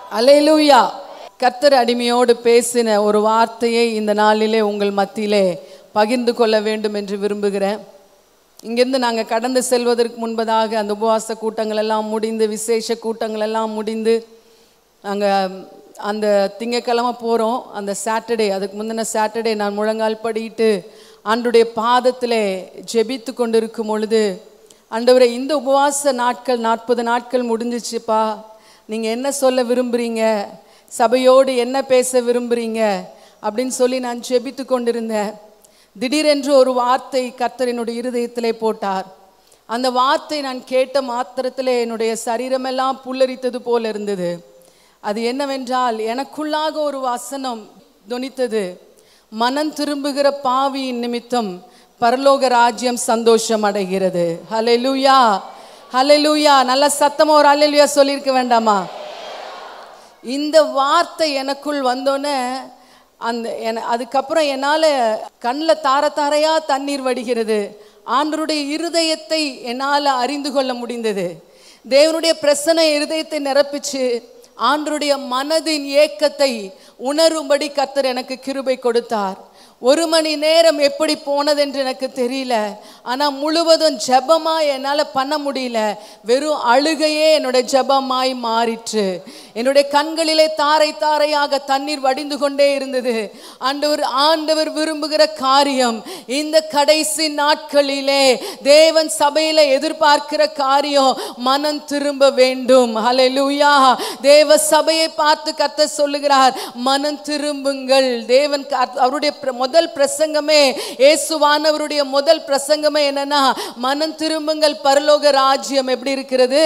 அலையிலூயா கர்த்தர் அடிமையோடு பேசின ஒரு வார்த்தையை இந்த நாளிலே உங்கள் மத்தியிலே பகிர்ந்து கொள்ள வேண்டும் என்று விரும்புகிறேன் இங்கிருந்து நாங்கள் கடந்து செல்வதற்கு முன்பதாக அந்த உபவாச கூட்டங்கள் எல்லாம் முடிந்து விசேஷ கூட்டங்கள் எல்லாம் முடிந்து நாங்கள் அந்த திங்கக்கிழமை போகிறோம் அந்த சாட்டர்டே அதுக்கு முந்தின சாட்டர்டே நான் முழங்கால் படிட்டு ஆண்டுடைய பாதத்திலே ஜெபித்து கொண்டிருக்கும் பொழுது ஆண்டவரே இந்த உபவாச நாட்கள் நாற்பது நாட்கள் முடிஞ்சிச்சுப்பா நீங்கள் என்ன சொல்ல விரும்புகிறீங்க சபையோடு என்ன பேச விரும்புகிறீங்க அப்படின்னு சொல்லி நான் ஜெபித்து கொண்டிருந்தேன் திடீரென்று ஒரு வார்த்தை கர்த்தர் என்னுடைய இருதயத்திலே போட்டார் அந்த வார்த்தை நான் கேட்ட மாத்திரத்திலே என்னுடைய சரீரமெல்லாம் புல்லரித்தது போல இருந்தது அது என்னவென்றால் எனக்குள்ளாக ஒரு வசனம் தொனித்தது மனம் திரும்புகிற பாவியின் நிமித்தம் பரலோக ராஜ்யம் சந்தோஷம் அடைகிறது ஹalleluya ஹalleluya நல்ல சத்தமா ஒரு ஹalleluya சொல்லியிருக்க வேண்டாமா இந்த வார்த்தை எனக்குள் வந்தோன்னே அந்த என அதுக்கப்புறம் என்னால் கண்ணில் தார தாரையா தண்ணீர் வடிகிறது ஆண்டருடைய இருதயத்தை என்னால் அறிந்து கொள்ள முடிந்தது தேவனுடைய பிரசன இருதயத்தை நிரப்பிச்சு ஆண்டருடைய மனதின் ஏக்கத்தை உணரும்படி கர்த்தர் எனக்கு கிருபை கொடுத்தார் ஒரு மணி நேரம் எப்படி போனதென்று எனக்கு தெரியல ஆனால் முழுவதும் ஜெபமா என்னால் பண்ண முடியல வெறும் அழுகையே என்னுடைய ஜெபமாய் மாறிற்று என்னுடைய கண்களிலே தாரை தாரையாக தண்ணீர் வடிந்து கொண்டே இருந்தது ஆண்டவர் ஆண்டவர் விரும்புகிற காரியம் இந்த கடைசி நாட்களிலே தேவன் சபையில எதிர்பார்க்கிற காரியம் மனம் திரும்ப வேண்டும் ஹalleluya தேவ சபையை பார்த்து கத்த சொல்லுகிறார் மனம் திரும்புங்கள் தேவன் க- அவருடைய பிர- முதல் பிரசங்கமே இயேசுவானவருடைய முதல் பிரசங்கமே என்னன்னா மனம் திரும்புங்கள் பரலோக ராஜ்யம் எப்படி இருக்கிறது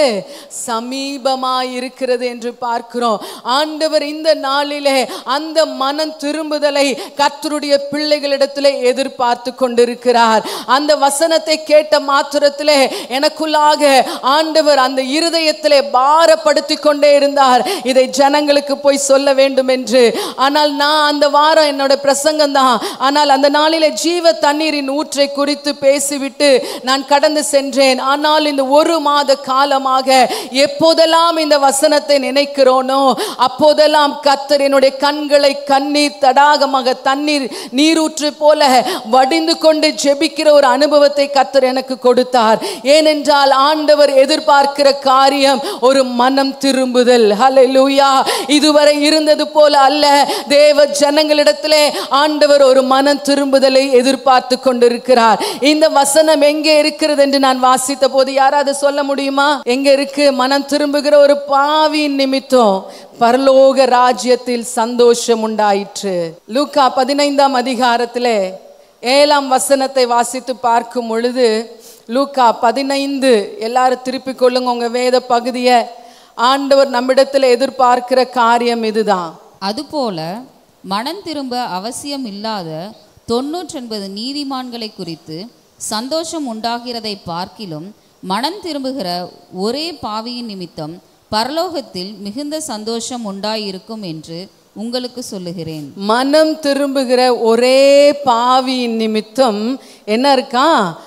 சமீபமாய் இருக்கிறது என்று பார்க்கிறோம் ஆண்டவர் இந்த நாளிலே அந்த மனம் திரும்புதலை கர்த்தருடைய பிள்ளைகளிடத்திலே எதிர்பார்த்து கொண்டிருக்கிறார் அந்த வசனத்தை கேட்ட மாத்திரத்திலே எனக்குள்ளாக ஆண்டவர் அந்த இருதயத்திலே பாரப்படுத்தி கொண்டே இருந்தார் இதை ஜனங்களுக்கு போய் சொல்ல வேண்டும் என்று ஆனால் நான் அந்த வாரம் என்னோட பிரசங்கம் தான் ஆனால் அந்த நாளிலே ஜீவ தண்ணீரின் ஊற்றை குறித்து பேசிவிட்டு நான் கடந்து சென்றேன் ஆனால் இந்த ஒரு மாத காலமாக எப்போதெல்லாம் இந்த வசனத்தை நினைக்கிறோனோ அப்போதெல்லாம் கத்தர் என்னுடைய கண்களை கண்ணீர் தடாகமாக தண்ணீர் நீரூற்று போல வடிந்து கொண்டு ஜெபிக்கிற ஒரு அனுபவத்தை கத்தர் எனக்கு கொடுத்தார் ஏனென்றால் ஆண்டவர் எதிர்பார்க்கிற காரியம் ஒரு மனம் திரும்புதல் ஹalleluya இதுவரை இருந்தது போல அல்ல தேவ ஜனங்களிடத்திலே ஆண்டவர் ஒரு மனம் திரும்புதலை எதிர்பார்த்து கொண்டிருக்கிறார் இந்த வசனம் எங்கே இருக்கிறது என்று நான் வாசித்த போது யாராவது சொல்ல முடியுமா எங்க இருக்கு மனம் திரும்புகிற ஒரு பாவியின் நிமித்தம் பரலோக ராஜ்யத்தில் சந்தோஷம் உண்டாயிற்று லூக்கா பதினைந்தாம் அதிகாரத்திலே ஏழாம் வசனத்தை வாசித்து பார்க்கும் பொழுது லூக்கா பதினைந்து எல்லாரும் திருப்பிக் கொள்ளுங்க உங்க வேத பகுதியை ஆண்டவர் நம்மிடத்தில் எதிர்பார்க்கிற காரியம் இதுதான் அதுபோல மனம் திரும்ப அவசியம் இல்லாத தொன்னூற்றொன்பது நீதிமான்களை குறித்து சந்தோஷம் உண்டாகிறதை பார்க்கிலும் மனம் திரும்புகிற ஒரே பாவியின் நிமித்தம் பரலோகத்தில் மிகுந்த சந்தோஷம் உண்டாயிருக்கும் என்று உங்களுக்கு சொல்லுகிறேன் மனம் திரும்புகிற ஒரே பாவியின் நிமித்தம் என்ன இருக்கா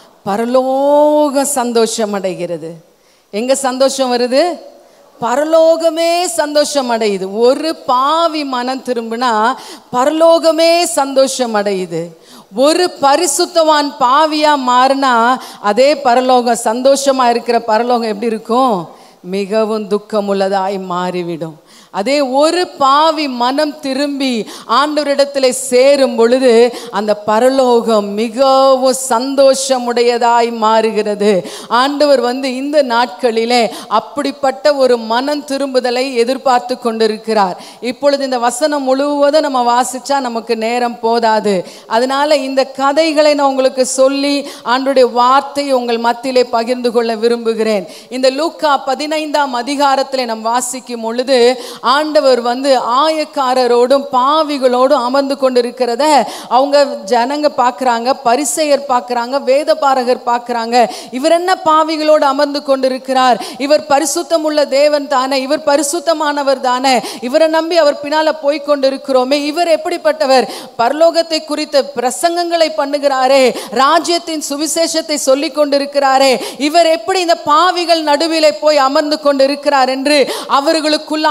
பரலோக சந்தோஷம் அடைகிறது எங்க சந்தோஷம் வருது பரலோகமே சந்தோஷம் அடையுது ஒரு பாவி மனம் திரும்பினா பரலோகமே சந்தோஷம் அடையுது ஒரு பரிசுத்தவான் பாவியா மாறினா அதே பரலோகம் சந்தோஷமா இருக்கிற பரலோகம் எப்படி இருக்கும் மிகவும் துக்கமுள்ளதாய் மாறிவிடும் அதே ஒரு பாவி மனம் திரும்பி ஆண்டவரிடத்தில் சேரும் பொழுது அந்த பரலோகம் மிகவும் சந்தோஷமுடையதாய் மாறுகிறது ஆண்டவர் வந்து இந்த நாட்களிலே அப்படிப்பட்ட ஒரு மனம் திரும்புதலை எதிர்பார்த்து கொண்டிருக்கிறார் இப்பொழுது இந்த வசனம் முழுவதும் நம்ம வாசிச்சா நமக்கு நேரம் போதாது அதனால இந்த கதைகளை நான் உங்களுக்கு சொல்லி ஆண்டுடைய வார்த்தையை உங்கள் மத்தியிலே பகிர்ந்து கொள்ள விரும்புகிறேன் இந்த லூக்கா பதினைந்தாம் அதிகாரத்திலே நாம் வாசிக்கும் பொழுது ஆண்டவர் வந்து ஆயக்காரரோடும் பாவிகளோடும் அமர்ந்து கொண்டிருக்கிறத அவங்க ஜனங்க பார்க்குறாங்க பரிசெயர் பார்க்குறாங்க வேதபாரகர் பார்க்குறாங்க இவர் என்ன பாவிகளோடு அமர்ந்து கொண்டிருக்கிறார் இவர் பரிசுத்தம் உள்ள தேவன் தானே இவர் பரிசுத்தமானவர் தானே இவரை நம்பி அவர் பின்னால போய் கொண்டிருக்கிறோமே இவர் எப்படிப்பட்டவர் பரலோகத்தை குறித்த பிரசங்கங்களை பண்ணுகிறாரே ராஜ்யத்தின் சுவிசேஷத்தை சொல்லி கொண்டிருக்கிறாரே இவர் எப்படி இந்த பாவிகள் நடுவிலே போய் அமர்ந்து கொண்டிருக்கிறார் என்று அவர்களுக்குள்ளாக கேள்வி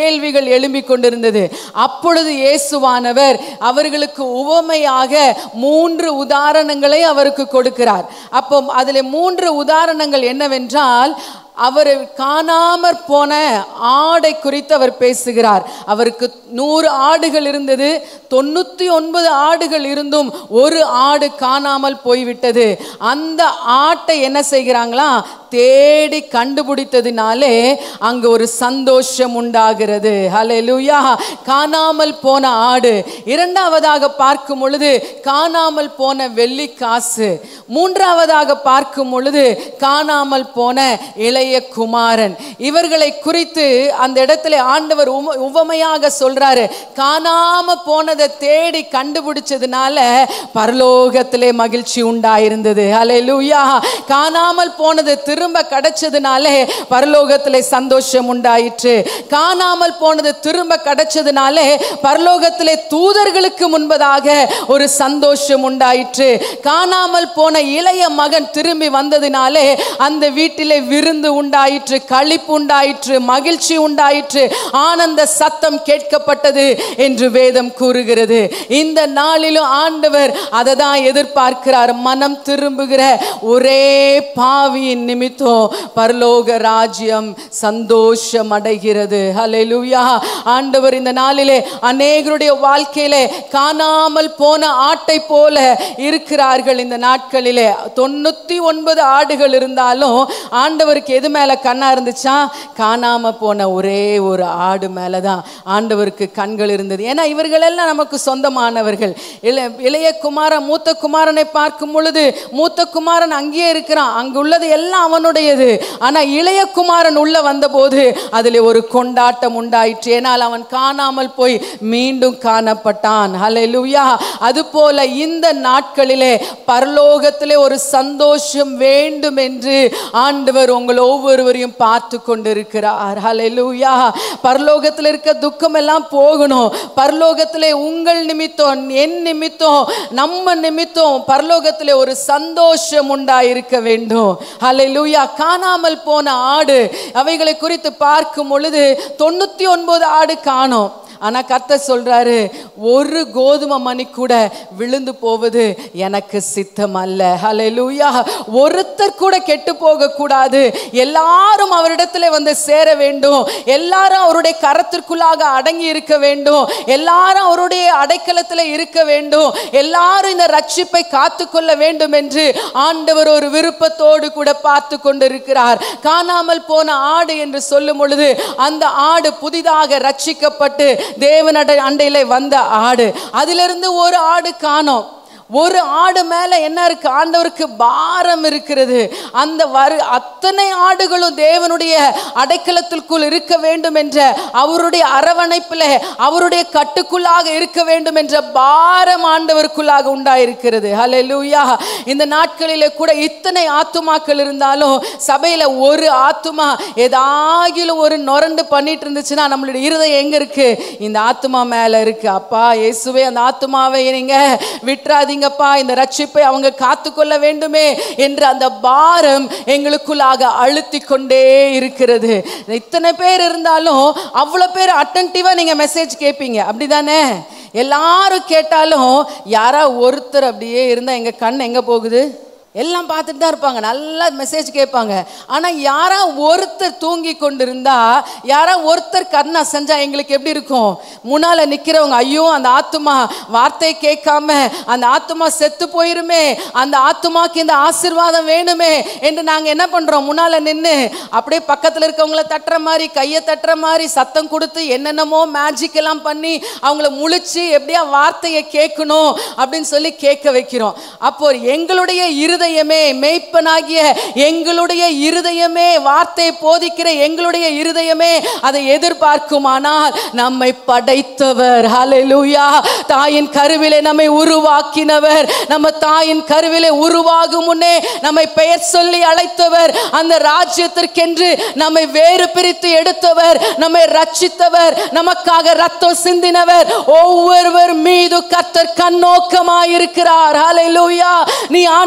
கேள்விகள் எழும்பிக் கொண்டிருந்தது அப்பொழுது இயேசுவானவர் அவர்களுக்கு உவமையாக மூன்று உதாரணங்களை அவருக்கு கொடுக்கிறார் அப்போ அதில் மூன்று உதாரணங்கள் என்னவென்றால் அவர் காணாமற் போன ஆடை குறித்து அவர் பேசுகிறார் அவருக்கு நூறு ஆடுகள் இருந்தது தொண்ணூற்றி ஒன்பது ஆடுகள் இருந்தும் ஒரு ஆடு காணாமல் போய்விட்டது அந்த ஆட்டை என்ன செய்கிறாங்களா தேடி கண்டுபிடித்ததினாலே அங்கு ஒரு சந்தோஷம் உண்டாகிறது ஹalleluya காணாமல் போன ஆடு இரண்டாவதாக பார்க்கும் பொழுது காணாமல் போன வெள்ளி காசு மூன்றாவதாக பார்க்கும் பொழுது காணாமல் போன இளைய குமாரன் இவர்களை குறித்து அந்த இடத்துல ஆண்டவர் உவ- உவமையாக சொல்றாரு காணாம போனதை தேடி கண்டுபிடிச்சதுனால பரலோகத்திலே மகிழ்ச்சி உண்டாயிருந்தது ஹalleluya காணாமல் போனது திரும்ப கிடைச்சதுனாலே பரலோகத்திலே சந்தோஷம் உண்டாயிற்று காணாமல் போனது திரும்ப கிடைச்சதுனாலே பரலோகத்திலே தூதர்களுக்கு முன்பதாக ஒரு சந்தோஷம் உண்டாயிற்று காணாமல் போன இளைய மகன் திரும்பி வந்ததினாலே அந்த வீட்டிலே விருந்து உண்டாயிற்று களிப்பு உண்டாயிற்று மகிழ்ச்சி உண்டாயிற்று ஆனந்த சத்தம் கேட்கப்பட்டது என்று வேதம் கூறுகிறது இந்த நாளிலும் ஆண்டவர் அதை தான் எதிர்பார்க்கிறார் மனம் திரும்புகிற ஒரே பாவியின் நிமித்தம் பரலோக ராஜ்யம் சந்தோஷம் அடைகிறது ஹalleluya ஆண்டவர் இந்த நாளிலே அநேகருடைய வாழ்க்கையிலே காணாமல் போன ஆட்டை போல இருக்கிறார்கள் இந்த நாட்களிலே தொண்ணூத்தி ஒன்பது ஆடுகள் இருந்தாலும் ஆண்டவருக்கு எது மேல கண்ணா இருந்துச்சா காணாம போன ஒரே ஒரு ஆடு மேலதான் ஆண்டவருக்கு கண்கள் இருந்தது ஏன்னா இவர்கள் எல்லாம் நமக்கு சொந்தமானவர்கள் இளைய இளைய குமாரன் மூத்த குமாரனை பார்க்கும் பொழுது மூத்த குமாரன் அங்கேயே இருக்கிறான் அங்க உள்ளது எல்லாம் அவனுடையது ஆனா இளைய குமாரன் உள்ள வந்தபோது அதில் ஒரு கொண்டாட்டம் உண்டாயிற்று ஏனால் அவன் காணாமல் போய் மீண்டும் காணப்பட்டான் ஹalleluya அதுபோல இந்த நாட்களிலே பரலோகத்திலே ஒரு சந்தோஷம் வேண்டும் என்று ஆண்டவர் உங்கள் ஒவ்வொருவரையும் பார்த்து கொண்டிருக்கிறார் ஹalleluya பரலோகத்தில் இருக்க துக்கம் எல்லாம் போகணும் பரலோகத்திலே உங்கள் நிமித்தம் என் நிமித்தம் நம்ம நிமித்தம் பரலோகத்திலே ஒரு சந்தோஷம் உண்டாயிருக்க வேண்டும் ஹalleluya காணாமல் போன ஆடு அவைகளை குறித்து பார்க்கும் பொழுது தொண்ணூத்தி ஒன்பது ஆடு காணோம் ஆனா கர்த்தர் சொல்றாரு ஒரு கோதுமை மணி கூட விழுந்து போவது எனக்கு சித்தம் அல்ல ஹalleluya ஒருத்தர் கூட கெட்டு போக கூடாது எல்லாரும் அவரிடத்துல வந்து சேர வேண்டும் எல்லாரும் அவருடைய கரத்திற்குள்ளாக அடங்கி இருக்க வேண்டும் எல்லாரும் அவருடைய அடைக்கலத்துல இருக்க வேண்டும் எல்லாரும் இந்த ரட்சிப்பை காத்துக்கொள்ள வேண்டும் என்று ஆண்டவர் ஒரு விருப்பத்தோடு கூட பார்த்து கொண்டிருக்கிறார் காணாமல் போன ஆடு என்று சொல்லும் பொழுது அந்த ஆடு புதிதாக ரட்சிக்கப்பட்டு தேவனடை அண்டையிலே வந்த ஆடு அதிலிருந்து ஒரு ஆடு காணோம் ஒரு ஆடு மேல என்ன இருக்கு ஆண்டவருக்கு பாரம் இருக்கிறது அந்த வரு அத்தனை ஆடுகளும் தேவனுடைய அடைக்கலத்திற்குள் இருக்க வேண்டும் என்ற அவருடைய அரவணைப்பில் அவருடைய கட்டுக்குள்ளாக இருக்க வேண்டும் என்ற பாரம் ஆண்டவருக்குள்ளாக உண்டாயிருக்கிறது ஹalleluya இந்த நாட்களிலே கூட இத்தனை ஆத்துமாக்கள் இருந்தாலும் சபையில ஒரு ஆத்துமா ஏதாகிலும் ஒரு நொரண்டு பண்ணிட்டு இருந்துச்சுன்னா நம்மளுடைய இருதயம் எங்க இருக்கு இந்த ஆத்துமா மேல இருக்கு அப்பா இயேசுவே அந்த ஆத்துமாவை நீங்க விட்டுறாதீங்கப்பா இந்த ரட்சிப்பை அவங்க காத்துக்கொள்ள வேண்டுமே என்று அந்த பாரம் எங்களுக்குள்ளாக அழுத்தி கொண்டே இருக்கிறது இத்தனை பேர் இருந்தாலும் அவ்வளோ பேர் அட்டன்டிவா நீங்க மெசேஜ் கேட்பீங்க அப்படிதானே எல்லாரும் கேட்டாலும் யாரா ஒருத்தர் அப்படியே இருந்தா எங்க கண் எங்க போகுது எல்லாம் பார்த்துட்டு தான் இருப்பாங்க நல்லா மெசேஜ் கேட்பாங்க ஆனால் யாரா ஒருத்தர் தூங்கி கொண்டிருந்தா யாரா ஒருத்தர் கண்ணா செஞ்சா எங்களுக்கு எப்படி இருக்கும் முன்னால நிற்கிறவங்க ஐயோ அந்த ஆத்துமா வார்த்தை கேட்காம அந்த ஆத்துமா செத்து போயிருமே அந்த ஆத்துமாக்கு இந்த ஆசீர்வாதம் வேணுமே என்று நாங்கள் என்ன பண்ணுறோம் முன்னால நின்று அப்படியே பக்கத்தில் இருக்கவங்கள தட்டுற மாதிரி கையை தட்டுற மாதிரி சத்தம் கொடுத்து என்னென்னமோ மேஜிக் எல்லாம் பண்ணி அவங்கள முழிச்சு எப்படியா வார்த்தையை கேட்கணும் அப்படின்னு சொல்லி கேட்க வைக்கிறோம் அப்போ எங்களுடைய இருதயமே மெய்ப்பனாகிய எங்களுடைய இருதயமே வார்த்தையை போதிக்கிற எங்களுடைய இருதயமே அதை எதிர்பார்க்குமானால் நம்மை படைத்தவர் ஹalleluya தாயின் கருவிலே நம்மை உருவாக்கினவர் நம்ம தாயின் கருவிலே உருவாகும் முன்னே நம்மை பெயர் சொல்லி அழைத்தவர் அந்த ராஜ்யத்திற்கென்று நம்மை வேறு பிரித்து எடுத்தவர் நம்மை ரட்சித்தவர் நமக்காக ரத்தம் சிந்தினவர் ஒவ்வொருவர் மீது கர்த்தர் கண்ணோக்கமாயிருக்கிறார் ஹalleluya நீ ஆண்டவரை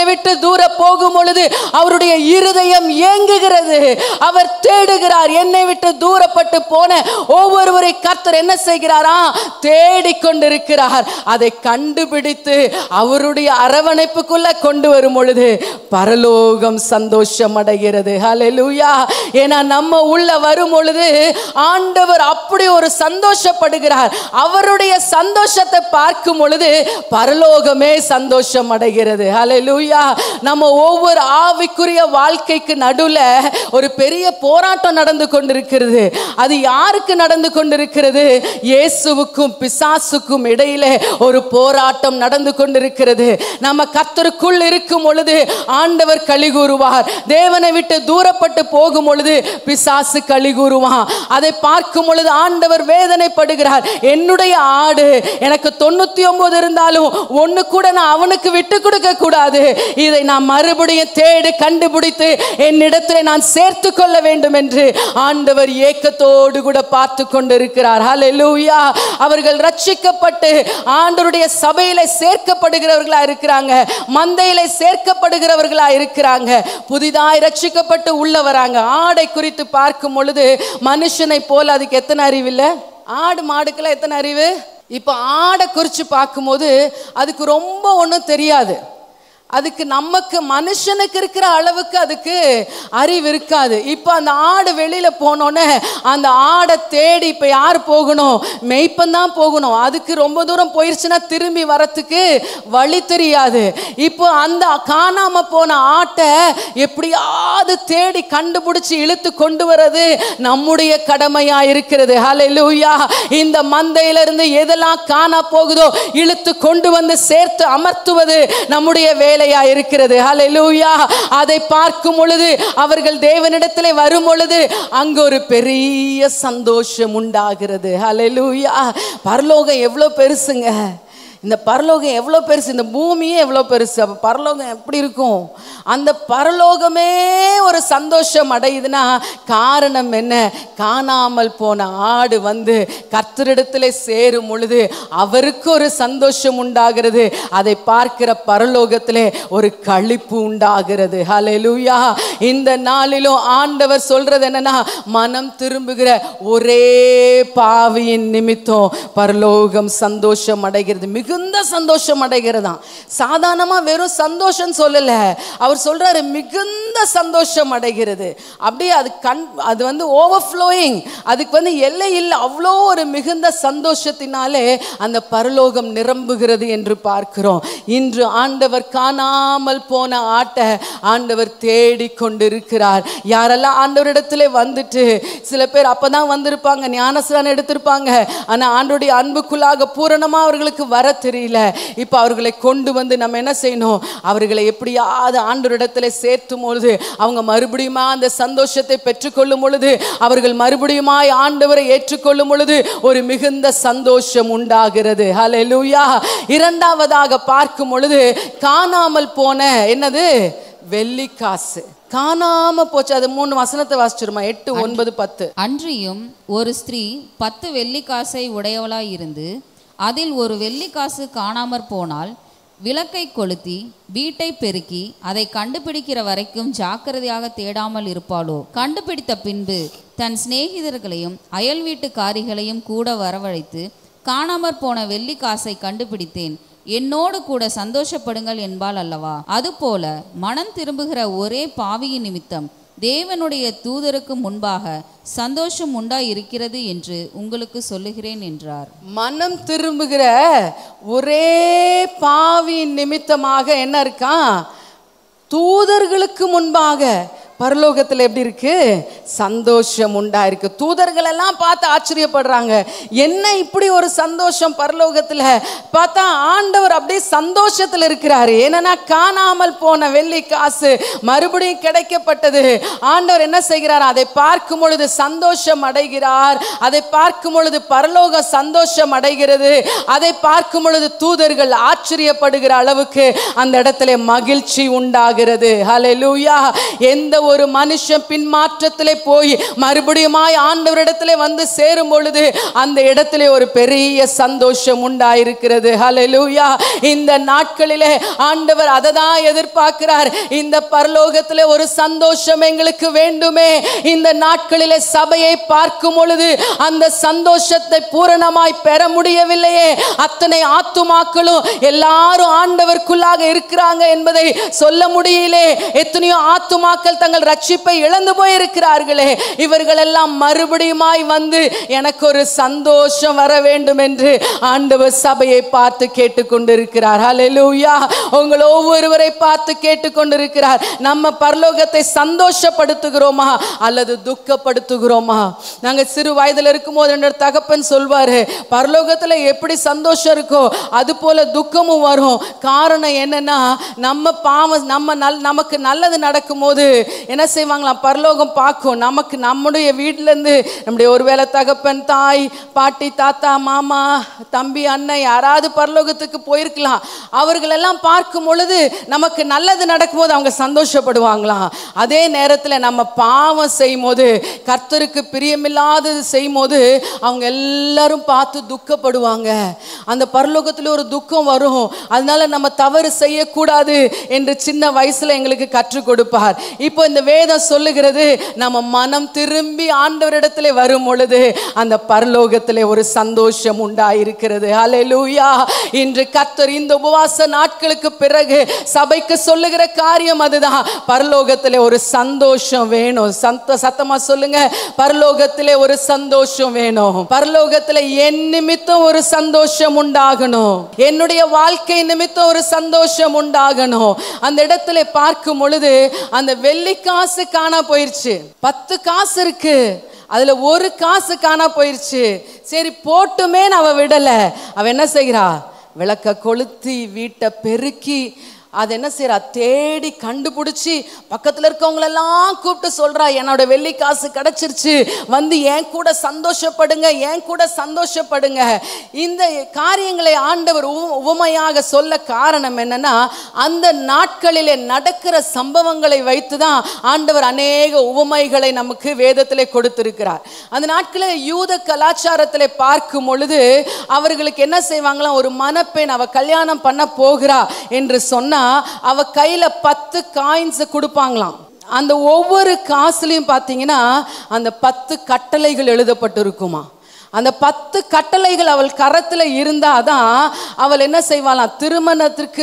விட்டு தூர போகும் பொழுது அவருடைய இருதயம் ஏங்குகிறது அவர் தேடுகிறார் என்னை விட்டு தூரப்பட்டு போன ஒவ்வொருவரை கர்த்தர் என்ன செய்கிறாரா தேடிக்கொண்டிருக்கிறார் அதை கண்டுபிடித்து அவருடைய அரவணைப்புக்குள்ள கொண்டு வரும் பொழுது பரலோகம் சந்தோஷம் அடைகிறது ஹalleluya ஏன்னா நம்ம உள்ள வரும் பொழுது ஆண்டவர் அப்படி ஒரு சந்தோஷப்படுகிறார் அவருடைய சந்தோஷத்தை பார்க்கும் பொழுது பரலோகமே சந்தோஷம் அடைகிறது ஹalleluya நம்ம ஒவ்வொரு ஆவிக்குரிய வாழ்க்கைக்கு நடுவுல ஒரு பெரிய போராட்டம் நடந்து கொண்டிருக்கிறது அது யாருக்கு நடந்து கொண்டிருக்கிறது இயேசுவுக்கும் பிசாசுக்கும் இடையிலே ஒரு போராட்டம் நடந்து கொண்டிருக்கிறது நம்ம கத்தருக்குள் இருக்கும் பொழுது ஆண்டவர் களி கூறுவார் தேவனை விட்டு தூரப்பட்டு போகும் பொழுது பிசாசு களி கூறுவான் அதை பார்க்கும் பொழுது ஆண்டவர் வேதனைப்படுகிறார் என்னுடைய ஆடு எனக்கு தொண்ணூத்தி ஒன்பது இருந்தாலும் ஒண்ணு கூட நான் அவனுக்கு விட்டு கொடுக்க கூடாது இதை நான் மறுபடியும் தேடி கண்டுபிடித்து என்னிடத்தில் நான் சேர்த்து கொள்ள வேண்டும் என்று ஆண்டவர் ஏக்கத்தோடு கூட பார்த்து கொண்டிருக்கிறார் ஹalleluya அவர்கள் ரட்சிக்கப்பட்டு ஆண்டவருடைய சபையில சேர்க்கப்படுகிறவர்களா இருக்கிறாங்க மந்தையில சேர்க்கப்படுகிறவர்களா இருக்கிறாங்க புதிதாய் ரட்சிக்கப்பட்டு உள்ள வராங்க ஆடை குறித்து பார்க்கும் பொழுது மனுஷனை போல அதுக்கு எத்தனை அறிவு இல்ல ஆடு மாடுக்கெல்லாம் எத்தனை அறிவு இப்போ ஆடை குறித்து பார்க்கும்போது அதுக்கு ரொம்ப ஒன்றும் தெரியாது அதுக்கு நமக்கு மனுஷனுக்கு இருக்கிற அளவுக்கு அதுக்கு அறிவு இருக்காது இப்போ அந்த ஆடு வெளியில போனோன்னே அந்த ஆடை தேடி இப்போ யார் போகணும் மெய்ப்பன் தான் போகணும் அதுக்கு ரொம்ப தூரம் போயிருச்சுன்னா திரும்பி வரத்துக்கு வழி தெரியாது இப்போ அந்த காணாம போன ஆட்டை எப்படியாவது தேடி கண்டுபிடிச்சு இழுத்து கொண்டு வர்றது நம்முடைய கடமையா இருக்கிறது ஹalleluya இந்த மந்தையிலிருந்து எதெல்லாம் காணா போகுதோ இழுத்து கொண்டு வந்து சேர்த்து அமர்த்துவது நம்முடைய வேலையா இருக்கிறது ஹalleluya அதை பார்க்கும் பொழுது அவர்கள் தேவனிடத்திலே வரும் பொழுது அங்க ஒரு பெரிய சந்தோஷம் உண்டாகிறது ஹalleluya பரலோகம் எவ்வளவு பெருசுங்க இந்த பரலோகம் எவ்வளோ பெருசு இந்த பூமியே எவ்வளோ பெருசு அப்போ பரலோகம் எப்படி இருக்கும் அந்த பரலோகமே ஒரு சந்தோஷம் அடையுதுன்னா காரணம் என்ன காணாமல் போன ஆடு வந்து கர்த்தரிடத்தில் சேரும் பொழுது அவருக்கு ஒரு சந்தோஷம் உண்டாகிறது அதை பார்க்கிற பரலோகத்திலே ஒரு களிப்பு உண்டாகிறது ஹalleluya இந்த நாளிலும் ஆண்டவர் சொல்றது என்னன்னா மனம் திரும்புகிற ஒரே பாவியின் நிமித்தம் பரலோகம் சந்தோஷம் அடைகிறது மிகுந்த சந்தோஷம் அடைகிறதாம் சாதாரணமா வெறும் சந்தோஷம் சொல்லல அவர் சொல்றாரு மிகுந்த சந்தோஷம் அடைகிறது அப்படியே அது கண் அது வந்து ஓவர்ஃப்ளோயிங் அதுக்கு வந்து எல்லை இல்லை அவ்வளோ ஒரு மிகுந்த சந்தோஷத்தினாலே அந்த பரலோகம் நிரம்புகிறது என்று பார்க்கிறோம் இன்று ஆண்டவர் காணாமல் போன ஆட்டை ஆண்டவர் தேடி கொண்டிருக்கிறார் யாரெல்லாம் ஆண்டவரிடத்துல வந்துட்டு சில பேர் அப்பதான் வந்திருப்பாங்க ஞானஸ்தானம் எடுத்திருப்பாங்க ஆனா ஆண்டோடைய அன்புக்குள்ளாக பூரணமா அவர்களுக்கு வர தெரியல இப்போ அவர்களை கொண்டு வந்து நம்ம என்ன செய்யணும் அவர்களை எப்படியாவது ஆண்டவரிடத்துல சேர்த்தும் பொழுது அவங்க மறுபடியுமா அந்த சந்தோஷத்தை பெற்றுக்கொள்ளும் பொழுது அவர்கள் மறுபடியுமாய் ஆண்டவரை ஏற்றுக்கொள்ளும் பொழுது ஒரு மிகுந்த சந்தோஷம் உண்டாகிறது ஹalleluya இரண்டாவதாக பார்க்கும் பொழுது காணாமல் போன என்னது வெள்ளிக்காசு காணாம போச்சு அது மூணு வசனத்தை வாசிச்சிருமா எட்டு ஒன்பது பத்து அன்றியும் ஒரு ஸ்திரீ பத்து வெள்ளிக்காசை உடையவளாய் இருந்து அதில் ஒரு வெள்ளிக்காசு காணாமற் போனால் விளக்கை கொளுத்தி வீட்டை பெருக்கி அதை கண்டுபிடிக்கிற வரைக்கும் ஜாக்கிரதையாக தேடாமல் இருப்பாளோ கண்டுபிடித்த பின்பு தன் சிநேகிதர்களையும் அயல் வீட்டுக்காரிகளையும் கூட வரவழைத்து காணாமற் போன வெள்ளிக்காசை கண்டுபிடித்தேன் என்னோடு கூட சந்தோஷப்படுங்கள் என்பாள் அல்லவா அதுபோல மனம் திரும்புகிற ஒரே பாவியின் நிமித்தம் தேவனுடைய தூதருக்கு முன்பாக சந்தோஷம் உண்டாய் இருக்கிறது என்று உங்களுக்கு சொல்லுகிறேன் என்றார் மனம் திரும்புகிற ஒரே பாவியின் நிமித்தமாக என்ன இருக்கான் தூதர்களுக்கு முன்பாக பரலோகத்தில் எப்படி இருக்கு சந்தோஷம் உண்டா இருக்கு தூதர்கள் எல்லாம் பார்த்து ஆச்சரியப்படுறாங்க என்ன இப்படி ஒரு சந்தோஷம் பரலோகத்தில் பார்த்தா ஆண்டவர் அப்படியே சந்தோஷத்தில் இருக்கிறாரு ஏன்னா காணாமல் போன வெள்ளி காசு மறுபடியும் கிடைக்கப்பட்டது ஆண்டவர் என்ன செய்கிறார் அதை பார்க்கும் பொழுது சந்தோஷம் அடைகிறார் அதை பார்க்கும் பொழுது பரலோக சந்தோஷம் அடைகிறது அதை பார்க்கும் பொழுது தூதர்கள் ஆச்சரியப்படுகிற அளவுக்கு அந்த இடத்துல மகிழ்ச்சி உண்டாகிறது ஹalleluya எந்த ஒரு மனுஷன் பின்மாற்றத்திலே போய் மறுபடியுமாய் ஆண்டவரிடத்திலே வந்து சேரும் பொழுது அந்த இடத்திலே ஒரு பெரிய சந்தோஷம் உண்டாயிருக்கிறது ஹalleluya இந்த நாட்களிலே ஆண்டவர் அதை தான் எதிர்பார்க்கிறார் இந்த பரலோகத்திலே ஒரு சந்தோஷம் எங்களுக்கு வேண்டுமே இந்த நாட்களிலே சபையை பார்க்கும் பொழுது அந்த சந்தோஷத்தை பூரணமாய் பெற முடியவில்லையே அத்தனை ஆத்துமாக்களும் எல்லாரும் ஆண்டவருக்குள்ளாக இருக்கிறாங்க என்பதை சொல்ல முடியலே எத்தனையோ ஆத்துமாக்கள் தங்கள் ரட்சிப்பை இழந்து போயிருக்கிறார்களே இவர்கள் எல்லாம் மறுபடியுமாய் வந்து எனக்கு ஒரு சந்தோஷம் வர வேண்டும் என்று ஆண்டவர் சபையை பார்த்து கேட்டுக்கொண்டிருக்கிறார் ஹalleluya உங்கள் ஒவ்வொருவரை பார்த்து கேட்டுக்கொண்டிருக்கிறார் நம்ம பரலோகத்தை சந்தோஷப்படுத்துகிறோமா அல்லது துக்கப்படுத்துகிறோமா நாங்க சிறு வயதுல இருக்கும்போது என்னோட தகப்பன் சொல்வாரு பரலோகத்துல எப்படி சந்தோஷம் இருக்கோ அது போல துக்கமும் வரும் காரணம் என்னன்னா நம்ம பாவம் நம்ம நல் நமக்கு நல்லது நடக்கும்போது என்ன செய்வாங்களாம் பரலோகம் பார்க்கும் நமக்கு நம்முடைய வீட்டுல இருந்து நம்முடைய ஒருவேளை தகப்பன் தாய் பாட்டி தாத்தா மாமா தம்பி அண்ணன் யாராவது பரலோகத்துக்கு போயிருக்கலாம் அவர்களெல்லாம் பார்க்கும் பொழுது நமக்கு நல்லது நடக்கும்போது அவங்க சந்தோஷப்படுவாங்களாம் அதே நேரத்துல நம்ம பாவம் செய்யும் போது கர்த்தருக்கு பிரியமில்லாதது செய்யும் போது அவங்க எல்லாரும் பார்த்து துக்கப்படுவாங்க அந்த பரலோகத்துல ஒரு துக்கம் வரும் அதனால நம்ம தவறு செய்யக்கூடாது என்று சின்ன வயசுல எங்களுக்கு கற்றுக் கொடுப்பார் இப்போ இந்த வேதம் சொல்லுகிறது நம்ம மனம் திரும்பி ஆண்டவரிடத்துல வரும் பொழுது அந்த பரலோகத்திலே ஒரு சந்தோஷம் உண்டாயிருக்கிறது ஹalleluya இன்று கர்த்தர் இந்த உபவாச நாட்களுக்கு பிறகு சபைக்கு சொல்லுகிற காரியம் அதுதான் பரலோகத்திலே ஒரு சந்தோஷம் வேணும் சந்த சத்தமா சொல்லுங்க பரலோகத்திலே ஒரு சந்தோஷம் வேணும் பரலோகத்திலே என் நிமித்தம் ஒரு சந்தோஷம் உண்டாகணும் என்னுடைய வாழ்க்கை நிமித்தம் ஒரு சந்தோஷம் உண்டாகணும் அந்த இடத்துல பார்க்கும் பொழுது அந்த வெள்ளி காசு காணா போயிருச்சு பத்து காசு இருக்கு அதுல ஒரு காசு காணா போயிருச்சு சரி போட்டுமே அவ விடல அவ என்ன செய்கிறா விளக்க கொளுத்தி வீட்டை பெருக்கி அது என்ன செய்றா தேடி கண்டுபிடிச்சி பக்கத்துல இருக்கவங்களெல்லாம் கூப்பிட்டு சொல்றா என்னோட வெள்ளி காசு கிடைச்சிருச்சு வந்து என் கூட சந்தோஷப்படுங்க என் கூட சந்தோஷப்படுங்க இந்த காரியங்களை ஆண்டவர் உவ- உவமையாக சொல்ல காரணம் என்னன்னா அந்த நாட்களிலே நடக்கிற சம்பவங்களை வைத்து தான் ஆண்டவர் அநேக உவமைகளை நமக்கு வேதத்திலே கொடுத்திருக்கிறார் அந்த நாட்களில் யூத கலாச்சாரத்திலே பார்க்கும் பொழுது அவர்களுக்கு என்ன செய்வாங்களாம் ஒரு மணப்பெண் அவ கல்யாணம் பண்ண போகிறா என்று சொன்னா அவ கையில பத்து காயின்ஸ் கொடுப்பாங்களாம் அந்த ஒவ்வொரு காசுலையும் பார்த்தீங்கன்னா அந்த பத்து கட்டளைகள் எழுதப்பட்டிருக்குமா அந்த பத்து கட்டளைகள் அவள் கரத்தில் இருந்தாதான் அவள் என்ன செய்வாளாம் திருமணத்திற்கு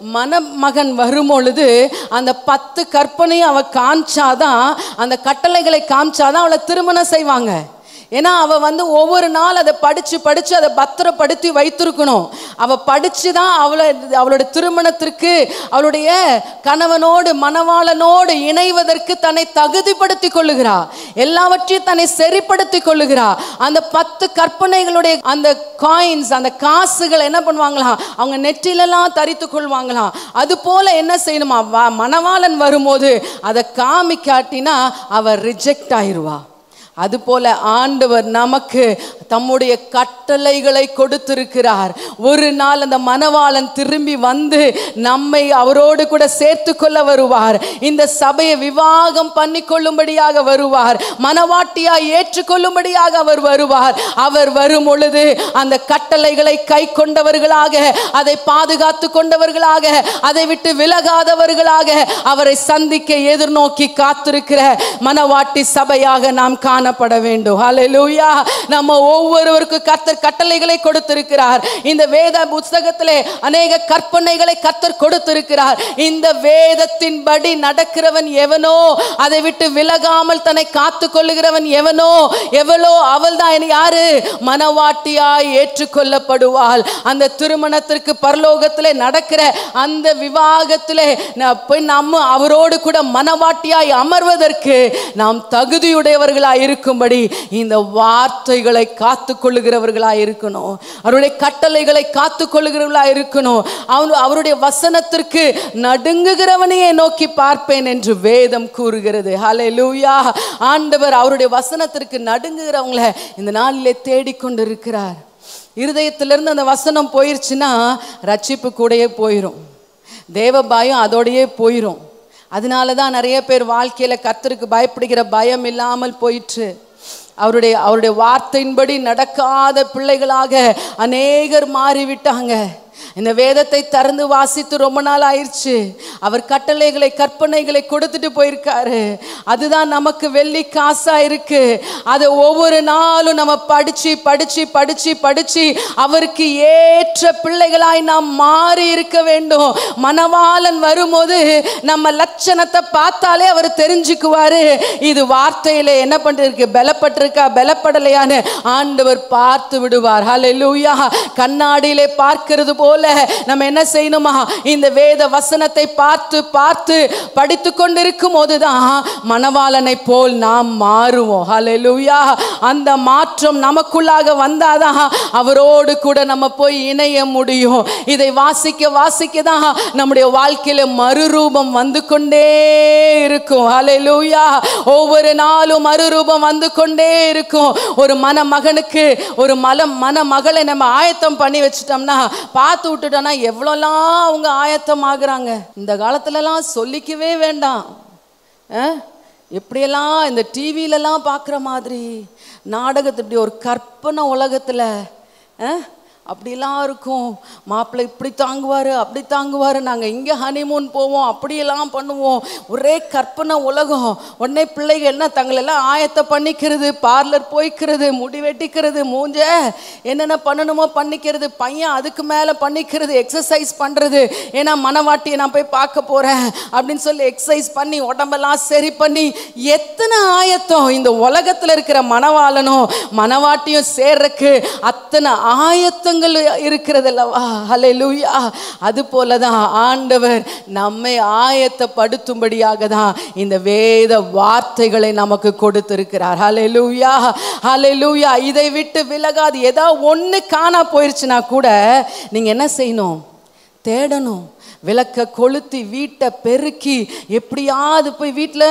மணமகன் வரும் பொழுது அந்த பத்து கற்பனையும் அவள் காமிச்சாதான் அந்த கட்டளைகளை காமிச்சாதான் அவளை திருமணம் செய்வாங்க ஏன்னா அவ வந்து ஒவ்வொரு நாள் அதை படிச்சு படிச்சு அதை பத்திரப்படுத்தி வைத்திருக்கணும் அவ படிச்சு தான் அவளை அவளோட திருமணத்திற்கு அவளுடைய கணவனோடு மணவாளனோடு இணைவதற்கு தன்னை தகுதிப்படுத்தி கொள்ளுகிறா எல்லாவற்றையும் தன்னை சரிப்படுத்தி கொள்ளுகிறா அந்த பத்து கற்பனைகளுடைய அந்த காயின்ஸ் அந்த காசுகள் என்ன பண்ணுவாங்களாம் அவங்க நெற்றிலெல்லாம் தரித்து கொள்வாங்களாம் அது போல என்ன செய்யணுமா வா- மணவாளன் வரும்போது அதை காமிக்காட்டினா அவ ரிஜெக்ட் ஆயிருவா அதுபோல ஆண்டவர் நமக்கு தம்முடைய கட்டளைகளை கொடுத்திருக்கிறார் ஒரு நாள் அந்த மணவாளன் திரும்பி வந்து நம்மை அவரோடு கூட சேர்த்து கொள்ள வருவார் இந்த சபையை விவாகம் பண்ணி கொள்ளும்படியாக வருவார் மனவாட்டியாய் ஏற்றுக்கொள்ளும்படியாக அவர் வருவார் அவர் வரும் பொழுது அந்த கட்டளைகளை கை கொண்டவர்களாக அதை பாதுகாத்து கொண்டவர்களாக அதை விட்டு விலகாதவர்களாக அவரை சந்திக்க எதிர்நோக்கி காத்திருக்கிற மனவாட்டி சபையாக நாம் காணப்பட வேண்டும் ஹalleluya நம்ம ஒவ்வொருவருக்கும் கர்த்தர் கட்டளைகளை கொடுத்திருக்கிறார் இந்த வேத புஸ்தகத்திலே அநேக கற்பனைகளை கர்த்தர் கொடுத்திருக்கிறார் இந்த வேதத்தின்படி நடக்கிறவன் எவனோ அதை விட்டு விலகாமல் தன்னை காத்து கொள்ளுகிறவன் எவனோ எவளோ அவள் தான் யாரு மனவாட்டியாய் ஏற்றுக்கொள்ளப்படுவாள் அந்த திருமணத்திற்கு பரலோகத்திலே நடக்கிற அந்த விவாகத்திலே ந- போய் நம்ம அவரோடு கூட மனவாட்டியாய் அமர்வதற்கு நாம் தகுதியுடையவர்களாய் இருக்கும்படி இந்த வார்த்தைகளை காத்து கொள்ளுகிறவர்களாய் இருக்கணும் அவருடைய கட்டளைகளை காத்து கொள்ளுகிறவர்களாய் இருக்கணும் அவன் அவருடைய வசனத்திற்கு நடுங்குகிறவனையே நோக்கி பார்ப்பேன் என்று வேதம் கூறுகிறது ஹalleluya ஆண்டவர் அவருடைய வசனத்திற்கு நடுங்குகிறவங்களை இந்த நாளிலே தேடிக்கொண்டிருக்கிறார் இருதயத்திலிருந்து அந்த வசனம் போயிருச்சுன்னா ரட்சிப்பு கூடயே போயிடும் தேவ பயம் அதோடையே போயிடும் அதனால தான் நிறைய பேர் வாழ்க்கையில கர்த்தருக்கு பயப்படுகிற பயம் இல்லாமல் போயிற்று அவருடைய அவருடைய வார்த்தையின்படி நடக்காத பிள்ளைகளாக அநேகர் மாறிவிட்டாங்க இந்த வேதத்தை திறந்து வாசித்து ரொம்ப நாள் ஆயிடுச்சு அவர் கட்டளைகளை கற்பனைகளை கொடுத்துட்டு போயிருக்காரு அதுதான் நமக்கு வெள்ளி காசா இருக்கு அதை ஒவ்வொரு நாளும் நம்ம படிச்சு படிச்சு படிச்சு படிச்சு அவருக்கு ஏற்ற பிள்ளைகளாய் நாம் மாறி இருக்க வேண்டும் மணவாளன் வரும்போது நம்ம லட்சணத்தை பார்த்தாலே அவர் தெரிஞ்சுக்குவாரு இது வார்த்தையில என்ன பண்ணிருக்கு பலப்பட்டிருக்கா பலப்படலையான்னு ஆண்டவர் பார்த்து விடுவார் ஹalleluya கண்ணாடியிலே பார்க்கிறது போல நம்ம என்ன செய்யணுமா இந்த வேத வசனத்தை பார்த்து பார்த்து படித்து கொண்டிருக்கும் போதுதான் மணவாளனை போல் நாம் மாறுவோம் ஹalleluya அந்த மாற்றம் நமக்குள்ளாக வந்தாதான் அவரோடு கூட நம்ம போய் இணைய முடியும் இதை வாசிக்க வாசிக்க தான் நம்முடைய வாழ்க்கையில மறுரூபம் வந்து கொண்டே இருக்கும் ஹalleluya ஒவ்வொரு நாளும் மறுரூபம் வந்து கொண்டே இருக்கும் ஒரு மணமகனுக்கு ஒரு மலம் மணமகளை நம்ம ஆயத்தம் பண்ணி வச்சிட்டோம்னா பார்த்து விட்டுட்டோம்னா எவ்வளோலாம் அவங்க ஆயத்தம் ஆகுறாங்க இந்த காலத்துலலாம் சொல்லிக்கவே வேண்டாம் அஹ்? எப்படியெல்லாம் இந்த டிவிலலாம் பார்க்குற மாதிரி நாடகத்து இப்படி ஒரு கற்பனை உலகத்தில் அப்படிலாம் இருக்கும் மாப்பிள்ளை இப்படி தாங்குவார் அப்படி தாங்குவார் நாங்கள் இங்கே ஹனிமூன் போவோம் அப்படியெல்லாம் பண்ணுவோம் ஒரே கற்பனை உலகம் உடனே பிள்ளைகள் என்ன தங்களெல்லாம் ஆயத்த பண்ணிக்கிறது பார்லர் போய்க்கிறது முடி வெட்டிக்கிறது மூஞ்ச என்னென்ன பண்ணணுமோ பண்ணிக்கிறது பையன் அதுக்கு மேலே பண்ணிக்கிறது எக்ஸசைஸ் பண்ணுறது ஏன்னா மனவாட்டியை நான் போய் பார்க்க போகிறேன் அப்படின்னு சொல்லி எக்ஸசைஸ் பண்ணி உடம்பெல்லாம் சரி பண்ணி எத்தனை ஆயத்தம் இந்த உலகத்தில் இருக்கிற மணவாளனும் மணவாட்டியும் சேர்றக்கு அத்தனை ஆயத்தங்கள் இருக்கிறதல்லவா ஹalleluya அது போல தான் ஆண்டவர் நம்மை ஆயத்தப்படுத்தும்படியாக தான் இந்த வேத வார்த்தைகளை நமக்கு கொடுத்திருக்கிறார் ஹalleluya ஹalleluya இதை விட்டு விலகாது ஏதோ ஒன்று காணா போயிருச்சுன்னா கூட நீங்க என்ன செய்யணும் தேடணும் விளக்க கொளுத்தி வீட்டை பெருக்கி எப்படியாவது போய் வீட்டில்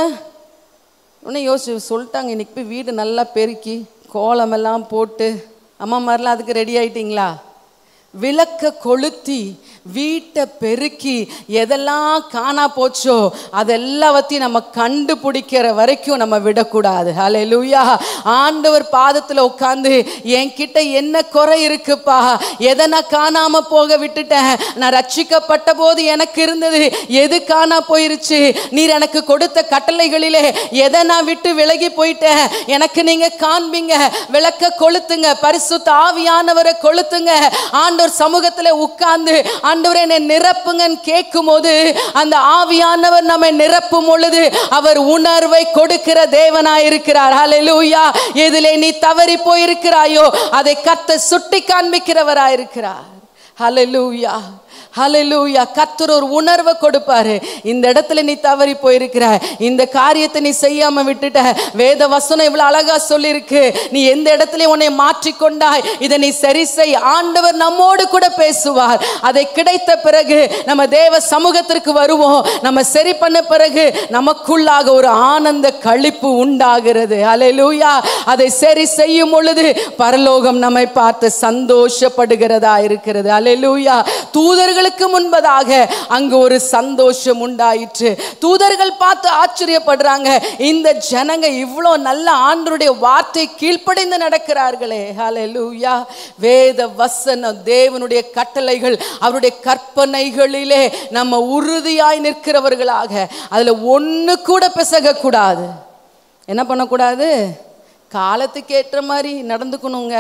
உடனே யோசிச்சு சொல்லிட்டாங்க இன்னைக்கு போய் வீடு நல்லா பெருக்கி கோலமெல்லாம் போட்டு அம்மா மாதிரிலாம் அதுக்கு ரெடி ஆயிட்டீங்களா விளக்க கொளுத்தி வீட்டை பெருக்கி எதெல்லாம் காணா போச்சோ அதெல்லாவத்தையும் நம்ம கண்டுபிடிக்கிற வரைக்கும் நம்ம விடக்கூடாது ஹalleluya ஆண்டவர் பாதத்தில் உட்காந்து என்கிட்ட என்ன குறை இருக்குப்பா எதை நான் காணாம போக விட்டுட்டேன் நான் ரட்சிக்கப்பட்ட போது எனக்கு இருந்தது எது காணா போயிருச்சு நீர் எனக்கு கொடுத்த கட்டளைகளிலே எதை நான் விட்டு விலகி போயிட்டேன் எனக்கு நீங்க காண்பீங்க விளக்க கொளுத்துங்க பரிசுத்த ஆவியானவரை கொளுத்துங்க ஆண்டவர் சமூகத்துல உட்கார்ந்து ஆண்டவரை என்னை நிரப்புங்கன்னு கேட்கும் போது அந்த ஆவியானவர் நம்மை நிரப்பும் பொழுது அவர் உணர்வை கொடுக்கிற தேவனாய் இருக்கிறார் ஹalleluya எதிலே நீ தவறி போயிருக்கிறாயோ அதை கத்த சுட்டி காண்பிக்கிறவராய் இருக்கிறார் ஹalleluya ஹalleluya கர்த்தர் ஒரு உணர்வை கொடுப்பாரு இந்த இடத்துல நீ தவறி போயிருக்கிற இந்த காரியத்தை நீ செய்யாம விட்டுட்ட வேத வசனம் இவ்வளவு அழகா சொல்லியிருக்கு நீ எந்த இடத்துல உன்னை மாற்றிக்கொண்டாய் இதை நீ சரி செய் ஆண்டவர் நம்மோடு கூட பேசுவார் அதை கிடைத்த பிறகு நம்ம தேவ சமூகத்திற்கு வருவோம் நம்ம சரி பண்ண பிறகு நமக்குள்ளாக ஒரு ஆனந்த களிப்பு உண்டாகிறது ஹalleluya அதை சரி செய்யும் பொழுது பரலோகம் நம்மை பார்த்து சந்தோஷப்படுகிறதா இருக்கிறது ஹalleluya தூதர்களுக்கு முன்பதாக அங்கு ஒரு சந்தோஷம் உண்டாயிற்று தூதர்கள் பார்த்து ஆச்சரியப்படுறாங்க இந்த ஜனங்க இவ்வளோ நல்ல ஆண்டருடைய வார்த்தை கீழ்ப்படிந்து நடக்கிறார்களே ஹalleluya வேத வசனம் தேவனுடைய கட்டளைகள் அவருடைய கற்பனைகளிலே நம்ம உறுதியாய் நிற்கிறவர்களாக அதுல ஒண்ணு கூட பிசக கூடாது என்ன பண்ணக்கூடாது காலத்துக்கு ஏற்ற மாதிரி நடந்துக்கணுங்க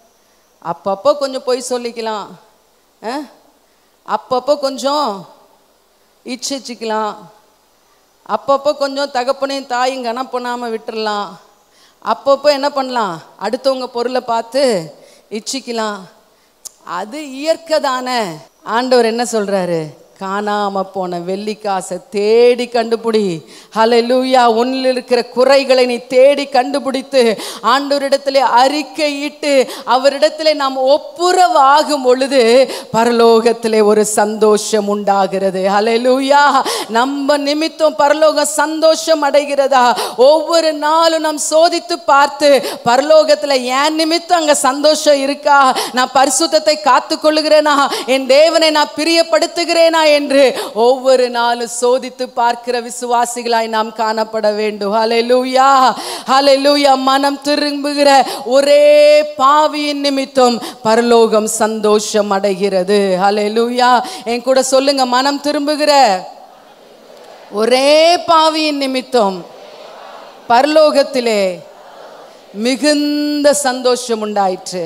அப்பப்போ கொஞ்சம் பொய் சொல்லிக்கலாம் ஆ? அப்பப்போ கொஞ்சம் இச்சிச்சிக்கலாம் அப்பப்போ கொஞ்சம் தகப்பனையும் தாயும் கனம் பண்ணாமல் விட்டுறலாம் அப்பப்போ என்ன பண்ணலாம் அடுத்தவங்க பொருளை பார்த்து இச்சிக்கலாம் அது இயற்கை தானே ஆண்டவர் என்ன சொல்றாரு காணாம போன வெள்ளி காசை தேடி கண்டுபிடி ஹalleluya உன்னில் இருக்கிற குறைகளை நீ தேடி கண்டுபிடித்து ஆண்டவரிடத்திலே அறிக்கையிட்டு அவரிடத்திலே நாம் ஒப்புரவாகும் பொழுது பரலோகத்திலே ஒரு சந்தோஷம் உண்டாகிறது ஹalleluya நம்ம நிமித்தம் பரலோகம் சந்தோஷம் அடைகிறதா ஒவ்வொரு நாளும் நாம் சோதித்து பார்த்து பரலோகத்துல என் நிமித்தம் அங்க சந்தோஷம் இருக்கா நான் பரிசுத்தத்தை காத்து கொள்ளுகிறேனா என் தேவனை நான் பிரியப்படுத்துகிறேனா என்று ஒவ்வொரு நாளும் சோதித்து பார்க்கிற விசுவாசிகளாய் நாம் காணப்பட வேண்டும் ஹalleluya ஹalleluya மனம் திரும்புகிற ஒரே பாவியின் நிமித்தம் பரலோகம் சந்தோஷம் அடைகிறது ஹalleluya என் கூட சொல்லுங்க மனம் திரும்புகிற ஒரே பாவியின் நிமித்தம் பரலோகத்திலே மிகுந்த சந்தோஷம் உண்டாயிற்று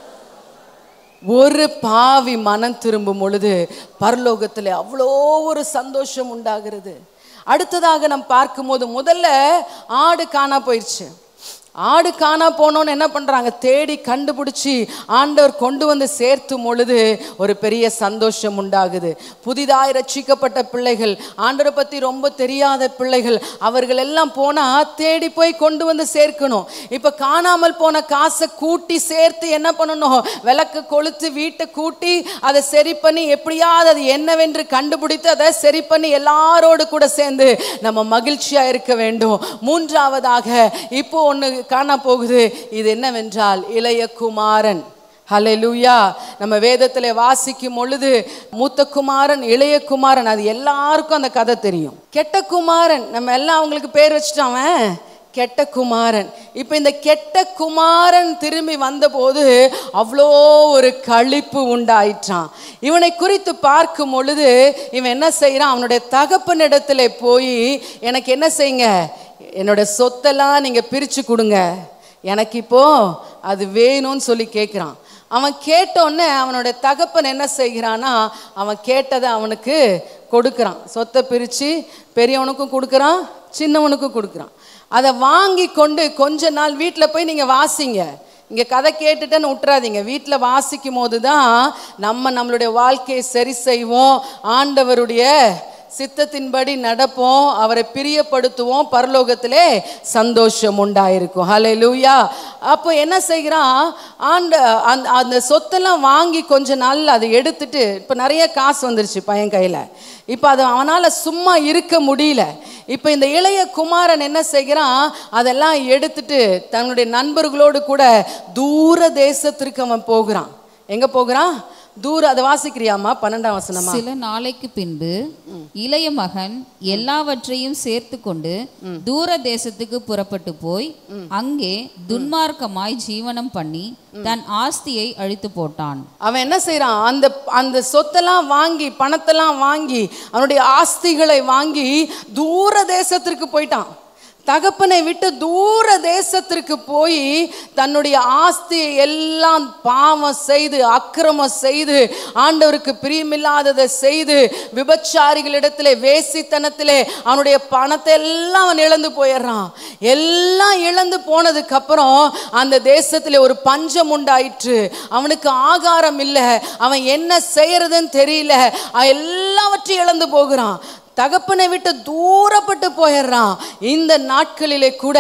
ஒரு பாவி மனம் திரும்பும் பொழுது பரலோகத்தில் அவ்வளோ ஒரு சந்தோஷம் உண்டாகிறது அடுத்ததாக நாம் பார்க்கும்போது முதல்ல ஆடு காணா போயிடுச்சு ஆடு காணா போனோன்னு என்ன பண்றாங்க தேடி கண்டுபிடிச்சி ஆண்டவர் கொண்டு வந்து சேர்த்தும் பொழுது ஒரு பெரிய சந்தோஷம் உண்டாகுது புதிதாய் ரட்சிக்கப்பட்ட பிள்ளைகள் ஆண்டவரை பத்தி ரொம்ப தெரியாத பிள்ளைகள் அவர்கள் எல்லாம் போனா தேடி போய் கொண்டு வந்து சேர்க்கணும் இப்ப காணாமல் போன காசை கூட்டி சேர்த்து என்ன பண்ணணும் விளக்கு கொளுத்து வீட்டை கூட்டி அதை சரி பண்ணி எப்படியாவது அது என்னவென்று கண்டுபிடித்து அதை சரி பண்ணி எல்லாரோடு கூட சேர்ந்து நம்ம மகிழ்ச்சியா இருக்க வேண்டும் மூன்றாவதாக இப்போ ஒண்ணு காண போகுது இது என்னவென்றால் இளைய குமாரன் ஹalleluya நம்ம வேதத்தில் வாசிக்கும் பொழுது மூத்த குமாரன் இளைய குமாரன் அது எல்லாருக்கும் அந்த கதை தெரியும் கெட்ட குமாரன் நம்ம எல்லாம் அவங்களுக்கு பேர் வச்சுட்டோம் அவன் கெட்ட குமாரன் இப்போ இந்த கெட்ட குமாரன் திரும்பி வந்தபோது அவ்வளோ ஒரு களிப்பு உண்டாயிற்றான் இவனை குறித்து பார்க்கும் பொழுது இவன் என்ன செய்கிறான் அவனுடைய தகப்பனிடத்துல போய் எனக்கு என்ன செய்யுங்க என்னோட சொத்தெல்லாம் நீங்கள் பிரித்து கொடுங்க எனக்கு இப்போ அது வேணும்னு சொல்லி கேட்குறான் அவன் கேட்டோன்னே அவனோட தகப்பன் என்ன செய்கிறான்னா அவன் கேட்டதை அவனுக்கு கொடுக்குறான் சொத்தை பிரித்து பெரியவனுக்கும் கொடுக்குறான் சின்னவனுக்கும் கொடுக்குறான் அதை வாங்கி கொண்டு கொஞ்ச நாள் வீட்டில் போய் நீங்கள் வாசிங்க இங்கே கதை கேட்டுட்டேன்னு விட்டுறாதீங்க வீட்டில் வாசிக்கும் போது தான் நம்ம நம்மளுடைய வாழ்க்கையை சரி செய்வோம் ஆண்டவருடைய சித்தத்தின்படி நடப்போம் அவரை பிரியப்படுத்துவோம் பரலோகத்திலே சந்தோஷம் உண்டாயிருக்கும் ஹலே லூயா அப்போ என்ன செய்கிறான் ஆண்ட அந்த அந்த சொத்தெல்லாம் வாங்கி கொஞ்ச நாள் அதை எடுத்துட்டு இப்போ நிறைய காசு வந்துருச்சு பையன் கையில் இப்போ அது அவனால் சும்மா இருக்க முடியல இப்போ இந்த இளைய குமாரன் என்ன செய்கிறான் அதெல்லாம் எடுத்துட்டு தன்னுடைய நண்பர்களோடு கூட தூர தேசத்திற்கு அவன் போகிறான் எங்கே போகிறான் தூர அதை வாசிக்கிறியாமா பன்னெண்டாம் வசனமா சில நாளைக்கு பின்பு இளைய மகன் எல்லாவற்றையும் சேர்த்து கொண்டு தூர தேசத்துக்கு புறப்பட்டு போய் அங்கே துன்மார்க்கமாய் ஜீவனம் பண்ணி தன் ஆஸ்தியை அழித்து போட்டான் அவன் என்ன செய்றான் அந்த அந்த சொத்தெல்லாம் வாங்கி பணத்தெல்லாம் வாங்கி அவனுடைய ஆஸ்திகளை வாங்கி தூர தேசத்திற்கு போயிட்டான் தகப்பனை விட்டு தூர தேசத்திற்கு போய் தன்னுடைய ஆஸ்தியை எல்லாம் பாவம் செய்து அக்கிரமம் செய்து ஆண்டவருக்கு பிரியமில்லாததை செய்து விபச்சாரிகளிடத்திலே வேசித்தனத்திலே அவனுடைய பணத்தை எல்லாம் அவன் இழந்து போயிடுறான் எல்லாம் இழந்து போனதுக்கு அப்புறம் அந்த தேசத்திலே ஒரு பஞ்சம் உண்டாயிற்று அவனுக்கு ஆகாரம் இல்லை அவன் என்ன செய்யறதுன்னு தெரியல அவன் எல்லாவற்றையும் இழந்து போகிறான் தகப்பனை விட்டு தூரப்பட்டு போயிடுறான் இந்த நாட்களிலே கூட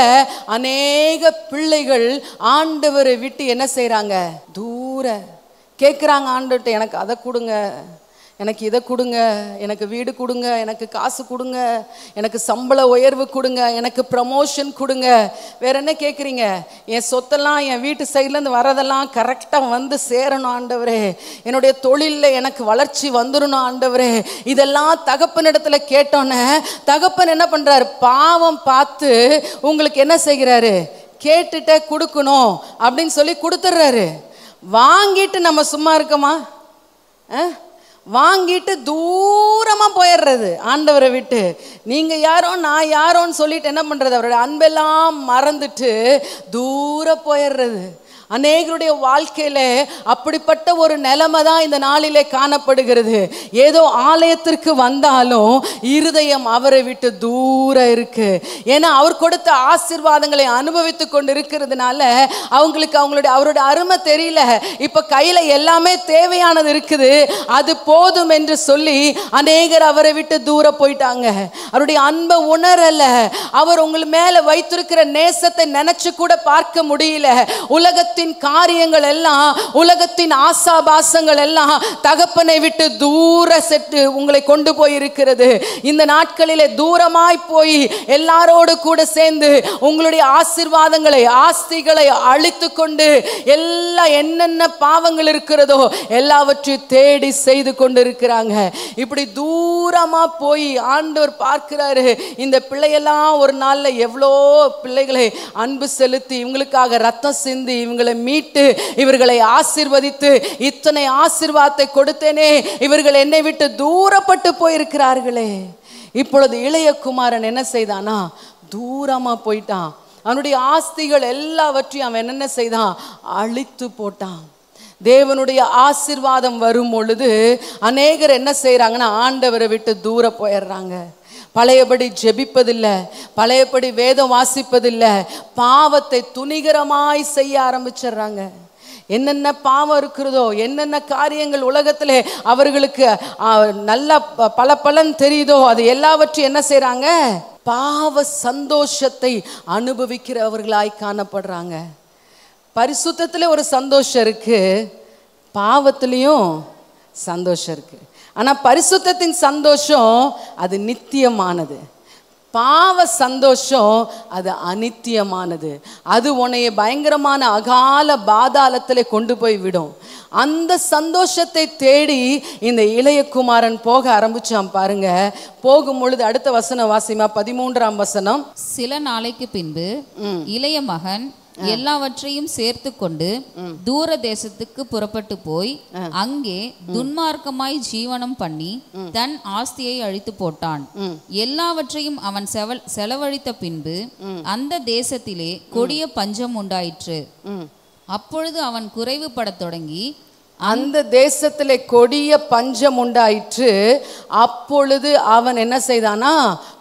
அநேக பிள்ளைகள் ஆண்டவரை விட்டு என்ன செய்றாங்க தூர கேட்குறாங்க ஆண்டவர்கிட்ட எனக்கு அதை கொடுங்க எனக்கு இதை கொடுங்க எனக்கு வீடு கொடுங்க எனக்கு காசு கொடுங்க எனக்கு சம்பள உயர்வு கொடுங்க எனக்கு ப்ரமோஷன் கொடுங்க வேற என்ன கேட்குறீங்க என் சொத்தெல்லாம் என் வீட்டு சைட்லேருந்து வரதெல்லாம் கரெக்டாக வந்து சேரணும் ஆண்டவரே என்னுடைய தொழிலில் எனக்கு வளர்ச்சி வந்துடணும் ஆண்டவரே இதெல்லாம் தகப்பனிடத்துல கேட்டோன்னே தகப்பன் என்ன பண்ணுறாரு பாவம் பார்த்து உங்களுக்கு என்ன செய்கிறாரு கேட்டுட்ட கொடுக்கணும் அப்படின்னு சொல்லி கொடுத்துட்றாரு வாங்கிட்டு நம்ம சும்மா இருக்கோமா ஆ? வாங்கிட்டு தூரமா போயிடுறது ஆண்டவரை விட்டு நீங்க யாரோ நான் யாரோன்னு சொல்லிட்டு என்ன பண்றது அவருடைய அன்பெல்லாம் மறந்துட்டு தூர போயிடுறது அநேகருடைய வாழ்க்கையில அப்படிப்பட்ட ஒரு நிலைமை தான் இந்த நாளிலே காணப்படுகிறது ஏதோ ஆலயத்திற்கு வந்தாலும் இருதயம் அவரை விட்டு தூர இருக்கு ஏன்னா அவர் கொடுத்த ஆசீர்வாதங்களை அனுபவித்து கொண்டு இருக்கிறதுனால அவங்களுக்கு அவங்களுடைய அவருடைய அருமை தெரியல இப்ப கையில எல்லாமே தேவையானது இருக்குது அது போதும் என்று சொல்லி அநேகர் அவரை விட்டு தூர போயிட்டாங்க அவருடைய அன்பை உணரல அவர் உங்கள் மேல வைத்திருக்கிற நேசத்தை நினைச்சு கூட பார்க்க முடியல உலகத்தில் உலகத்தின் காரியங்கள் எல்லாம் உலகத்தின் ஆசாபாசங்கள் எல்லாம் தகப்பனை விட்டு தூர செட்டு உங்களை கொண்டு போய் இருக்கிறது இந்த நாட்களிலே தூரமாய் போய் எல்லாரோடு கூட சேர்ந்து உங்களுடைய ஆசீர்வாதங்களை ஆஸ்திகளை அழித்து கொண்டு எல்லா என்னென்ன பாவங்கள் இருக்கிறதோ எல்லாவற்றையும் தேடி செய்து கொண்டு இருக்கிறாங்க இப்படி தூரமா போய் ஆண்டவர் பார்க்கிறாரு இந்த பிள்ளையெல்லாம் ஒரு நாள்ல எவ்வளோ பிள்ளைகளை அன்பு செலுத்தி இவங்களுக்காக ரத்தம் சிந்தி இவங்களை மீட்டு இவர்களை ஆசீர்வதித்து இத்தனை ஆசீர்வாதத்தை கொடுத்தேனே இவர்கள் என்னை விட்டு தூரப்பட்டு போயிருக்கிறார்களே இப்பொழுது இளைய குமாரன் என்ன செய்தானா தூரமா போயிட்டான் அவனுடைய ஆஸ்திகள் எல்லாவற்றையும் அவன் என்னென்ன செய்தான் அழித்து போட்டான் தேவனுடைய ஆசீர்வாதம் வரும் பொழுது அநேகர் என்ன செய்றாங்கன்னா ஆண்டவரை விட்டு தூர போயிடுறாங்க பழையபடி ஜெபிப்பதில்லை பழையபடி வேதம் வாசிப்பதில்லை பாவத்தை துணிகரமாய் செய்ய ஆரம்பிச்சிடுறாங்க என்னென்ன பாவம் இருக்கிறதோ என்னென்ன காரியங்கள் உலகத்திலே அவர்களுக்கு ஆ, நல்ல ப- பல பலன் தெரியுதோ அது எல்லாவற்றையும் என்ன செய்றாங்க பாவ சந்தோஷத்தை அனுபவிக்கிறவர்களாய் காணப்படுறாங்க பரிசுத்தத்துல ஒரு சந்தோஷம் இருக்கு பாவத்திலையும் சந்தோஷம் இருக்கு ஆனா பரிசுத்தத்தின் சந்தோஷம் அது நித்தியமானது பாவ சந்தோஷம் அது அனித்தியமானது அது உன்னைய பயங்கரமான அகால பாதாளத்தில் கொண்டு போய் விடும் அந்த சந்தோஷத்தை தேடி இந்த இளையகுமாரன் போக ஆரம்பிச்சான் பாருங்க போகும் பொழுது அடுத்த வசனம் வாசிமா பதிமூன்றாம் வசனம் சில நாளைக்கு பின்பு இளைய மகன் எல்லாவற்றையும் சேர்த்து கொண்டு தூர தேசத்துக்கு புறப்பட்டு போய் அங்கே துன்மார்க்கமாய் ஜீவனம் பண்ணி தன் ஆஸ்தியை அழித்து போட்டான் எல்லாவற்றையும் அவன் செவல் செலவழித்த பின்பு அந்த தேசத்திலே கொடிய பஞ்சம் உண்டாயிற்று அப்பொழுது அவன் குறைவுபடத் தொடங்கி அந்த தேசத்திலே கொடிய பஞ்சம் உண்டாயிற்று அப்பொழுது அவன் என்ன செய்தானா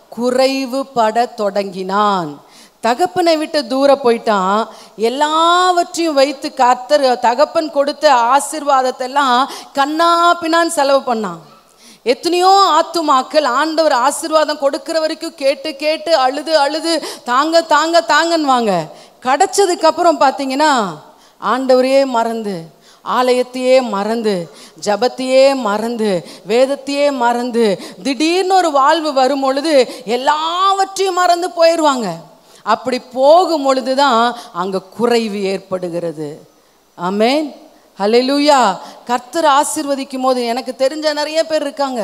குறைவுபட தொடங்கினான் தகப்பனை விட்டு தூர போயிட்டான் எல்லாவற்றையும் வைத்து கர்த்தர் தகப்பன் கொடுத்த ஆசீர்வாதத்தை எல்லாம் கண்ணா பின்னான்னு செலவு பண்ணான் எத்தனையோ ஆத்துமாக்கள் ஆண்டவர் ஆசீர்வாதம் கொடுக்கிற வரைக்கும் கேட்டு கேட்டு அழுது அழுது தாங்க தாங்க தாங்கன்னுவாங்க கிடைச்சதுக்கு அப்புறம் பார்த்தீங்கன்னா ஆண்டவரையே மறந்து ஆலயத்தையே மறந்து ஜபத்தையே மறந்து வேதத்தையே மறந்து திடீர்னு ஒரு வாழ்வு வரும் பொழுது எல்லாவற்றையும் மறந்து போயிடுவாங்க அப்படி போகும் பொழுது தான் அங்கே குறைவு ஏற்படுகிறது ஆமென் ஹalleluya கர்த்தர் ஆசீர்வதிக்கும் போது எனக்கு தெரிஞ்ச நிறைய பேர் இருக்காங்க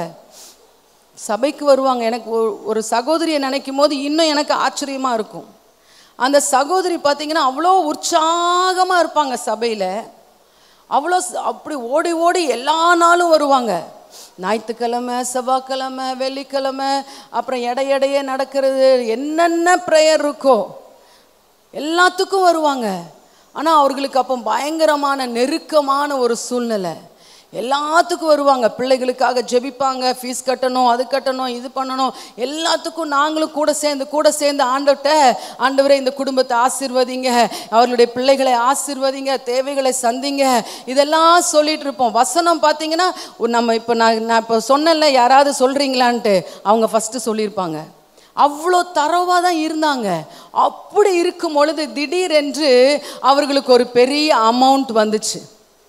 சபைக்கு வருவாங்க எனக்கு ஒரு- ஒரு சகோதரியை நினைக்கும் போது இன்னும் எனக்கு ஆச்சரியமா இருக்கும் அந்த சகோதரி பார்த்தீங்கன்னா அவ்வளோ உற்சாகமாக இருப்பாங்க சபையில் அவ்வளோ ச- அப்படி ஓடி ஓடி எல்லா நாளும் வருவாங்க ஞாயிற்றுக்கிழமை செவ்வாய்க்கிழமை வெள்ளிக்கிழமை அப்புறம் எடை எடையே நடக்கிறது என்னென்ன ப்ரேயர் இருக்கோ எல்லாத்துக்கும் வருவாங்க ஆனால் அவர்களுக்கு அப்போ பயங்கரமான நெருக்கமான ஒரு சூழ்நிலை எல்லாத்துக்கும் வருவாங்க பிள்ளைகளுக்காக ஜெபிப்பாங்க ஃபீஸ் கட்டணும் அது கட்டணும் இது பண்ணணும் எல்லாத்துக்கும் நாங்களும் கூட சேர்ந்து கூட சேர்ந்து ஆண்டவர்கிட்ட ஆண்டவரே இந்த குடும்பத்தை ஆசீர்வதிங்க அவர்களுடைய பிள்ளைகளை ஆசீர்வதிங்க தேவைகளை சந்திங்க இதெல்லாம் சொல்லிட்டு இருப்போம் வசனம் பார்த்தீங்கன்னா ஒரு நம்ம இப்போ நான் நான் இப்போ சொன்னேன்ல யாராவது சொல்கிறீங்களான்ட்டு அவங்க ஃபஸ்ட்டு சொல்லியிருப்பாங்க அவ்வளோ தரவாக தான் இருந்தாங்க அப்படி இருக்கும் பொழுது திடீரென்று அவர்களுக்கு ஒரு பெரிய அமௌண்ட் வந்துச்சு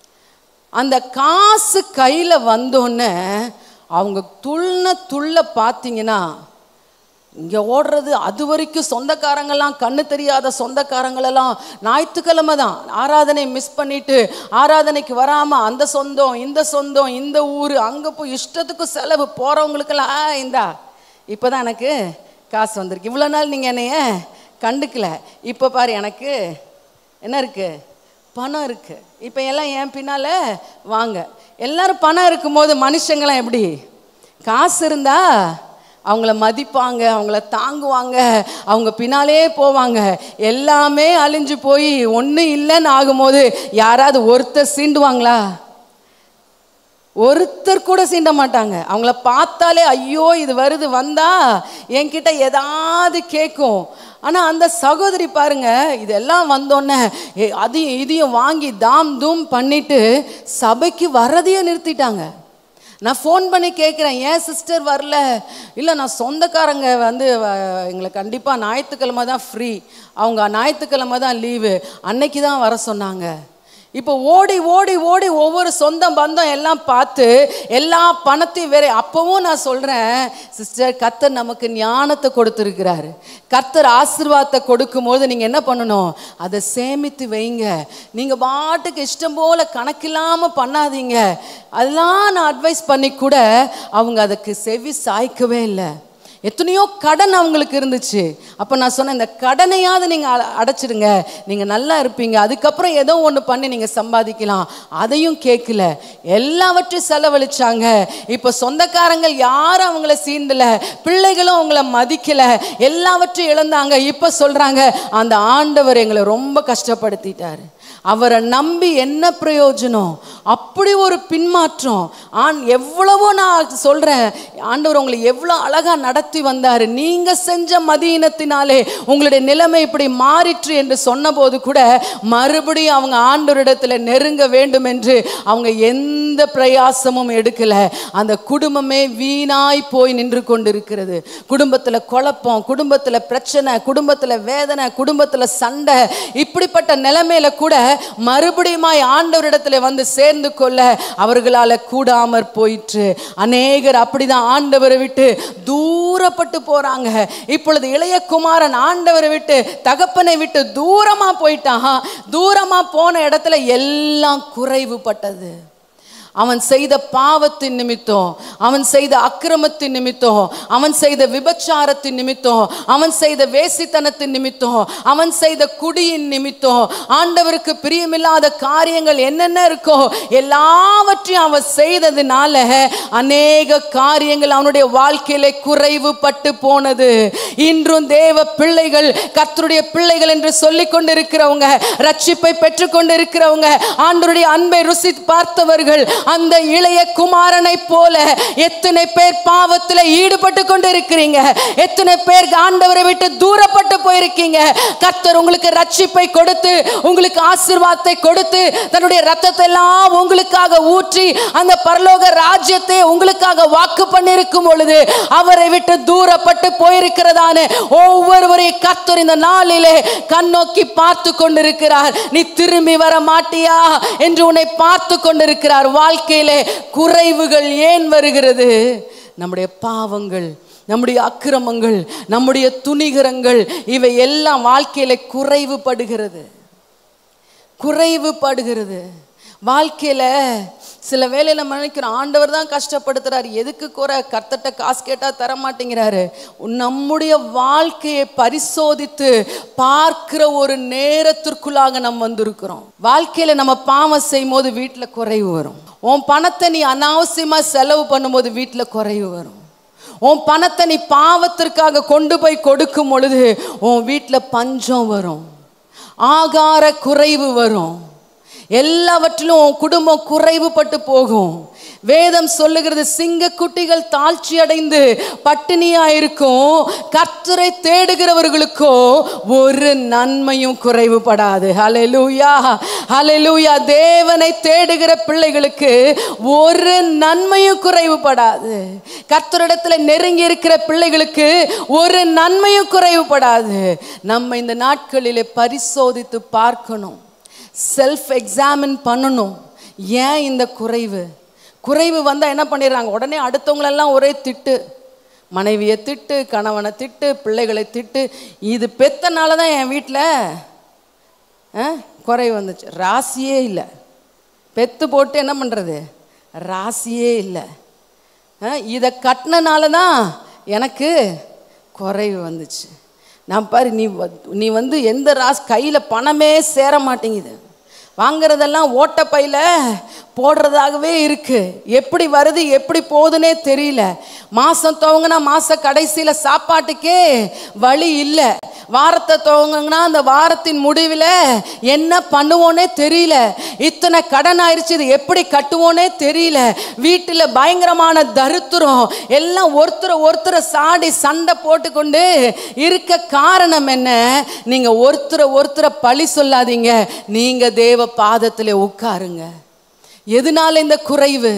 அந்த காசு கையில் வந்தோடனே அவங்க துள்ள துள்ள பார்த்தீங்கன்னா இங்கே ஓடுறது அது வரைக்கும் சொந்தக்காரங்கெல்லாம் கண்ணு தெரியாத சொந்தக்காரங்களெல்லாம் ஞாயிற்றுக்கிழமை தான் ஆராதனை மிஸ் பண்ணிட்டு ஆராதனைக்கு வராமல் அந்த சொந்தம் இந்த சொந்தம் இந்த ஊர் அங்கே போய் இஷ்டத்துக்கு செலவு போகிறவங்களுக்கெல்லாம் "ஆ, இந்தா இப்போ தான் எனக்கு காசு வந்திருக்கு இவ்வளோ நாள் நீங்கள் என்னைய கண்டுக்கல இப்போ பாரு எனக்கு என்ன இருக்கு பணம் இருக்கு இப்போ எல்லாம் என் பின்னால வாங்க எல்லாரும் பணம் இருக்கும்போது மனுஷங்களாம் எப்படி காசு இருந்தா அவங்கள மதிப்பாங்க அவங்கள தாங்குவாங்க அவங்க பின்னாலே போவாங்க எல்லாமே அழிஞ்சு போய் ஒன்றும் இல்லைன்னு ஆகும்போது யாராவது ஒருத்தர் சீண்டுவாங்களா ஒருத்தர் கூட சீண்ட மாட்டாங்க அவங்கள பார்த்தாலே ஐயோ இது வருது வந்தா என்கிட்ட ஏதாவது கேட்கும் ஆனா அந்த சகோதரி பாருங்க இதெல்லாம் வந்தோடனே ஏ, அதையும் இதையும் வாங்கி தாம் தூம் பண்ணிட்டு சபைக்கு வர்றதையே நிறுத்திட்டாங்க நான் ஃபோன் பண்ணி கேட்குறேன் ஏன் சிஸ்டர் வரல இல்லை நான் சொந்தக்காரங்க வந்து அஹ், எங்களுக்கு கண்டிப்பாக ஞாயிற்றுக்கிழமை தான் ஃப்ரீ அவங்க ஞாயிற்றுக்கிழமை தான் லீவு அன்னைக்கு தான் வர சொன்னாங்க இப்போ ஓடி ஓடி ஓடி ஒவ்வொரு சொந்தம் பந்தம் எல்லாம் பார்த்து எல்லா பணத்தையும் வேற அப்பவும் நான் சொல்றேன் சிஸ்டர் கர்த்தர் நமக்கு ஞானத்தை கொடுத்துருக்கிறாரு கர்த்தர் ஆசீர்வாதத்தை கொடுக்கும்போது நீங்க என்ன பண்ணணும் அதை சேமித்து வைங்க நீங்க பாட்டுக்கு இஷ்டம் போல கணக்கில்லாம பண்ணாதீங்க அதெல்லாம் நான் அட்வைஸ் பண்ணி கூட அவங்க அதுக்கு செவி சாய்க்கவே இல்லை எத்தனையோ கடன் அவங்களுக்கு இருந்துச்சு அப்போ நான் சொன்னேன் இந்த கடனையாவது நீங்கள் அடைச்சிடுங்க நீங்கள் நல்லா இருப்பீங்க அதுக்கப்புறம் ஏதோ ஒன்று பண்ணி நீங்கள் சம்பாதிக்கலாம் அதையும் கேட்கல எல்லாவற்றையும் செலவழிச்சாங்க இப்போ சொந்தக்காரங்கள் யாரும் அவங்கள சீண்டல பிள்ளைகளும் அவங்கள மதிக்கல எல்லாவற்றையும் இழந்தாங்க இப்போ சொல்கிறாங்க அந்த ஆண்டவர் எங்களை ரொம்ப கஷ்டப்படுத்திட்டாரு அவரை நம்பி என்ன பிரயோஜனம் அப்படி ஒரு பின்மாற்றம் ஆண் எவ்வளவோ நான் சொல்றேன் ஆண்டவர் உங்களை எவ்வளோ அழகா நடத்தி வந்தாரு நீங்க செஞ்ச மதியினத்தினாலே உங்களுடைய நிலைமை இப்படி மாறிற்று என்று சொன்னபோது கூட மறுபடியும் அவங்க ஆண்டவரிடத்துல நெருங்க வேண்டும் என்று அவங்க எந்த பிரயாசமும் எடுக்கல அந்த குடும்பமே வீணாய் போய் நின்று கொண்டிருக்கிறது குடும்பத்துல குழப்பம் குடும்பத்துல பிரச்சனை குடும்பத்துல வேதனை குடும்பத்துல சண்டை இப்படிப்பட்ட நிலைமையில கூட மறுபடியுமாய் ஆண்டவரிடத்துல வந்து சேர்ந்து கொள்ள அவர்களால கூடாமற் போயிற்று அநேகர் அப்படிதான் ஆண்டவரை விட்டு தூரப்பட்டு போறாங்க இப்பொழுது இளைய குமாரன் ஆண்டவரை விட்டு தகப்பனை விட்டு தூரமா போயிட்டான் தூரமா போன இடத்துல எல்லாம் குறைவுபட்டது அவன் செய்த பாவத்தின் நிமித்தம் அவன் செய்த அக்கிரமத்தின் நிமித்தம் அவன் செய்த விபச்சாரத்தின் நிமித்தம் அவன் செய்த வேசித்தனத்தின் நிமித்தம் அவன் செய்த குடியின் நிமித்தம் ஆண்டவருக்கு பிரியமில்லாத காரியங்கள் என்னென்ன இருக்கோ எல்லாவற்றையும் அவன் செய்ததுனால அநேக காரியங்கள் அவனுடைய வாழ்க்கையில குறைவுபட்டு போனது இன்றும் தேவ பிள்ளைகள் கர்த்தருடைய பிள்ளைகள் என்று சொல்லிக் கொண்டிருக்கிறவங்க ரட்சிப்பை பெற்றுக் கொண்டிருக்கிறவங்க ஆண்டவருடைய அன்பை ருசி பார்த்தவர்கள் அந்த இளைய குமாரனை போல எத்தனை பேர் பாவத்தில் ஈடுபட்டு கொண்டு இருக்கிறீங்க எத்தனை பேர் ஆண்டவரை விட்டு தூரப்பட்டு போயிருக்கீங்க கர்த்தர் உங்களுக்கு ரட்சிப்பை கொடுத்து உங்களுக்கு ஆசீர்வாதத்தை கொடுத்து தன்னுடைய ரத்தத்தை எல்லாம் உங்களுக்காக ஊற்றி அந்த பரலோக ராஜ்யத்தை உங்களுக்காக வாக்கு பண்ணியிருக்கும் பொழுது அவரை விட்டு தூரப்பட்டு போயிருக்கிறதான ஒவ்வொருவரையும் கர்த்தர் இந்த நாளிலே கண்ணோக்கி பார்த்து கொண்டிருக்கிறார் நீ திரும்பி வர மாட்டியா என்று உன்னை பார்த்து கொண்டிருக்கிறார் வாழ்க்கையிலே குறைவுகள் ஏன் வருகிறது நம்முடைய பாவங்கள் நம்முடைய அக்கிரமங்கள் நம்முடைய துணிகரங்கள் இவை எல்லாம் வாழ்க்கையில குறைவுபடுகிறது குறைவுபடுகிறது வாழ்க்கையில சில வேளை நம்ம நினைக்கிறோம் ஆண்டவர் தான் கஷ்டப்படுத்துறாரு எதுக்கு குறை கர்த்தட்ட காசு கேட்டா தர மாட்டேங்கிறாரு நம்முடைய வாழ்க்கையை பரிசோதித்து பார்க்கிற ஒரு நேரத்திற்குள்ளாக நம்ம வந்திருக்கிறோம் வாழ்க்கையில நம்ம பாவம் செய்யும் போது வீட்டில் குறைவு வரும் உன் பணத்தை நீ அனாவசியமா செலவு பண்ணும்போது வீட்டில் குறைவு வரும் உன் பணத்தை நீ பாவத்திற்காக கொண்டு போய் கொடுக்கும் பொழுது உன் வீட்டில் பஞ்சம் வரும் ஆகார குறைவு வரும் எல்லாவற்றிலும் உன் குடும்பம் குறைவுபட்டு போகும் வேதம் சொல்லுகிறது சிங்க குட்டிகள் தாழ்ச்சி அடைந்து பட்டினியா இருக்கும் கர்த்தரை தேடுகிறவர்களுக்கோ ஒரு நன்மையும் குறைவுபடாது ஹalleluya ஹalleluya தேவனை தேடுகிற பிள்ளைகளுக்கு ஒரு நன்மையும் குறைவுபடாது கர்த்தரிடத்துல நெருங்கி இருக்கிற பிள்ளைகளுக்கு ஒரு நன்மையும் குறைவுபடாது நம்ம இந்த நாட்களிலே பரிசோதித்து பார்க்கணும் செல்ஃப் எக்ஸாமின் பண்ணணும் ஏன் இந்த குறைவு குறைவு வந்தால் என்ன பண்ணிடுறாங்க உடனே அடுத்தவங்களெல்லாம் ஒரே திட்டு மனைவியை திட்டு கணவனை திட்டு பிள்ளைகளை திட்டு இது பெத்தனால தான் என் வீட்டில் குறைவு வந்துச்சு ராசியே இல்லை பெத்து போட்டு என்ன பண்ணுறது ராசியே இல்லை இதை கட்டினனால தான் எனக்கு குறைவு வந்துச்சு நான் பாரு நீ வ- நீ வந்து எந்த ராசி கையில் பணமே சேர மாட்டேங்குது வாங்குறதெல்லாம் ஓட்டப்பையில் போடுறதாகவே இருக்கு எப்படி வருது எப்படி போகுதுன்னே தெரியல மாதம் துவங்கினா மாத கடைசியில் சாப்பாட்டுக்கே வழி இல்லை வாரத்தை துவங்குனா அந்த வாரத்தின் முடிவில் என்ன பண்ணுவோன்னே தெரியல இத்தனை கடன் ஆயிடுச்சு இது எப்படி கட்டுவோன்னே தெரியல வீட்டில் பயங்கரமான தரித்திரம் எல்லாம் ஒருத்தரை ஒருத்தரை சாடி சண்டை போட்டுக்கொண்டு இருக்க காரணம் என்ன நீங்க ஒருத்தரை ஒருத்தரை பழி சொல்லாதீங்க நீங்க தேவ பாதத்தில் உட்காருங்க எதனால இந்த குறைவு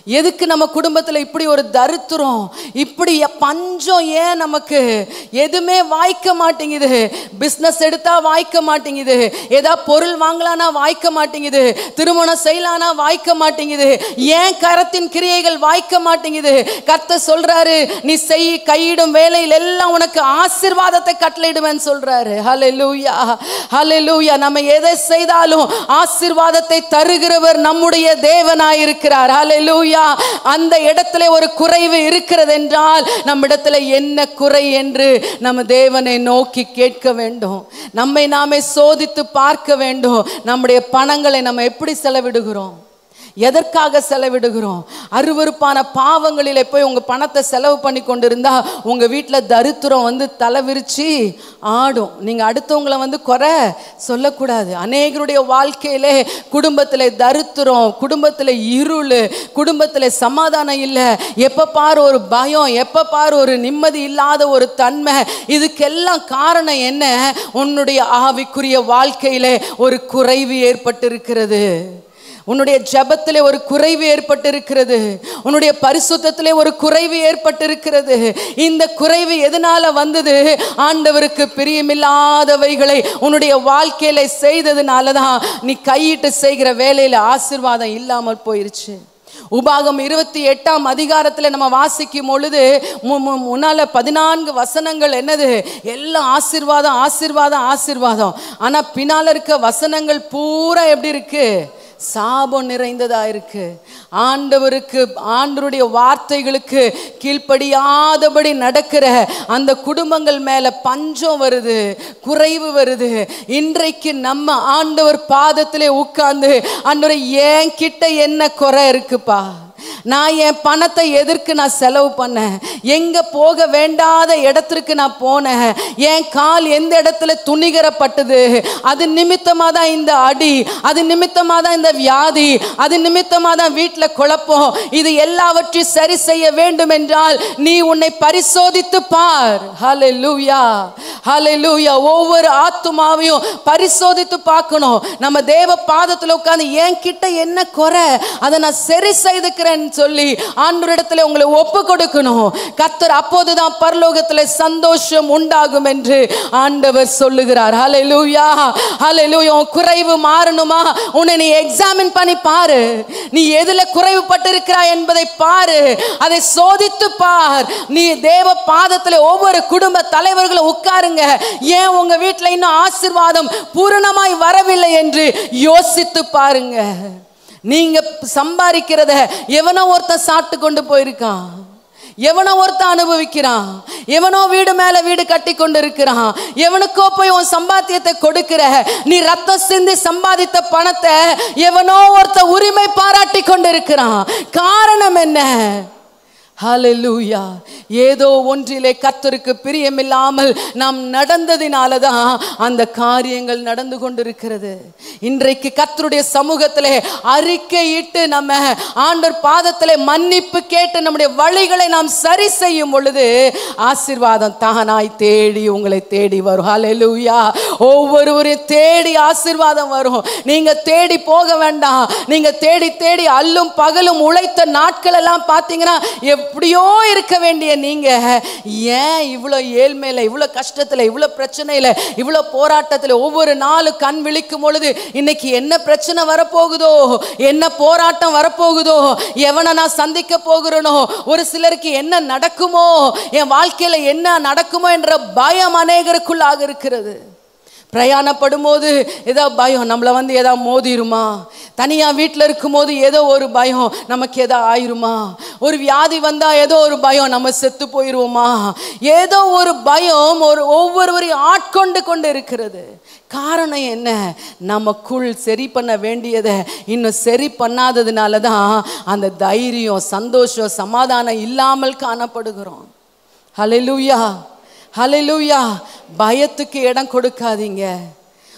எதுக்கு நம்ம குடும்பத்துல இப்படி ஒரு தரித்திரம் இப்படி எ- பஞ்சம் ஏன் நமக்கு எதுவுமே வாய்க்க மாட்டேங்குது பிஸ்னஸ் எடுத்தா வாய்க்க மாட்டேங்குது ஏதா பொருள் வாங்கலானா வாய்க்க மாட்டேங்குது திருமணம் செய்யலானா வாய்க்க மாட்டேங்குது ஏன் கரத்தின் கிரியைகள் வாய்க்க மாட்டேங்குது கத்த சொல்றாரு நீ செய் கையிடும் வேலையில் எல்லாம் உனக்கு ஆசீர்வாதத்தை கட்டளையிடுவேன்னு சொல்றாரு ஹalleluya ஹalleluya நம்ம எதை செய்தாலும் ஆசீர்வாதத்தை தருகிறவர் நம்முடைய தேவனாயிருக்கிறார் ஹalleluya அந்த இடத்துல ஒரு குறைவு இருக்கிறது என்றால் நம்மிடத்துல என்ன குறை என்று நம்ம தேவனை நோக்கி கேட்க வேண்டும் நம்மை நாமே சோதித்து பார்க்க வேண்டும் நம்முடைய பணங்களை நம்ம எப்படி செலவிடுகிறோம் எதற்காக செலவிடுகிறோம் அருவருப்பான பாவங்களிலே போய் உங்க பணத்தை செலவு பண்ணி கொண்டிருந்தா உங்க வீட்டில் தரித்திரம் வந்து தலை விரிச்சு ஆடும் நீங்க அடுத்தவங்களை வந்து குறை சொல்லக்கூடாது அநேகருடைய வாழ்க்கையிலே குடும்பத்தில் தரித்திரம் குடும்பத்தில் இருள் குடும்பத்தில் சமாதானம் இல்லை எப்போ பாரு ஒரு பயம் எப்போ பாரு ஒரு நிம்மதி இல்லாத ஒரு தன்மை இதுக்கெல்லாம் காரணம் என்ன உன்னுடைய ஆவிக்குரிய வாழ்க்கையிலே ஒரு குறைவு ஏற்பட்டிருக்கிறது உன்னுடைய ஜெபத்திலே ஒரு குறைவு ஏற்பட்டிருக்கிறது உன்னுடைய பரிசுத்தத்திலே ஒரு குறைவு ஏற்பட்டிருக்கிறது இந்த குறைவு எதனால வந்தது ஆண்டவருக்கு பிரியமில்லாதவைகளை உன்னுடைய வாழ்க்கையில செய்ததுனால தான் நீ கையிட்டு செய்கிற வேலையில ஆசீர்வாதம் இல்லாமல் போயிருச்சு உபாகம் இருபத்தி எட்டாம் அதிகாரத்துல நம்ம வாசிக்கும் பொழுது மு- மு- முன்னால பதினான்கு வசனங்கள் என்னது எல்லாம் ஆசீர்வாதம் ஆசீர்வாதம் ஆசீர்வாதம் ஆனா பின்னால இருக்க வசனங்கள் பூரா எப்படி இருக்கு சாபம் நிறைந்ததா இருக்கு ஆண்டவருக்கு ஆண்டவருடைய வார்த்தைகளுக்கு கீழ்ப்படியாதபடி நடக்கிற அந்த குடும்பங்கள் மேல பஞ்சம் வருது குறைவு வருது இன்றைக்கு நம்ம ஆண்டவர் பாதத்திலே உட்கார்ந்து ஆண்டவரை என் கிட்ட என்ன குறை இருக்குப்பா நான் என் பணத்தை எதற்கு நான் செலவு பண்ணேன் எங்க போக வேண்டாத இடத்திற்கு நான் போனேன் என் கால் எந்த இடத்துல துணிகரப்பட்டது அது நிமித்தமா தான் இந்த அடி அது நிமித்தமா தான் இந்த வியாதி அது நிமித்தமா தான் வீட்டில் குழப்பம் இது எல்லாவற்றையும் சரி செய்ய வேண்டும் என்றால் நீ உன்னை பரிசோதித்து பார் ஹalleluya ஹalleluya ஒவ்வொரு ஆத்துமாவையும் பரிசோதித்து பார்க்கணும் நம்ம தேவ பாதத்துல உட்கார்ந்து என் கிட்ட என்ன குறை அதை நான் சரி செய்துக்கிறேன்னு சொல்லி ஆண்டவரிடத்துல உங்களை ஒப்பு கொடுக்கணும் கர்த்தர் அப்போதுதான் பரலோகத்துல சந்தோஷம் உண்டாகும் என்று ஆண்டவர் சொல்லுகிறார் ஹalleluya ஹalleluya உன் குறைவு மாறணுமா உன்னை நீ எக்ஸாமின் பண்ணி பாரு நீ எதுல குறைவுபட்டிருக்கிறாய் என்பதை பாரு அதை சோதித்து பார் நீ தேவ பாதத்துல ஒவ்வொரு குடும்ப தலைவர்களும் உட்காருங்க ஏன் உங்க வீட்டுல இன்னும் ஆசீர்வாதம் பூரணமாய் வரவில்லை என்று யோசித்து பாருங்க நீங்க சம்பாதிக்கிறத எவனோ ஒருத்தன் சாப்பிட்டு கொண்டு போயிருக்கான் எவனோ ஒருத்தன் அனுபவிக்கிறான் எவனோ வீடு மேல வீடு கட்டி கொண்டு இருக்கிறான் எவனுக்கோ போய் உன் சம்பாத்தியத்தை கொடுக்கிற நீ ரத்தம் சிந்தி சம்பாதித்த பணத்தை எவனோ ஒருத்த உரிமை பாராட்டி கொண்டு இருக்கிறான் காரணம் என்ன ஹalleluya ஏதோ ஒன்றிலே கர்த்தருக்கு பிரியமில்லாமல் நாம் நடந்ததினால தான் அந்த காரியங்கள் நடந்து கொண்டிருக்கிறது இன்றைக்கு கர்த்தருடைய சமூகத்திலே அறிக்கையிட்டு நம்ம ஆண்டவர் பாதத்திலே மன்னிப்பு கேட்டு நம்முடைய வழிகளை நாம் சரி செய்யும் பொழுது ஆசீர்வாதம் தானாய் தேடி உங்களை தேடி வரும் ஹalleluya ஒவ்வொருவரையும் தேடி ஆசீர்வாதம் வரும் நீங்க தேடி போக வேண்டாம் நீங்க தேடி தேடி அல்லும் பகலும் உழைத்த நாட்கள் எல்லாம் பார்த்தீங்கன்னா எப்படியோ இருக்க வேண்டிய நீங்க ஏன் இவ்வளோ ஏழ்மையில இவ்வளோ கஷ்டத்துல இவ்வளோ பிரச்சனையில இவ்வளோ போராட்டத்துல ஒவ்வொரு நாளும் கண் விழிக்கும் பொழுது இன்னைக்கு என்ன பிரச்சனை வரப்போகுதோ என்ன போராட்டம் வரப்போகுதோ எவனை நான் சந்திக்க போகிறேனோ ஒரு சிலருக்கு என்ன நடக்குமோ என் வாழ்க்கையில என்ன நடக்குமோ என்ற பயம் அநேகருக்குள்ளாக இருக்கிறது பிரயாணப்படும் போது ஏதோ பயம் நம்மளை வந்து ஏதோ மோதிருமா தனியாக வீட்டில் இருக்கும்போது ஏதோ ஒரு பயம் நமக்கு ஏதோ ஆயிருமா ஒரு வியாதி வந்தால் ஏதோ ஒரு பயம் நம்ம செத்து போயிடுவோமா ஏதோ ஒரு பயம் ஒரு ஒவ்வொருவரையும் ஆட்கொண்டு கொண்டு இருக்கிறது காரணம் என்ன நமக்குள் சரி பண்ண வேண்டியதை இன்னும் சரி பண்ணாததுனால தான் அந்த தைரியம் சந்தோஷம் சமாதானம் இல்லாமல் காணப்படுகிறோம் ஹalleluya ஹalleluya பயத்துக்கு இடம் கொடுக்காதீங்க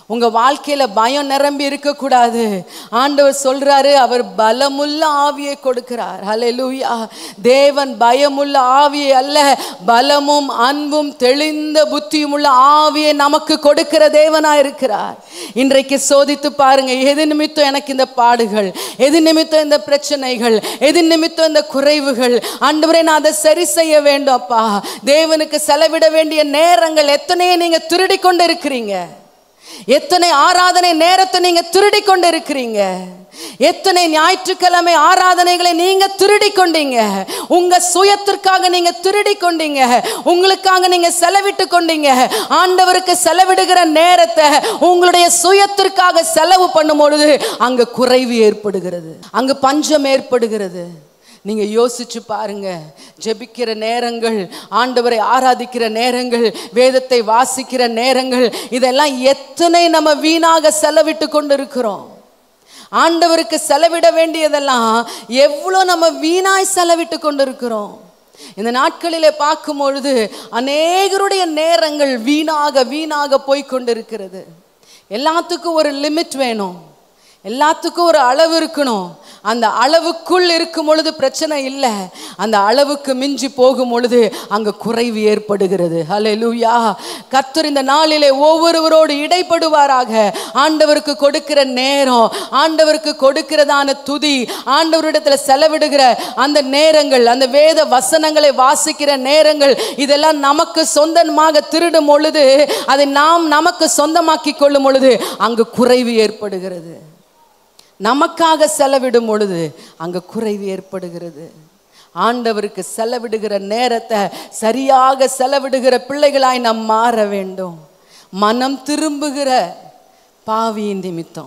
உங்க வாழ்க்கையில பயம் நிரம்பி இருக்கக்கூடாது ஆண்டவர் சொல்றாரு அவர் பலமுள்ள ஆவியை கொடுக்கிறார் ஹalleluya தேவன் பயமுள்ள ஆவியை அல்ல பலமும் அன்பும் தெளிந்த புத்தியும் உள்ள ஆவியை நமக்கு கொடுக்கிற தேவனா இருக்கிறார் இன்றைக்கு சோதித்து பாருங்க எது நிமித்தம் எனக்கு இந்த பாடுகள் எது நிமித்தம் இந்த பிரச்சனைகள் எது நிமித்தம் இந்த குறைவுகள் ஆண்டவரே நான் அதை சரி செய்ய வேண்டும் அப்பா தேவனுக்கு செலவிட வேண்டிய நேரங்கள் எத்தனையோ நீங்க திருடி கொண்டு இருக்கிறீங்க எத்தனை ஆராதனை நேரத்தை நீங்க திருடி கொண்டு இருக்கிறீங்க எத்தனை ஞாயிற்றுக்கிழமை ஆராதனைகளை நீங்க திருடி கொண்டீங்க உங்க சுயத்திற்காக நீங்க திருடி கொண்டீங்க உங்களுக்காக நீங்க செலவிட்டு கொண்டீங்க ஆண்டவருக்கு செலவிடுகிற நேரத்தை உங்களுடைய சுயத்திற்காக செலவு பண்ணும் பொழுது அங்க குறைவு ஏற்படுகிறது அங்கு பஞ்சம் ஏற்படுகிறது நீங்க யோசிச்சு பாருங்க ஜெபிக்கிற நேரங்கள் ஆண்டவரை ஆராதிக்கிற நேரங்கள் வேதத்தை வாசிக்கிற நேரங்கள் இதெல்லாம் எத்தனை நம்ம வீணாக செலவிட்டு கொண்டிருக்கிறோம் ஆண்டவருக்கு செலவிட வேண்டியதெல்லாம் எவ்வளோ நம்ம வீணாய் செலவிட்டு கொண்டிருக்கிறோம் இந்த நாட்களிலே பார்க்கும் பொழுது அநேகருடைய நேரங்கள் வீணாக வீணாக போய் கொண்டிருக்கிறது எல்லாத்துக்கும் ஒரு லிமிட் வேணும் எல்லாத்துக்கும் ஒரு அளவு இருக்கணும் அந்த அளவுக்குள் இருக்கும் பொழுது பிரச்சனை இல்லை அந்த அளவுக்கு மிஞ்சி போகும் பொழுது அங்க குறைவு ஏற்படுகிறது ஹalleluya கர்த்தர் இந்த நாளிலே ஒவ்வொருவரோடு இடைப்படுவாராக ஆண்டவருக்கு கொடுக்கிற நேரம் ஆண்டவருக்கு கொடுக்கிறதான துதி ஆண்டவரிடத்துல செலவிடுகிற அந்த நேரங்கள் அந்த வேத வசனங்களை வாசிக்கிற நேரங்கள் இதெல்லாம் நமக்கு சொந்தமாக திருடும் பொழுது அதை நாம் நமக்கு சொந்தமாக்கி கொள்ளும் பொழுது அங்கு குறைவு ஏற்படுகிறது நமக்காக செலவிடும் பொழுது அங்க குறைவு ஏற்படுகிறது ஆண்டவருக்கு செலவிடுகிற நேரத்தை சரியாக செலவிடுகிற பிள்ளைகளாய் நாம் மாற வேண்டும் மனம் திரும்புகிற பாவியின் நிமித்தம்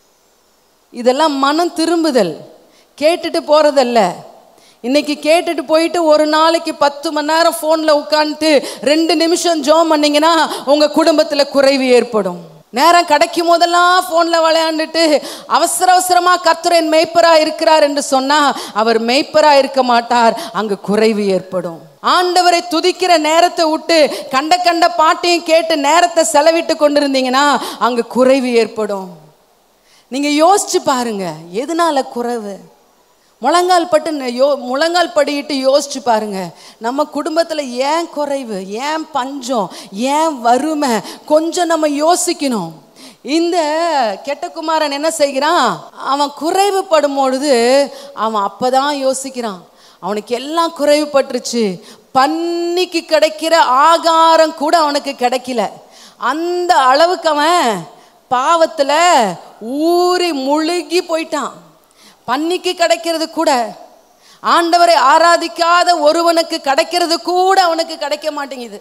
இதெல்லாம் மனம் திரும்புதல் கேட்டுட்டு போறதல்ல இன்னைக்கு கேட்டுட்டு போயிட்டு ஒரு நாளைக்கு பத்து மணி நேரம் ஃபோனில் உட்காந்துட்டு ரெண்டு நிமிஷம் ஜோம் பண்ணீங்கன்னா உங்க குடும்பத்தில் குறைவு ஏற்படும் நேரம் கிடைக்கும் போதெல்லாம் ஃபோனில் விளையாண்டுட்டு அவசர அவசரமாக கர்த்தர் மெய்ப்பராக இருக்கிறார் என்று சொன்னால் அவர் மெய்ப்பராக இருக்க மாட்டார் அங்கு குறைவு ஏற்படும் ஆண்டவரை துதிக்கிற நேரத்தை விட்டு கண்ட கண்ட பாட்டையும் கேட்டு நேரத்தை செலவிட்டு கொண்டிருந்தீங்கன்னா அங்கு குறைவு ஏற்படும் நீங்க யோசிச்சு பாருங்க எதனால குறைவு முழங்கால் பட்டு ந- யோ முழங்கால் படியிட்டு யோசிச்சு பாருங்க நம்ம குடும்பத்தில் ஏன் குறைவு ஏன் பஞ்சம் ஏன் வறுமை கொஞ்சம் நம்ம யோசிக்கணும் இந்த கெட்டகுமாரன் என்ன செய்கிறான் அவன் குறைவுபடும் பொழுது அவன் அப்பதான் யோசிக்கிறான் அவனுக்கு எல்லாம் குறைவுபட்டுருச்சு பன்னிக்கு கிடைக்கிற ஆகாரம் கூட அவனுக்கு கிடைக்கல அந்த அளவுக்கு அவன் பாவத்துல ஊறி முழுகி போயிட்டான் பன்னிக்கு கிடைக்கிறது கூட ஆண்டவரை ஆராதிக்காத ஒருவனுக்கு கிடைக்கிறது கூட அவனுக்கு கிடைக்க மாட்டேங்குது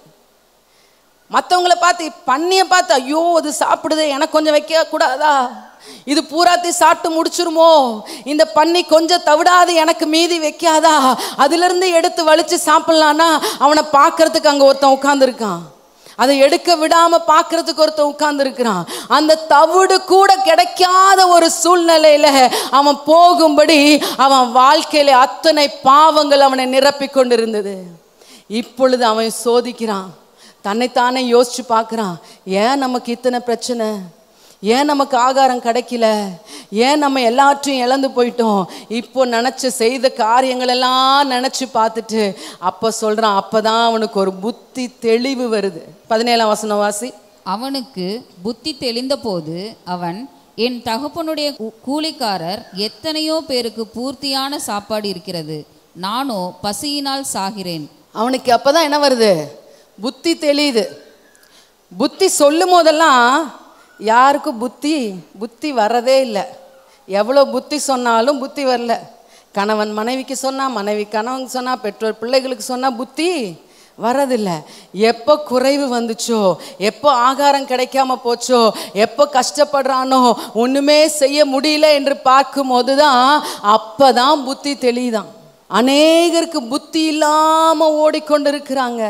மற்றவங்கள பார்த்து பன்னியை பார்த்து ஐயோ அது சாப்பிடுதே எனக்கு கொஞ்சம் வைக்க கூடாதா இது பூராத்தி சாப்பிட்டு முடிச்சிருமோ இந்த பன்னி கொஞ்சம் தவிடாது எனக்கு மீதி வைக்காதா அதிலிருந்து எடுத்து வலிச்சு சாப்பிடலான்னா அவனை பார்க்கறதுக்கு அங்கே ஒருத்தன் உட்காந்துருக்கான் அதை எடுக்க விடாம பார்க்கறதுக்கு ஒருத்தன் உட்கார்ந்துருக்கிறான் அந்த தவிடு கூட கிடைக்காத ஒரு சூழ்நிலையில அவன் போகும்படி அவன் வாழ்க்கையில அத்தனை பாவங்கள் அவனை நிரப்பி கொண்டிருந்தது இப்பொழுது அவன் சோதிக்கிறான் தன்னைத்தானே யோசிச்சு பார்க்குறான் ஏன் நமக்கு இத்தனை பிரச்சனை ஏன் நமக்கு ஆகாரம் கிடைக்கல ஏன் நம்ம எல்லாற்றையும் இழந்து போயிட்டோம் இப்போ நினச்ச செய்த காரியங்கள் எல்லாம் நினச்சி பார்த்துட்டு அப்போ சொல்கிறான் அப்போ தான் அவனுக்கு ஒரு புத்தி தெளிவு வருது பதினேழாம் வசனம் வாசி அவனுக்கு புத்தி தெளிந்தபோது அவன் என் தகப்பனுடைய கூ- கூலிக்காரர் எத்தனையோ பேருக்கு பூர்த்தியான சாப்பாடு இருக்கிறது நானோ பசியினால் சாகிறேன் அவனுக்கு அப்போ தான் என்ன வருது புத்தி தெளியுது புத்தி சொல்லும் போதெல்லாம் யாருக்கும் புத்தி புத்தி வரதே இல்லை எவ்வளோ புத்தி சொன்னாலும் புத்தி வரல கணவன் மனைவிக்கு சொன்னா மனைவி கணவனுக்கு சொன்னா பெற்றோர் பிள்ளைகளுக்கு சொன்னா புத்தி வரதில்லை எப்போ குறைவு வந்துச்சோ எப்போ ஆகாரம் கிடைக்காம போச்சோ எப்போ கஷ்டப்படுறானோ ஒன்றுமே செய்ய முடியல என்று பார்க்கும்போது தான் அப்போ தான் புத்தி தெளியுதான் அநேகருக்கு புத்தி இல்லாமல் ஓடிக்கொண்டிருக்கிறாங்க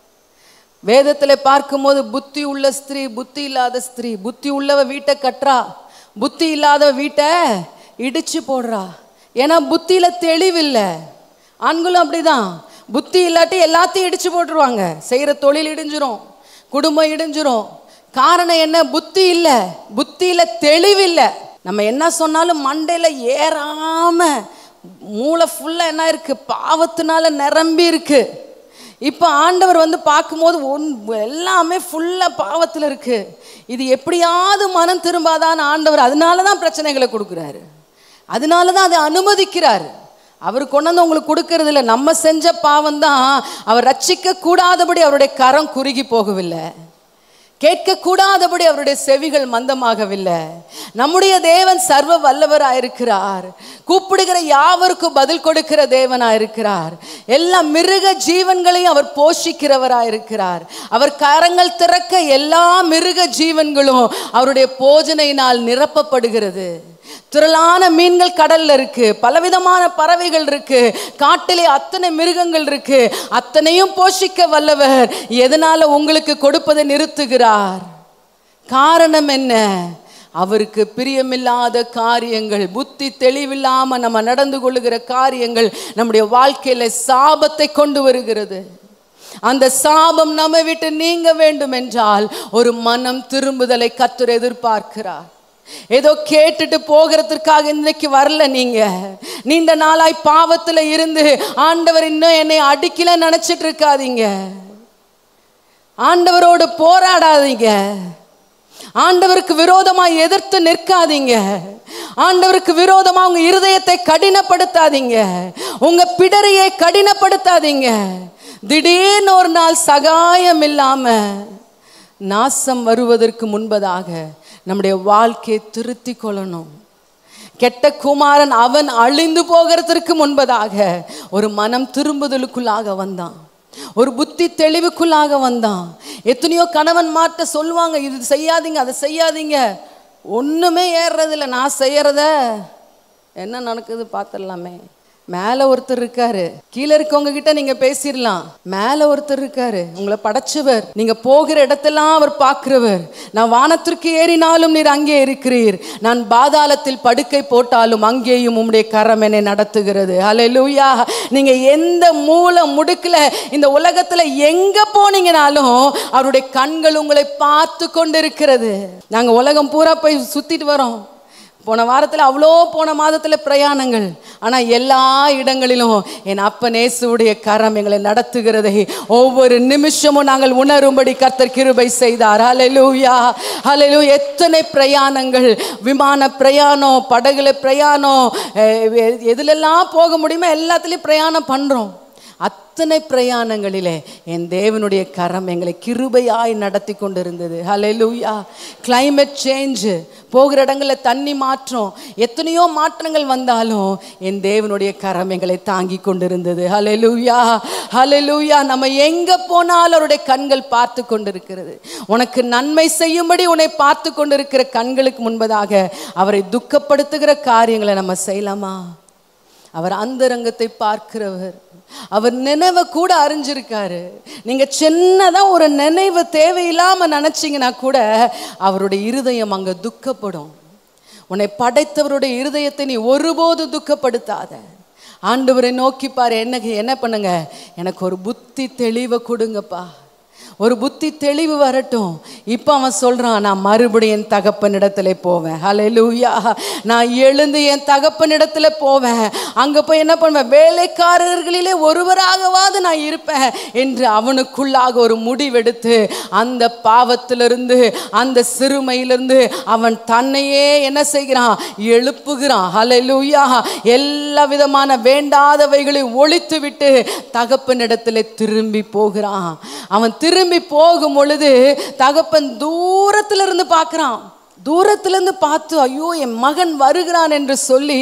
வேதத்தில் பார்க்கும்போது புத்தி உள்ள ஸ்திரீ புத்தி இல்லாத ஸ்திரீ புத்தி உள்ளவ வீட்டை கட்டுறா புத்தி இல்லாத வீட்டை இடிச்சு போடுறா ஏன்னா புத்தியில தெளிவில்லை ஆண்களும் அப்படிதான் புத்தி இல்லாட்டி எல்லாத்தையும் இடிச்சு போட்டுருவாங்க செய்கிற தொழில் இடிஞ்சிரும் குடும்பம் இடிஞ்சிரும் காரணம் என்ன புத்தி இல்லை புத்தியில தெளிவில்லை நம்ம என்ன சொன்னாலும் மண்டையில ஏறாம மூளை ஃபுல்லா என்ன இருக்கு பாவத்தினால நிரம்பி இருக்கு இப்போ ஆண்டவர் வந்து பார்க்கும்போது ஒன் எல்லாமே ஃபுல்லாக பாவத்தில் இருக்கு இது எப்படியாவது மனம் திரும்பாதான்னு ஆண்டவர் அதனால தான் பிரச்சனைகளை கொடுக்குறாரு அதனால தான் அதை அனுமதிக்கிறாரு அவர் கொண்டு வந்து உங்களுக்கு கொடுக்கறது இல்லை நம்ம செஞ்ச பாவம் தான் அவர் ரட்சிக்க கூடாதபடி அவருடைய கரம் குறுகி போகவில்லை கேட்கக்கூடாதபடி அவருடைய செவிகள் மந்தமாகவில்லை நம்முடைய தேவன் சர்வ வல்லவராயிருக்கிறார் கூப்பிடுகிற யாவருக்கும் பதில் கொடுக்கிற தேவனாயிருக்கிறார் எல்லா மிருக ஜீவன்களையும் அவர் போஷிக்கிறவராயிருக்கிறார் அவர் கரங்கள் திறக்க எல்லா மிருக ஜீவன்களும் அவருடைய போஜனையினால் நிரப்பப்படுகிறது திரளான மீன்கள் கடல்ல இருக்கு பலவிதமான பறவைகள் இருக்கு காட்டிலே அத்தனை மிருகங்கள் இருக்கு அத்தனையும் போஷிக்க வல்லவர் எதனால உங்களுக்கு கொடுப்பதை நிறுத்துகிறார் காரணம் என்ன அவருக்கு பிரியமில்லாத காரியங்கள் புத்தி தெளிவில்லாம நம்ம நடந்து கொள்ளுகிற காரியங்கள் நம்முடைய வாழ்க்கையில சாபத்தை கொண்டு வருகிறது அந்த சாபம் நம்ம விட்டு நீங்க வேண்டும் என்றால் ஒரு மனம் திரும்புதலை கத்துர் எதிர்பார்க்கிறார் ஏதோ கேட்டுட்டு போகிறதுக்காக இன்னைக்கு வரல நீங்க நீண்ட நாளாய் பாவத்துல இருந்து ஆண்டவர் இன்னும் என்னை அடிக்கல நினைச்சிட்டு இருக்காதீங்க ஆண்டவரோடு போராடாதீங்க ஆண்டவருக்கு விரோதமா எதிர்த்து நிற்காதீங்க ஆண்டவருக்கு விரோதமா உங்க இருதயத்தை கடினப்படுத்தாதீங்க உங்க பிடரியை கடினப்படுத்தாதீங்க திடீர்னு ஒரு நாள் சகாயம் இல்லாம நாசம் வருவதற்கு முன்பதாக நம்முடைய வாழ்க்கையை திருத்தி கொள்ளணும் கெட்ட குமாரன் அவன் அழிந்து போகிறதற்கு முன்பதாக ஒரு மனம் திரும்புதலுக்குள்ளாக வந்தான் ஒரு புத்தி தெளிவுக்குள்ளாக வந்தான் எத்தனையோ கணவன் மாட்ட சொல்லுவாங்க இது செய்யாதீங்க அதை செய்யாதீங்க ஒண்ணுமே ஏறுறதில்ல நான் செய்யறத என்ன நடக்குது பார்த்துடலாமே மேலே ஒருத்தர் இருக்காரு கீழே இருக்கவங்க கிட்ட நீங்க பேசிடலாம் மேலே ஒருத்தர் இருக்காரு உங்களை படைச்சவர் நீங்க போகிற இடத்தெல்லாம் அவர் பார்க்கிறவர் நான் வானத்திற்கு ஏறினாலும் நீர் அங்கே இருக்கிறீர் நான் பாதாளத்தில் படுக்கை போட்டாலும் அங்கேயும் உம்முடைய கரம் என்னை நடத்துகிறது ஹalleluya நீங்க எந்த மூல முடுக்குல இந்த உலகத்துல எங்க போனீங்கனாலும் அவருடைய கண்கள் உங்களை பார்த்து கொண்டிருக்கிறது நாங்க உலகம் பூரா போய் சுத்திட்டு வரோம் போன வாரத்தில் அவ்வளோ போன மாதத்தில் பிரயாணங்கள் ஆனால் எல்லா இடங்களிலும் என் அப்பன் இயேசுவுடைய கரம் எங்களை நடத்துகிறதை ஒவ்வொரு நிமிஷமும் நாங்கள் உணரும்படி கர்த்தர் கிருபை செய்தார் ஹalleluya ஹalleluya எத்தனை பிரயாணங்கள் விமான பிரயாணம் படகுல பிரயாணம் அஹ் எ- எதுலெல்லாம் போக முடியுமோ எல்லாத்துலேயும் பிரயாணம் பண்ணுறோம் அத்தனை பிரயாணங்களிலே என் தேவனுடைய கரம் எங்களை கிருபையாய் நடத்தி கொண்டிருந்தது ஹalleluya climate சேஞ்ச் போகிற இடங்களில் தண்ணி மாற்றம் எத்தனையோ மாற்றங்கள் வந்தாலும் என் தேவனுடைய கரம் எங்களை தாங்கி கொண்டிருந்தது ஹalleluya ஹalleluya நம்ம எங்க போனாலும் அவருடைய கண்கள் பார்த்து கொண்டிருக்கிறது உனக்கு நன்மை செய்யும்படி உன்னை பார்த்து கொண்டிருக்கிற கண்களுக்கு முன்பதாக அவரை துக்கப்படுத்துகிற காரியங்களை நம்ம செய்யலாமா அவர் அந்தரங்கத்தை பார்க்கிறவர் அவர் நினைவை கூட அறிஞ்சிருக்காரு நீங்க சின்னதா ஒரு நினைவு தேவையில்லாம நினைச்சீங்கன்னா கூட அவருடைய இருதயம் அங்க துக்கப்படும் உன்னை படைத்தவருடைய இருதயத்தை நீ ஒருபோது துக்கப்படுத்தாத ஆண்டவரை நோக்கி பாரு என்ன என்ன பண்ணுங்க எனக்கு ஒரு புத்தி தெளிவை கொடுங்கப்பா ஒரு புத்தி தெளிவு வரட்டும் இப்போ அவன் சொல்றான் நான் மறுபடியும் என் தகப்பனிடத்துல போவேன் ஹalleluya நான் எழுந்து என் தகப்பனிடத்துல போவேன் அங்க போய் என்ன பண்ணுவேன் வேலைக்காரர்களிலே ஒருவராகவாது நான் இருப்பேன் என்று அவனுக்குள்ளாக ஒரு முடிவெடுத்து அந்த பாவத்திலிருந்து அந்த சிறுமையிலிருந்து அவன் தன்னையே என்ன செய்கிறான் எழுப்புகிறான் ஹalleluya எல்லா விதமான வேண்டாதவைகளை ஒழித்து விட்டு தகப்பனிடத்துல திரும்பி போகிறான் அவன் திரும்பி போகும் பொழுது தகப்பன் தூரத்துல இருந்து பார்க்கறான் தூரத்துல இருந்து பார்த்து ஐயோ என் மகன் வருகிறான் என்று சொல்லி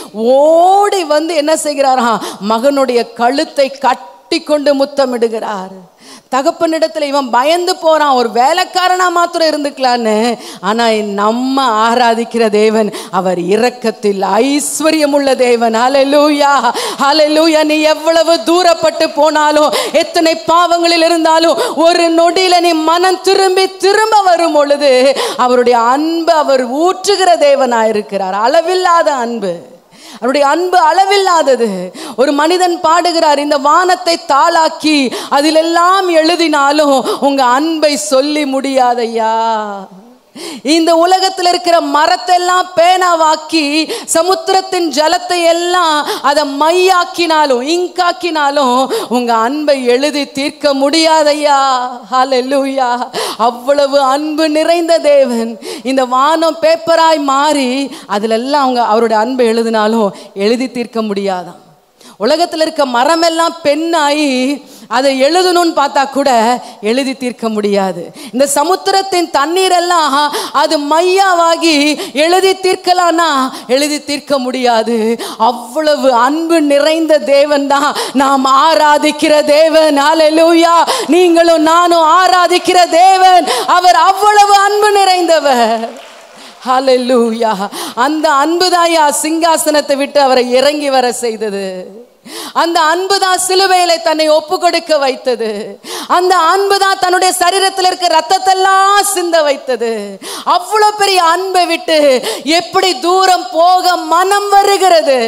ஓடி வந்து என்ன செய்கிறாராம் மகனுடைய கழுத்தை கட்டி கொண்டு முத்தமிடுகிறார் தகப்பனிடத்துல இவன் பயந்து போறான் ஒரு வேலைக்காரனா மாத்திரம் இருந்துக்கலான்னு ஆனா நம்ம ஆராதிக்கிற தேவன் அவர் இரக்கத்தில் ஐஸ்வர்யம் உள்ள தேவன் ஹalleluya ஹalleluya நீ எவ்வளவு தூரப்பட்டு போனாலும் எத்தனை பாவங்களில் இருந்தாலும் ஒரு நொடியில நீ மனம் திரும்பி திரும்ப வரும் பொழுது அவருடைய அன்பு அவர் ஊற்றுகிற தேவனாயிருக்கிறார் அளவில்லாத அன்பு அவருடைய அன்பு அளவில்லாதது ஒரு மனிதன் பாடுகிறார் இந்த வானத்தை தாளாக்கி அதிலெல்லாம் எழுதினாலும் உங்க அன்பை சொல்லி முடியாதையா இந்த உலகத்தில் இருக்கிற மரத்தெல்லாம் பேனாவாக்கி சமுத்திரத்தின் ஜலத்தை எல்லாம் அதை மையாக்கினாலும் இங்காக்கினாலும் உங்க அன்பை எழுதி தீர்க்க முடியாதையா ஹalleluya அவ்வளவு அன்பு நிறைந்த தேவன் இந்த வானம் பேப்பராய் மாறி அதுல எல்லாம் அவங்க அவருடைய அன்பை எழுதினாலும் எழுதி தீர்க்க முடியாதான் உலகத்தில் இருக்க மரமெல்லாம் பெண்ணாயி அதை எழுதணும்னு பார்த்தா கூட எழுதி தீர்க்க முடியாது இந்த சமுத்திரத்தின் தண்ணீர் எல்லாம் அது மையாவாகி எழுதி தீர்க்கலாம்னா எழுதி தீர்க்க முடியாது அவ்வளவு அன்பு நிறைந்த தேவன் தான் நாம் ஆராதிக்கிற தேவன் ஹalleluya நீங்களும் நானும் ஆராதிக்கிற தேவன் அவர் அவ்வளவு அன்பு நிறைந்தவர் ஹalleluya அந்த அன்புதாயா சிங்காசனத்தை விட்டு அவரை இறங்கி வர செய்தது அந்த அன்புதான் சிலுவையில தன்னை ஒப்பு கொடுக்க வைத்தது அந்த அன்புதான் தன்னுடைய சரீரத்தில் இருக்க ரத்தத்தெல்லாம் சிந்த வைத்தது அவ்வளவு பெரிய அன்பை விட்டு எப்படி தூரம் போக மனம் வருகிறது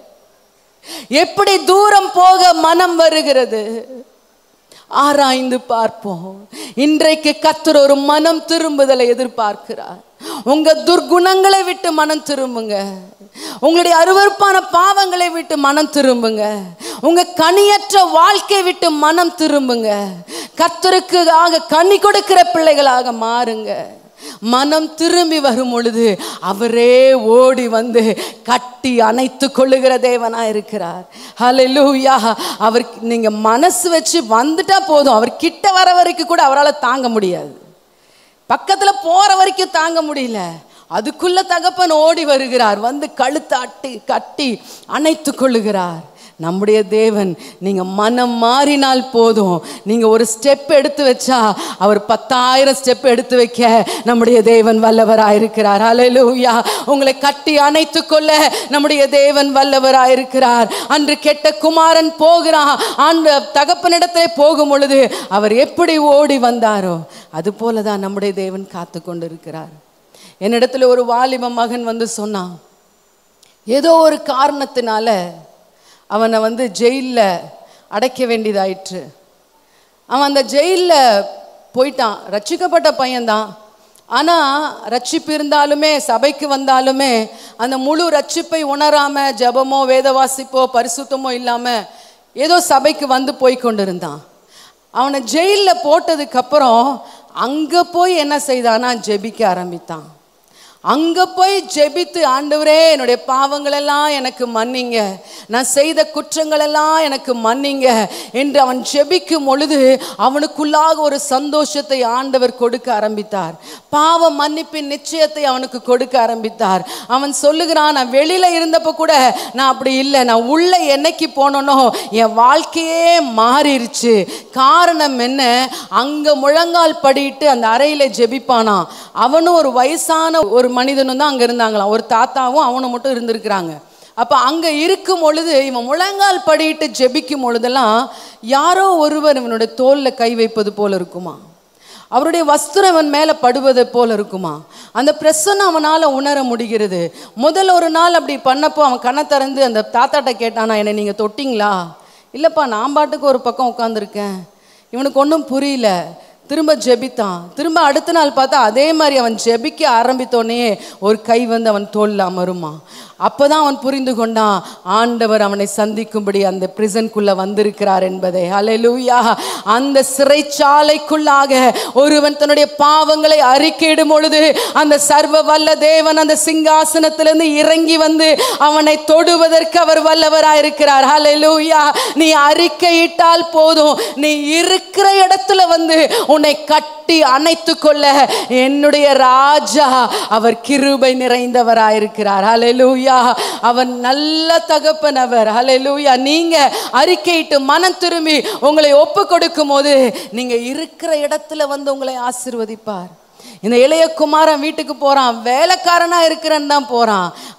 எப்படி தூரம் போக மனம் வருகிறது ஆராய்ந்து பார்ப்போம் இன்றைக்கு கத்தர் ஒரு மனம் திரும்புதலை எதிர்பார்க்கிறார் உங்க துர்குணங்களை விட்டு மனம் திரும்புங்க உங்களுடைய அருவருப்பான பாவங்களை விட்டு மனம் திரும்புங்க உங்க கனியற்ற வாழ்க்கை விட்டு மனம் திரும்புங்க கத்தருக்கு ஆக கனி கொடுக்கிற பிள்ளைகளாக மாறுங்க மனம் திரும்பி வரும் பொழுது அவரே ஓடி வந்து கட்டி அணைத்து கொள்ளுகிற தேவனா இருக்கிறார் ஹalleluya அவர் நீங்க மனசு வச்சு வந்துட்டா போதும் அவர் கிட்ட வர வரைக்கும் கூட அவரால் தாங்க முடியாது பக்கத்துல போற வரைக்கும் தாங்க முடியல அதுக்குள்ள தகப்பன் ஓடி வருகிறார் வந்து கழுத்தாட்டி கட்டி அணைத்து கொள்ளுகிறார் நம்முடைய தேவன் நீங்க மனம் மாறினால் போதும் நீங்க ஒரு ஸ்டெப் எடுத்து வச்சா அவர் பத்தாயிரம் ஸ்டெப் எடுத்து வைக்க நம்முடைய தேவன் வல்லவராயிருக்கிறார் ஹalleluya உங்களை கட்டி அணைத்து கொள்ள நம்முடைய தேவன் வல்லவராயிருக்கிறார் அன்று கெட்ட குமாரன் போகிறான் அந்த தகப்பனிடத்திலே போகும் பொழுது அவர் எப்படி ஓடி வந்தாரோ அது போல தான் நம்முடைய தேவன் காத்து கொண்டு இருக்கிறார் என்னிடத்துல ஒரு வாலிப மகன் வந்து சொன்னான் ஏதோ ஒரு காரணத்தினால அவனை வந்து ஜெயிலில் அடைக்க வேண்டியதாயிற்று அவன் அந்த ஜெயிலில் போயிட்டான் ரட்சிக்கப்பட்ட பையன்தான் ஆனால் ரட்சிப்பு இருந்தாலுமே சபைக்கு வந்தாலுமே அந்த முழு ரட்சிப்பை உணராம ஜெபமோ வேத வாசிப்போ பரிசுத்தமோ இல்லாமல் ஏதோ சபைக்கு வந்து போய் கொண்டிருந்தான் அவனை ஜெயிலில் போட்டதுக்கப்புறம் அங்கே போய் என்ன செய்தானா ஜெபிக்க ஆரம்பித்தான் அங்க போய் ஜெபித்து ஆண்டவரே என்னுடைய பாவங்கள் எல்லாம் எனக்கு மன்னிங்க நான் செய்த குற்றங்கள் எல்லாம் எனக்கு மன்னிங்க என்று அவன் ஜெபிக்கும் பொழுது அவனுக்குள்ளாக ஒரு சந்தோஷத்தை ஆண்டவர் கொடுக்க ஆரம்பித்தார் பாவ மன்னிப்பின் நிச்சயத்தை அவனுக்கு கொடுக்க ஆரம்பித்தார் அவன் சொல்லுகிறான் நான் வெளியில இருந்தப்ப கூட நான் அப்படி இல்லை நான் உள்ள என்னைக்கு போனனோ என் வாழ்க்கையே மாறிடுச்சு காரணம் என்ன அங்க முழங்கால் படிட்டு அந்த அறையில ஜெபிப்பானா அவனும் ஒரு வயசான ஒரு மனிதனும் தான் அங்க இருந்தாங்களாம் ஒரு தாத்தாவும் அவனும் மட்டும் இருந்திருக்கிறாங்க அப்ப அங்க இருக்கும் பொழுது இவன் முழங்கால் படிட்டு ஜெபிக்கும் பொழுதெல்லாம் யாரோ ஒருவர் இவனுடைய தோல்ல கை வைப்பது போல இருக்குமா அவருடைய வஸ்திரம் அவன் மேலே படுவதை போல இருக்குமா அந்த பிரசன்னம் அவனால் உணர முடிகிறது முதல் ஒரு நாள் அப்படி பண்ணப்போ அவன் கண்ணை திறந்து அந்த தாத்தாட்ட கேட்டானா என்னை நீங்கள் தொட்டிங்களா இல்லைப்பா நான் பாட்டுக்கு ஒரு பக்கம் உட்காந்துருக்கேன் இவனுக்கு ஒன்றும் புரியல திரும்ப ஜெபித்தான் திரும்ப அடுத்த நாள் பார்த்தா அதே மாதிரி அவன் ஜெபிக்க ஆரம்பித்தோடனே ஒரு கை வந்து அவன் தோல்ல அமருமா அப்பதான் அவன் புரிந்து கொண்டான் ஆண்டவர் அவனை சந்திக்கும்படி அந்த பிரிசனுக்குள்ள வந்திருக்கிறார் என்பதை ஹalleluya அந்த சிறைச்சாலைக்குள்ளாக ஒருவன் தன்னுடைய பாவங்களை அறிக்கையிடும் பொழுது அந்த சர்வ வல்ல தேவன் அந்த சிங்காசனத்திலிருந்து இறங்கி வந்து அவனை தொடுவதற்கு அவர் வல்லவராயிருக்கிறார் ஹalleluya நீ அறிக்கையிட்டால் போதும் நீ இருக்கிற இடத்துல வந்து உன்னை கட்டி அணைத்து கொள்ள என்னுடைய ராஜா அவர் கிருபை நிறைந்தவராயிருக்கிறார் ஹalleluya அவன் நல்ல தகப்பன் அவர் ஹalleluya நீங்க அறிக்கையிட்டு மனம் திரும்பி உங்களை ஒப்பு கொடுக்கும் போது நீங்க இருக்கிற இடத்துல வந்து உங்களை ஆசிர்வதிப்பார் இந்த இளைய குமாரன் வீட்டுக்கு போறான் வேலைக்காரனா இருக்கிறன்னு தான் போறான்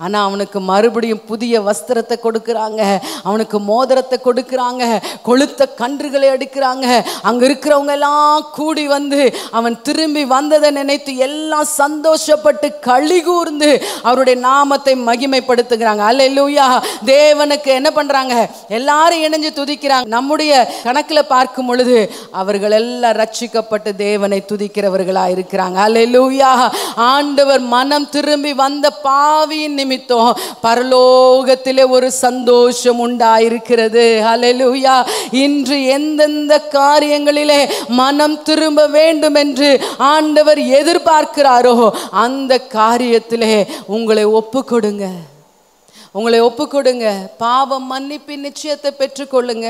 ஆனா அவனுக்கு மறுபடியும் புதிய வஸ்திரத்தை கொடுக்கறாங்க அவனுக்கு மோதிரத்தை கொடுக்கறாங்க கொளுத்த கன்றுகளை எடுக்கிறாங்க அங்க இருக்கிறவங்க எல்லாம் கூடி வந்து அவன் திரும்பி வந்ததை நினைத்து எல்லாம் சந்தோஷப்பட்டு களி கூர்ந்து அவருடைய நாமத்தை மகிமைப்படுத்துகிறாங்க அல்லேலூயா தேவனுக்கு என்ன பண்றாங்க எல்லாரும் இணைஞ்சு துதிக்கிறாங்க நம்முடைய கணக்குல பார்க்கும் பொழுது அவர்கள் எல்லாம் ரட்சிக்கப்பட்டு தேவனை துதிக்கிறவர்களா இருக்கிறாங்க அல்லேலூயா ஆண்டவர் மனம் திரும்பி வந்த பாவியின் நிமித்தம் பரலோகத்திலே ஒரு சந்தோஷம் உண்டாயிருக்கிறது அல்லேலூயா இன்று எந்தெந்த காரியங்களிலே மனம் திரும்ப வேண்டும் என்று ஆண்டவர் எதிர்பார்க்கிறாரோ அந்த காரியத்திலே உங்களை ஒப்பு கொடுங்க உங்களை ஒப்பு கொடுங்க பாவம் மன்னிப்பின் நிச்சயத்தை பெற்றுக்கொள்ளுங்க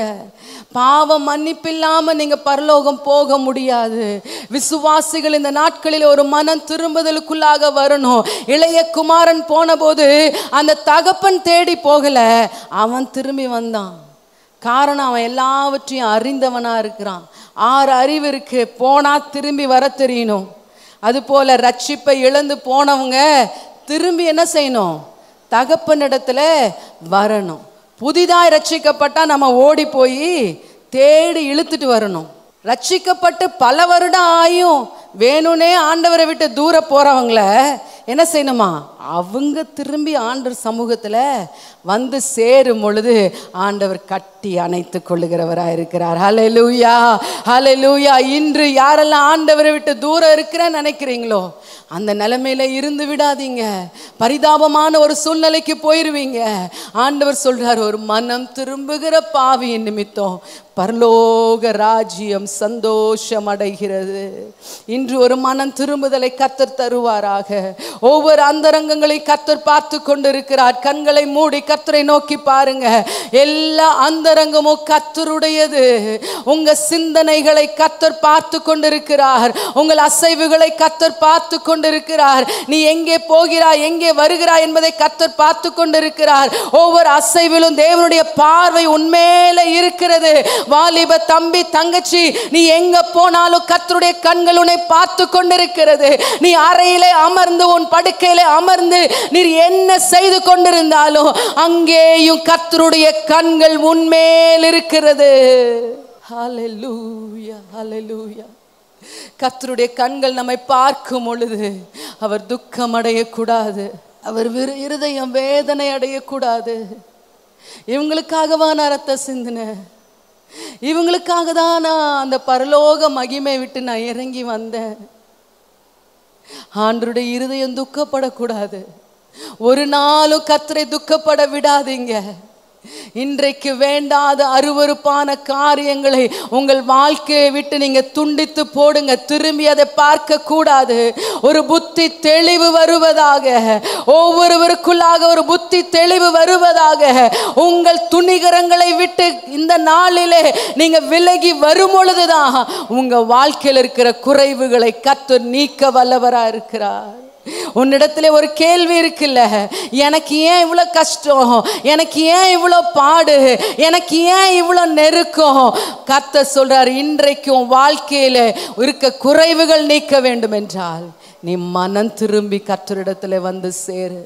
பாவம் மன்னிப்பில்லாம நீங்க பரலோகம் போக முடியாது விசுவாசிகள் இந்த நாட்களில் ஒரு மனம் திரும்புதலுக்குள்ளாக வரணும் இளைய குமாரன் போனபோது அந்த தகப்பன் தேடி போகல அவன் திரும்பி வந்தான் காரணம் அவன் எல்லாவற்றையும் அறிந்தவனா இருக்கிறான் ஆறு அறிவு இருக்கு போனா திரும்பி வர தெரியணும் அதுபோல ரட்சிப்பை இழந்து போனவங்க திரும்பி என்ன செய்யணும் தகப்பனிடத்துல வரணும் புதிதாய் ரட்சிக்கப்பட்டா நம்ம ஓடி போய் தேடி இழுத்துட்டு வரணும் ரட்சிக்கப்பட்டு பல வருடம் ஆயும் வேணும்னே ஆண்டவரை விட்டு தூர போறவங்கள என்ன செய்யணுமா அவங்க திரும்பி ஆண்டவர் சமூகத்துல வந்து சேரும் பொழுது ஆண்டவர் கட்டி அணைத்து கொள்ளுகிறவராக இருக்கிறார் ஹalleluya ஹalleluya இன்று யாரெல்லாம் ஆண்டவரை விட்டு தூரம் இருக்கிறேன்னு நினைக்கிறீங்களோ அந்த நிலைமையில இருந்து விடாதீங்க பரிதாபமான ஒரு சூழ்நிலைக்கு போயிருவீங்க ஆண்டவர் சொல்றார் ஒரு மனம் திரும்புகிற பாவியின் நிமித்தம் பரலோக ராஜ்யம் சந்தோஷம் அடைகிறது இன்று ஒரு மனம் திரும்புதலை கத்தர் தருவாராக ஒவ்வொரு அந்தரங்கங்களை கத்தர் பார்த்து கொண்டிருக்கிறார் கண்களை மூடி கத்தரை நோக்கி பாருங்க எல்லா அந்தரங்கமும் கத்தருடையது உங்க சிந்தனைகளை கத்தர் பார்த்து கொண்டிருக்கிறார் உங்கள் அசைவுகளை கத்தர் பார்த்து கொண்டிருக்கிறார் நீ எங்கே போகிறாய் எங்கே வருகிறாய் என்பதை கத்தர் பார்த்து கொண்டிருக்கிறார் ஒவ்வொரு அசைவிலும் தேவனுடைய பார்வை உண்மையில இருக்கிறது வாலிப தம்பி தங்கச்சி நீ எங்க போனாலும் கத்தருடைய கண்கள் உன்னை பார்த்து கொண்டிருக்கிறது நீ அறையிலே அமர்ந்து உன் படுக்கையிலே அமர்ந்து நீர் என்ன செய்து கொண்டிருந்தாலும் அங்கேயும் கத்தருடைய கண்கள் உன்மேல் இருக்கிறது ஹalleluya ஹalleluya கர்த்தருடைய கண்கள் நம்மை பார்க்கும் பொழுது அவர் துக்கம் அடையக்கூடாது அவர் விரு- இருதயம் வேதனை அடையக்கூடாது இவங்களுக்காகவா நான் ரத்த சிந்தினேன் இவங்களுக்காக தான் நான் அந்த பரலோக மகிமை விட்டு நான் இறங்கி வந்தேன் ஆண்டருடைய இருதயம் துக்கப்படக்கூடாது ஒரு நாளும் கத்தரை துக்கப்பட விடாதீங்க இன்றைக்கு வேண்டாத அருவருப்பான காரியங்களை உங்கள் வாழ்க்கையை விட்டு நீங்க துண்டித்து போடுங்க திரும்பி அதை பார்க்க கூடாது ஒரு புத்தி தெளிவு வருவதாக ஒவ்வொருவருக்குள்ளாக ஒரு புத்தி தெளிவு வருவதாக உங்கள் துணிகரங்களை விட்டு இந்த நாளிலே நீங்க விலகி வரும் பொழுதுதான் உங்க வாழ்க்கையில் இருக்கிற குறைவுகளை கத்து நீக்க வல்லவரா இருக்கிறார் உன்னிடத்துல ஒரு கேள்வி இருக்குல்ல எனக்கு ஏன் இவ்வளோ கஷ்டம் எனக்கு ஏன் இவ்வளோ பாடு எனக்கு ஏன் இவ்வளோ நெருக்கம் கத்த சொல்றார் இன்றைக்கும் வாழ்க்கையில இருக்க குறைவுகள் நீக்க வேண்டும் என்றால் நீ மனம் திரும்பி கத்தரிடத்துல வந்து சேரு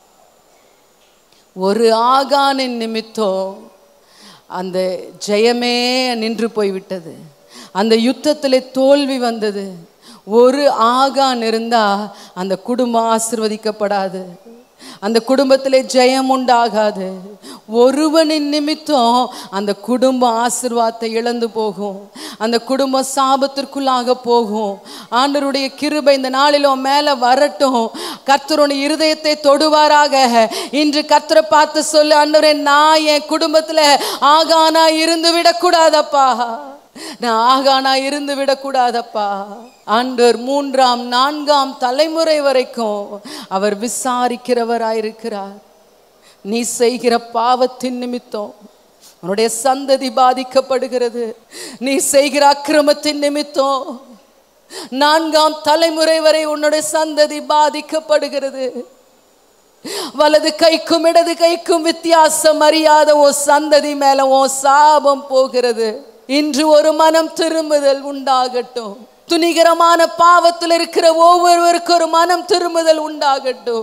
ஒரு ஆகானின் நிமித்தம் அந்த ஜெயமே நின்று போய்விட்டது அந்த யுத்தத்திலே தோல்வி வந்தது ஒரு ஆகான் இருந்தா அந்த குடும்பம் ஆசிர்வதிக்கப்படாது அந்த குடும்பத்திலே ஜெயம் உண்டாகாது ஒருவனின் நிமித்தம் அந்த குடும்பம் ஆசிர்வாதத்தை இழந்து போகும் அந்த குடும்பம் சாபத்திற்குள்ளாக போகும் ஆண்டருடைய கிருபை இந்த நாளில் உன் மேல வரட்டும் கர்த்தருடைய இருதயத்தை தொடுவாராக இன்று கர்த்தரை பார்த்து சொல்லு ஆண்டவரே நான் என் குடும்பத்துல ஆகானா இருந்து விடக்கூடாதப்பா நான் ஆகானா இருந்து விடக்கூடாதப்பா ஆண்டவர் மூன்றாம் நான்காம் தலைமுறை வரைக்கும் அவர் விசாரிக்கிறவராயிருக்கிறார் நீ செய்கிற பாவத்தின் நிமித்தம் உன்னுடைய சந்ததி பாதிக்கப்படுகிறது நீ செய்கிற அக்கிரமத்தின் நிமித்தம் நான்காம் தலைமுறை வரை உன்னுடைய சந்ததி பாதிக்கப்படுகிறது வலது கைக்கும் இடது கைக்கும் வித்தியாசம் அறியாத உன் சந்ததி மேல உன் சாபம் போகிறது இன்று ஒரு மனம் திரும்புதல் உண்டாகட்டும் துணிகரமான பாவத்தில் இருக்கிற ஒவ்வொருவருக்கும் ஒரு மனம் திரும்புதல் உண்டாகட்டும்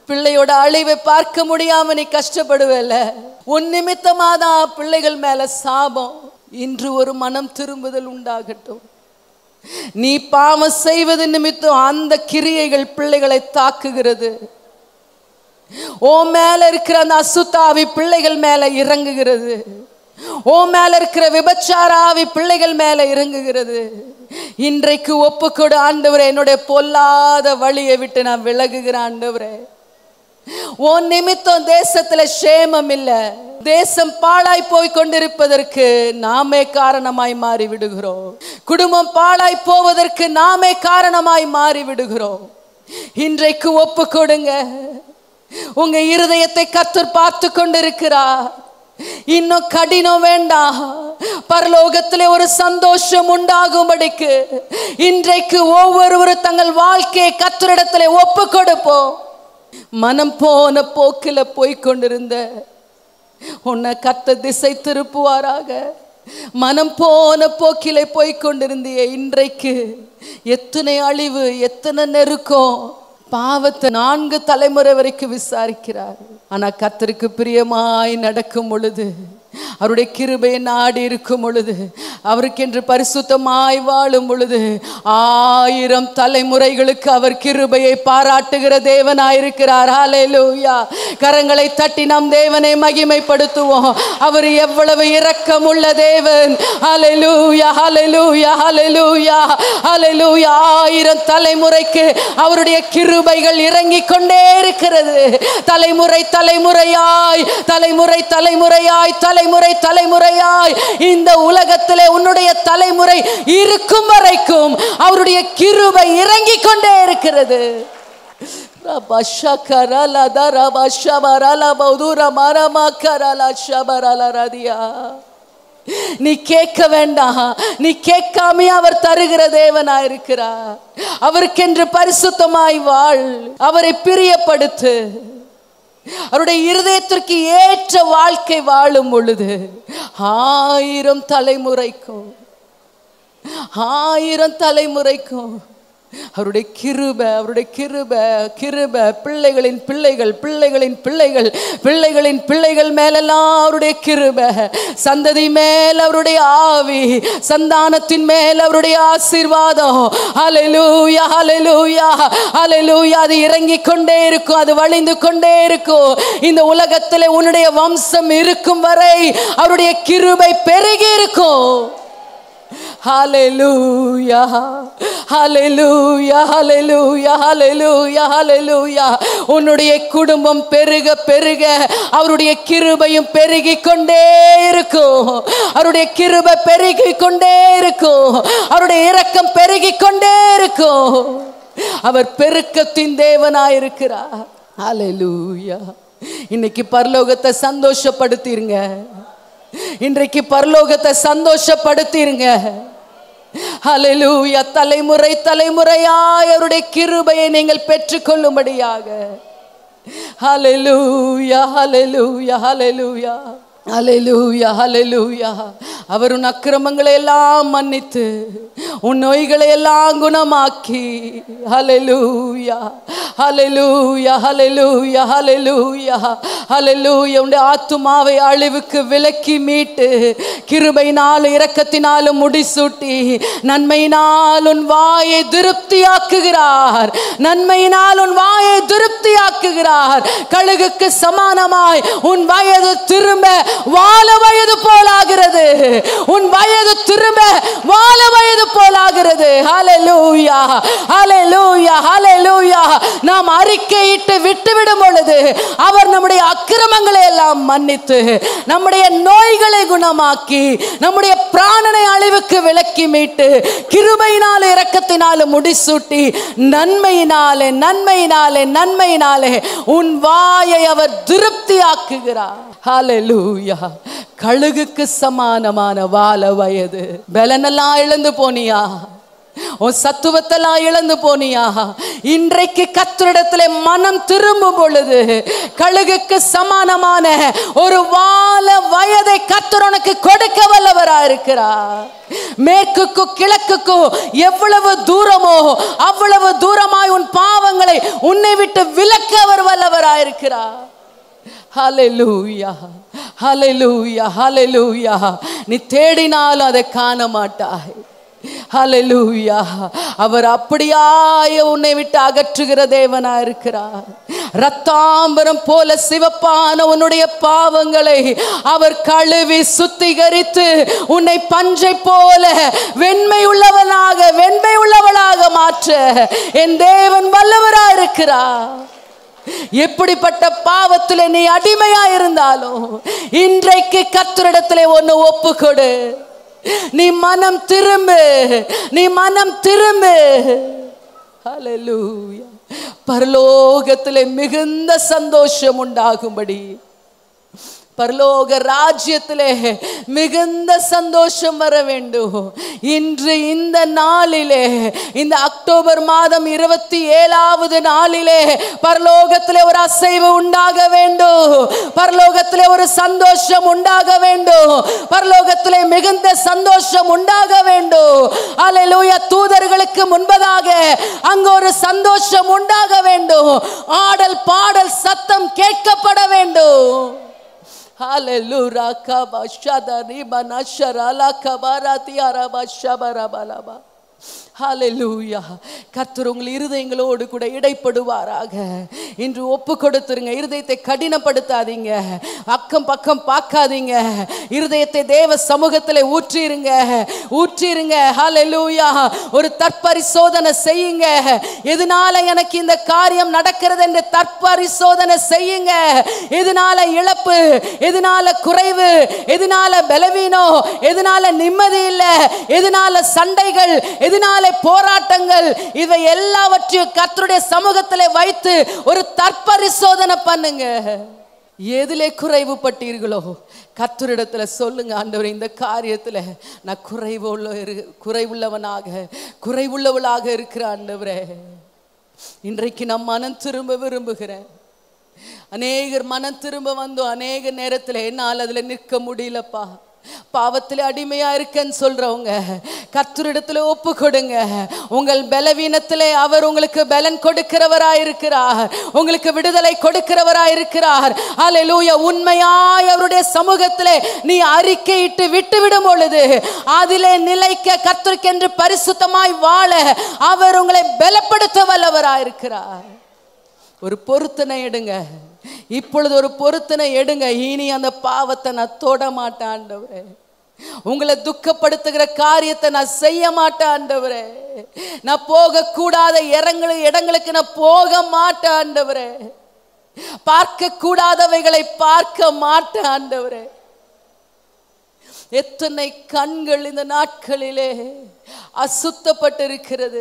பிள்ளையோட அழிவை பார்க்க முடியாம நீ கஷ்டப்படுவல உன் நிமித்தமாதான் பிள்ளைகள் மேல சாபம் இன்று ஒரு மனம் திரும்புதல் உண்டாகட்டும் நீ பாவம் செய்வது நிமித்தம் அந்த கிரியைகள் பிள்ளைகளை தாக்குகிறது ஓ மேல இருக்கிற அந்த அசுத்தாவி பிள்ளைகள் மேல இறங்குகிறது ஓ மேல இருக்கிற விபச்சாராவி பிள்ளைகள் மேல இறங்குகிறது இன்றைக்கு ஒப்புக்கொடு ஆண்டவரே என்னுடைய பொல்லாத வழியை விட்டு நான் விலகுகிறேன் ஆண்டவரே உன் நிமித்தம் தேசத்துல சேமம் இல்ல தேசம் பாழாய் போய் கொண்டிருப்பதற்கு நாமே காரணமாய் மாறி விடுகிறோம் குடும்பம் பாழாய் போவதற்கு நாமே காரணமாய் மாறி விடுகிறோம் இன்றைக்கு ஒப்பு கொடுங்க உங்க இருதயத்தை கத்தர் பார்த்து கொண்டிருக்கிறார் இன்னும் கடினம் வேண்டாம் பரலோகத்திலே ஒரு சந்தோஷம் உண்டாகும்படிக்கு இன்றைக்கு ஒவ்வொருவரும் தங்கள் வாழ்க்கையை கத்தரிடத்திலே ஒப்பு கொடுப்போம் மனம் போன போக்கில போய் கொண்டிருந்த உன்னை கத்த திசை திருப்புவாராக மனம் போன போக்கிலே போய் கொண்டிருந்திய இன்றைக்கு எத்தனை அழிவு எத்தனை நெருக்கம் பாவத்தை நான்கு தலைமுறை வரைக்கும் விசாரிக்கிறார் ஆனா கத்தருக்கு பிரியமாய் நடக்கும் பொழுது அவருடைய கிருபையை நாடி இருக்கும் பொழுது அவருக்கென்று பரிசுத்தமாய் வாழும் பொழுது ஆயிரம் தலைமுறைகளுக்கு அவர் கிருபையை பாராட்டுகிற தேவனாயிருக்கிறார் ஹalleluya கரங்களை தட்டி நம் தேவனை மகிமைப்படுத்துவோம் அவர் எவ்வளவு இரக்கமுள்ள தேவன் ஹalleluya ஹalleluya ஹalleluya ஹalleluya ஆயிரம் தலைமுறைக்கு அவருடைய கிருபைகள் இறங்கிக் கொண்டே இருக்கிறது தலைமுறை தலைமுறையாய் தலைமுறை தலைமுறையாய் தலைமுறை தலைமுறையாய் இந்த உலகத்திலே உன்னுடைய தலைமுறை இருக்கும் வரைக்கும் அவருடைய கிருபை இறங்கிக் கொண்டே இருக்கிறது நீ கேட்க வேண்டாம் நீ கேட்காமே அவர் தருகிற தேவனா இருக்கிறார் அவருக்கென்று பரிசுத்தமாய் வாழ் அவரை பிரியப்படுத்து அவருடைய இருதயத்திற்கு ஏற்ற வாழ்க்கை வாழும் பொழுது ஆயிரம் தலைமுறைக்கும் ஆயிரம் தலைமுறைக்கும் அவருடைய கிருப அவருடைய கிருப கிருப பிள்ளைகளின் பிள்ளைகள் பிள்ளைகளின் பிள்ளைகள் பிள்ளைகளின் பிள்ளைகள் மேலெல்லாம் அவருடைய கிருப சந்ததி மேல் அவருடைய ஆவி சந்தானத்தின் மேல் அவருடைய ஆசீர்வாதம் ஹalleluya ஹalleluya ஹalleluya அது இறங்கிக் கொண்டே இருக்கும் அது வழிந்து கொண்டே இருக்கும் இந்த உலகத்தில் உன்னுடைய வம்சம் இருக்கும் வரை அவருடைய கிருபை பெருகி இருக்கும் ஹalleluya ஹalleluya ஹalleluya ஹalleluya ஹalleluya உன்னுடைய குடும்பம் பெருக பெருக அவருடைய கிருபையும் பெருகி கொண்டே இருக்கும் அவருடைய கிருபை பெருகி கொண்டே இருக்கும் அவருடைய இரக்கம் பெருகி கொண்டே இருக்கும் அவர் பெருக்கத்தின் தேவனாயிருக்கிறார் ஹalleluya இன்னைக்கு பரலோகத்தை சந்தோஷப்படுத்திருங்க இன்றைக்கு பரலோகத்தை சந்தோஷப்படுத்திருங்க ஹalleluya தலைமுறை தலைமுறையாய் அவருடைய கிருபையை நீங்கள் பெற்றுக்கொள்ளும்படியாக ஹalleluya ஹalleluya ஹalleluya ஹalleluya ஹalleluya அவர் உன் அக்கிரமங்களை எல்லாம் மன்னித்து உன் நோய்களை எல்லாம் குணமாக்கி ஹalleluya ஹalleluya ஹalleluya ஹalleluya ஹalleluya உன்னுடைய ஆத்துமாவை அழிவுக்கு விலக்கி மீட்டு கிருபையினால் இரக்கத்தினாலும் முடிசூட்டி நன்மையினால் உன் வாயை திருப்தியாக்குகிறார் நன்மையினால் உன் வாயை திருப்தியாக்குகிறார் கழுகுக்கு சமானமாய் உன் வயது திரும்ப வாழ வயது போலாகிறது உன் வயது திரும்ப வாழ வயது போலாகிறது ஹalleluya ஹalleluya ஹalleluya நாம் அறிக்கையிட்டு விட்டுவிடும் பொழுது அவர் நம்முடைய அக்கிரமங்களை எல்லாம் மன்னித்து நம்முடைய நோய்களை குணமாக்கி நம்முடைய பிராணனை அழிவுக்கு விலக்கி மீட்டு கிருபையினாலே இரக்கத்தினாலே முடிசூட்டி நன்மையினாலே நன்மையினாலே நன்மையினாலே உன் வாயை அவர் திருப்தியாக்குகிறார் ஹalleluya கழுகுக்கு சமானமான வால வயது பலனெல்லாம் இழந்து போனியா உன் சத்துவத்தெல்லாம் இழந்து போனியா இன்றைக்கு கத்தரிடத்துல மனம் திரும்பும் பொழுது கழுகுக்கு சமானமான ஒரு வால வயதை கத்தர் உனக்கு கொடுக்க வல்லவரா இருக்கிறார் மேற்குக்கும் கிழக்குக்கும் எவ்வளவு தூரமோ அவ்வளவு தூரமாய் உன் பாவங்களை உன்னை விட்டு விலக்க அவர் வல்லவராய் இருக்கிறார் ஹalleluya ஹalleluya ஹalleluya நீ தேடினாலும் அதை காண மாட்டாய் ஹalleluya அவர் அப்படியாய உன்னை விட்டு அகற்றுகிற தேவனா இருக்கிறார் ரத்தாம்பரம் போல சிவப்பான உன்னுடைய பாவங்களை அவர் கழுவி சுத்திகரித்து உன்னை பஞ்சை போல வெண்மை உள்ளவனாக வெண்மை உள்ளவளாக மாற்ற என் தேவன் வல்லவரா இருக்கிறார் எப்படிப்பட்ட பாவத்தில் நீ அடிமையா இருந்தாலும் இன்றைக்கு கத்தரிடத்துல ஒன்னு ஒப்பு கொடு நீ மனம் திரும்பு நீ மனம் திரும்பு ஹalleluya பரலோகத்திலே மிகுந்த சந்தோஷம் உண்டாகும்படி பரலோக ராஜ்யத்திலே மிகுந்த சந்தோஷம் வர வேண்டும் இன்று இந்த நாளிலே இந்த அக்டோபர் மாதம் இருபத்தி ஏழாவது நாளிலே பரலோகத்திலே ஒரு அசைவு உண்டாக வேண்டும் பரலோகத்திலே ஒரு சந்தோஷம் உண்டாக வேண்டும் பரலோகத்திலே மிகுந்த சந்தோஷம் உண்டாக வேண்டும் அல்லேலூயா தூதர்களுக்கு முன்பதாக அங்கு ஒரு சந்தோஷம் உண்டாக வேண்டும் ஆடல் பாடல் சத்தம் கேட்கப்பட வேண்டும் Hallelujah. Kaba shada riba nashara la kabarati araba shabarabalaba. ஹalleluya கர்த்தர் உங்கள் இருதயங்களோடு கூட இடைப்படுவாராக இன்று ஒப்பு கொடுத்துருங்க இருதயத்தை கடினப்படுத்தாதீங்க அக்கம் பக்கம் பார்க்காதீங்க இருதயத்தை தேவ சமூகத்தில் ஊற்றிருங்க ஊற்றிருங்க ஹalleluya ஒரு தற்பரிசோதனை செய்யுங்க எதனால எனக்கு இந்த காரியம் நடக்கிறது என்று தற்பரிசோதனை செய்யுங்க எதனால இழப்பு எதனால குறைவு எதனால பலவீனம் எதனால நிம்மதி இல்லை எதனால சண்டைகள் எதனால போராட்டங்கள் இவை எல்லாவற்றையும் கர்த்தருடைய சமூகத்தில் வைத்து ஒரு தற்பரிசோதனை பண்ணுங்க எதிலே குறைவுபட்டீர்களோ கத்தரிடத்துல சொல்லுங்க ஆண்டவர் இந்த காரியத்துல நான் குறைவுள்ள இரு- குறைவுள்ளவனாக குறைவுள்ளவளாக இருக்கிற ஆண்டவரே இன்றைக்கு நான் மனம் திரும்ப விரும்புகிறேன் அநேகர் மனம் திரும்ப வந்தோம் அநேக நேரத்துல என்னால் அதுல நிற்க முடியலப்பா பாவத்தில் அடிமையா இருக்கேன்னு சொல்றவங்க கத்தரிடத்துல ஒப்பு கொடுங்க உங்கள் பலவீனத்திலே அவர் உங்களுக்கு பலன் கொடுக்கிறவராய் இருக்கிறார் உங்களுக்கு விடுதலை கொடுக்கிறவராய் இருக்கிறார் அல்லேலூயா உண்மையாய் அவருடைய சமூகத்திலே நீ அறிக்கையிட்டு விட்டு விடும் பொழுது அதிலே நிலைக்க கத்திருக்கென்று பரிசுத்தமாய் வாழ அவர் உங்களை பலப்படுத்த வல்லவராய் இருக்கிறார் ஒரு பொருத்தனை எடுங்க இப்பொழுது ஒரு பொருத்தனை எடுங்க இனி அந்த பாவத்தை நான் தொட மாட்டேன் ஆண்டவரே உங்களை துக்கப்படுத்துகிற காரியத்தை நான் செய்ய மாட்டேன் ஆண்டவரே நான் போக கூடாத இடங்களு இடங்களுக்கு நான் போக மாட்டேன் ஆண்டவரே பார்க்க கூடாதவைகளை பார்க்க மாட்டேன் ஆண்டவரே எத்தனை கண்கள் இந்த நாட்களிலே அசுத்தப்பட்டிருக்கிறது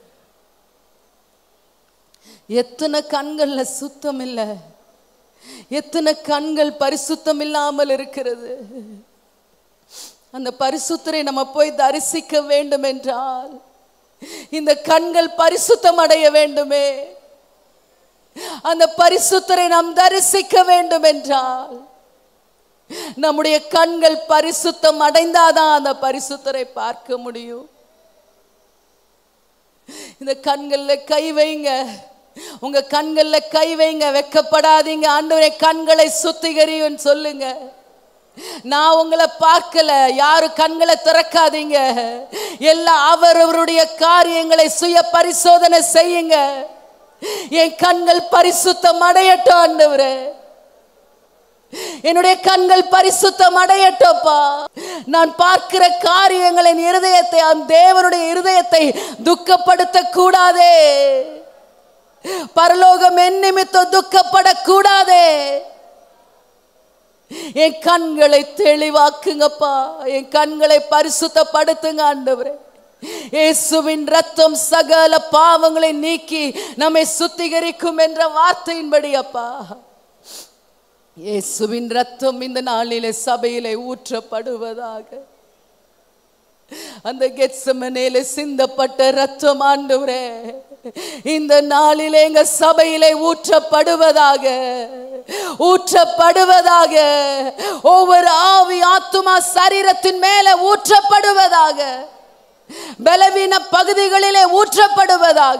எத்தனை கண்கள்ல சுத்தம் இல்லை எத்தனை கண்கள் பரிசுத்தம் இல்லாமல் இருக்கிறது அந்த பரிசுத்தரை நம்ம போய் தரிசிக்க வேண்டும் என்றால் இந்த கண்கள் பரிசுத்தம் அடைய வேண்டுமே அந்த பரிசுத்தரை நாம் தரிசிக்க வேண்டும் என்றால் நம்முடைய கண்கள் பரிசுத்தம் அடைந்தாதான் அந்த பரிசுத்தரை பார்க்க முடியும் இந்த கண்கள்ல கை வைங்க உங்க கண்கள்ல கை வைங்க வெக்கப்படாதீங்க ஆண்டவரே கண்களை சுத்திகரியும் சொல்லுங்க நான் உங்களை பார்க்கல யாரும் கண்களை திறக்காதீங்க எல்லாம் அவரவருடைய காரியங்களை சுய பரிசோதனை செய்யுங்க என் கண்கள் பரிசுத்தம் அடையட்டும் ஆண்டவரே என்னுடைய கண்கள் பரிசுத்தம் அடையட்டப்பா நான் பார்க்கிற காரியங்களின் இருதயத்தை அந்த தேவனுடைய இருதயத்தை துக்கப்படுத்த கூடாதே பரலோகம் என் நிமித்தம் துக்கப்படக்கூடாதே என் கண்களை தெளிவாக்குங்கப்பா என் கண்களை பரிசுத்தப்படுத்துங்க ஆண்டவரே இயேசுவின் ரத்தம் சகல பாவங்களை நீக்கி நம்மை சுத்திகரிக்கும் என்ற வார்த்தையின்படி அப்பா இயேசுவின் ரத்தம் இந்த நாளிலே சபையிலே ஊற்றப்படுவதாக அந்த கெத்சமனேல சிந்தப்பட்ட ரத்தம் ஆண்டவரே இந்த நாளிலே எங்க சபையிலே ஊற்றப்படுவதாக ஊற்றப்படுவதாக ஒவ்வொரு ஆவி ஆத்துமா சரீரத்தின் மேல ஊற்றப்படுவதாக பலவீன பகுதிகளிலே ஊற்றப்படுவதாக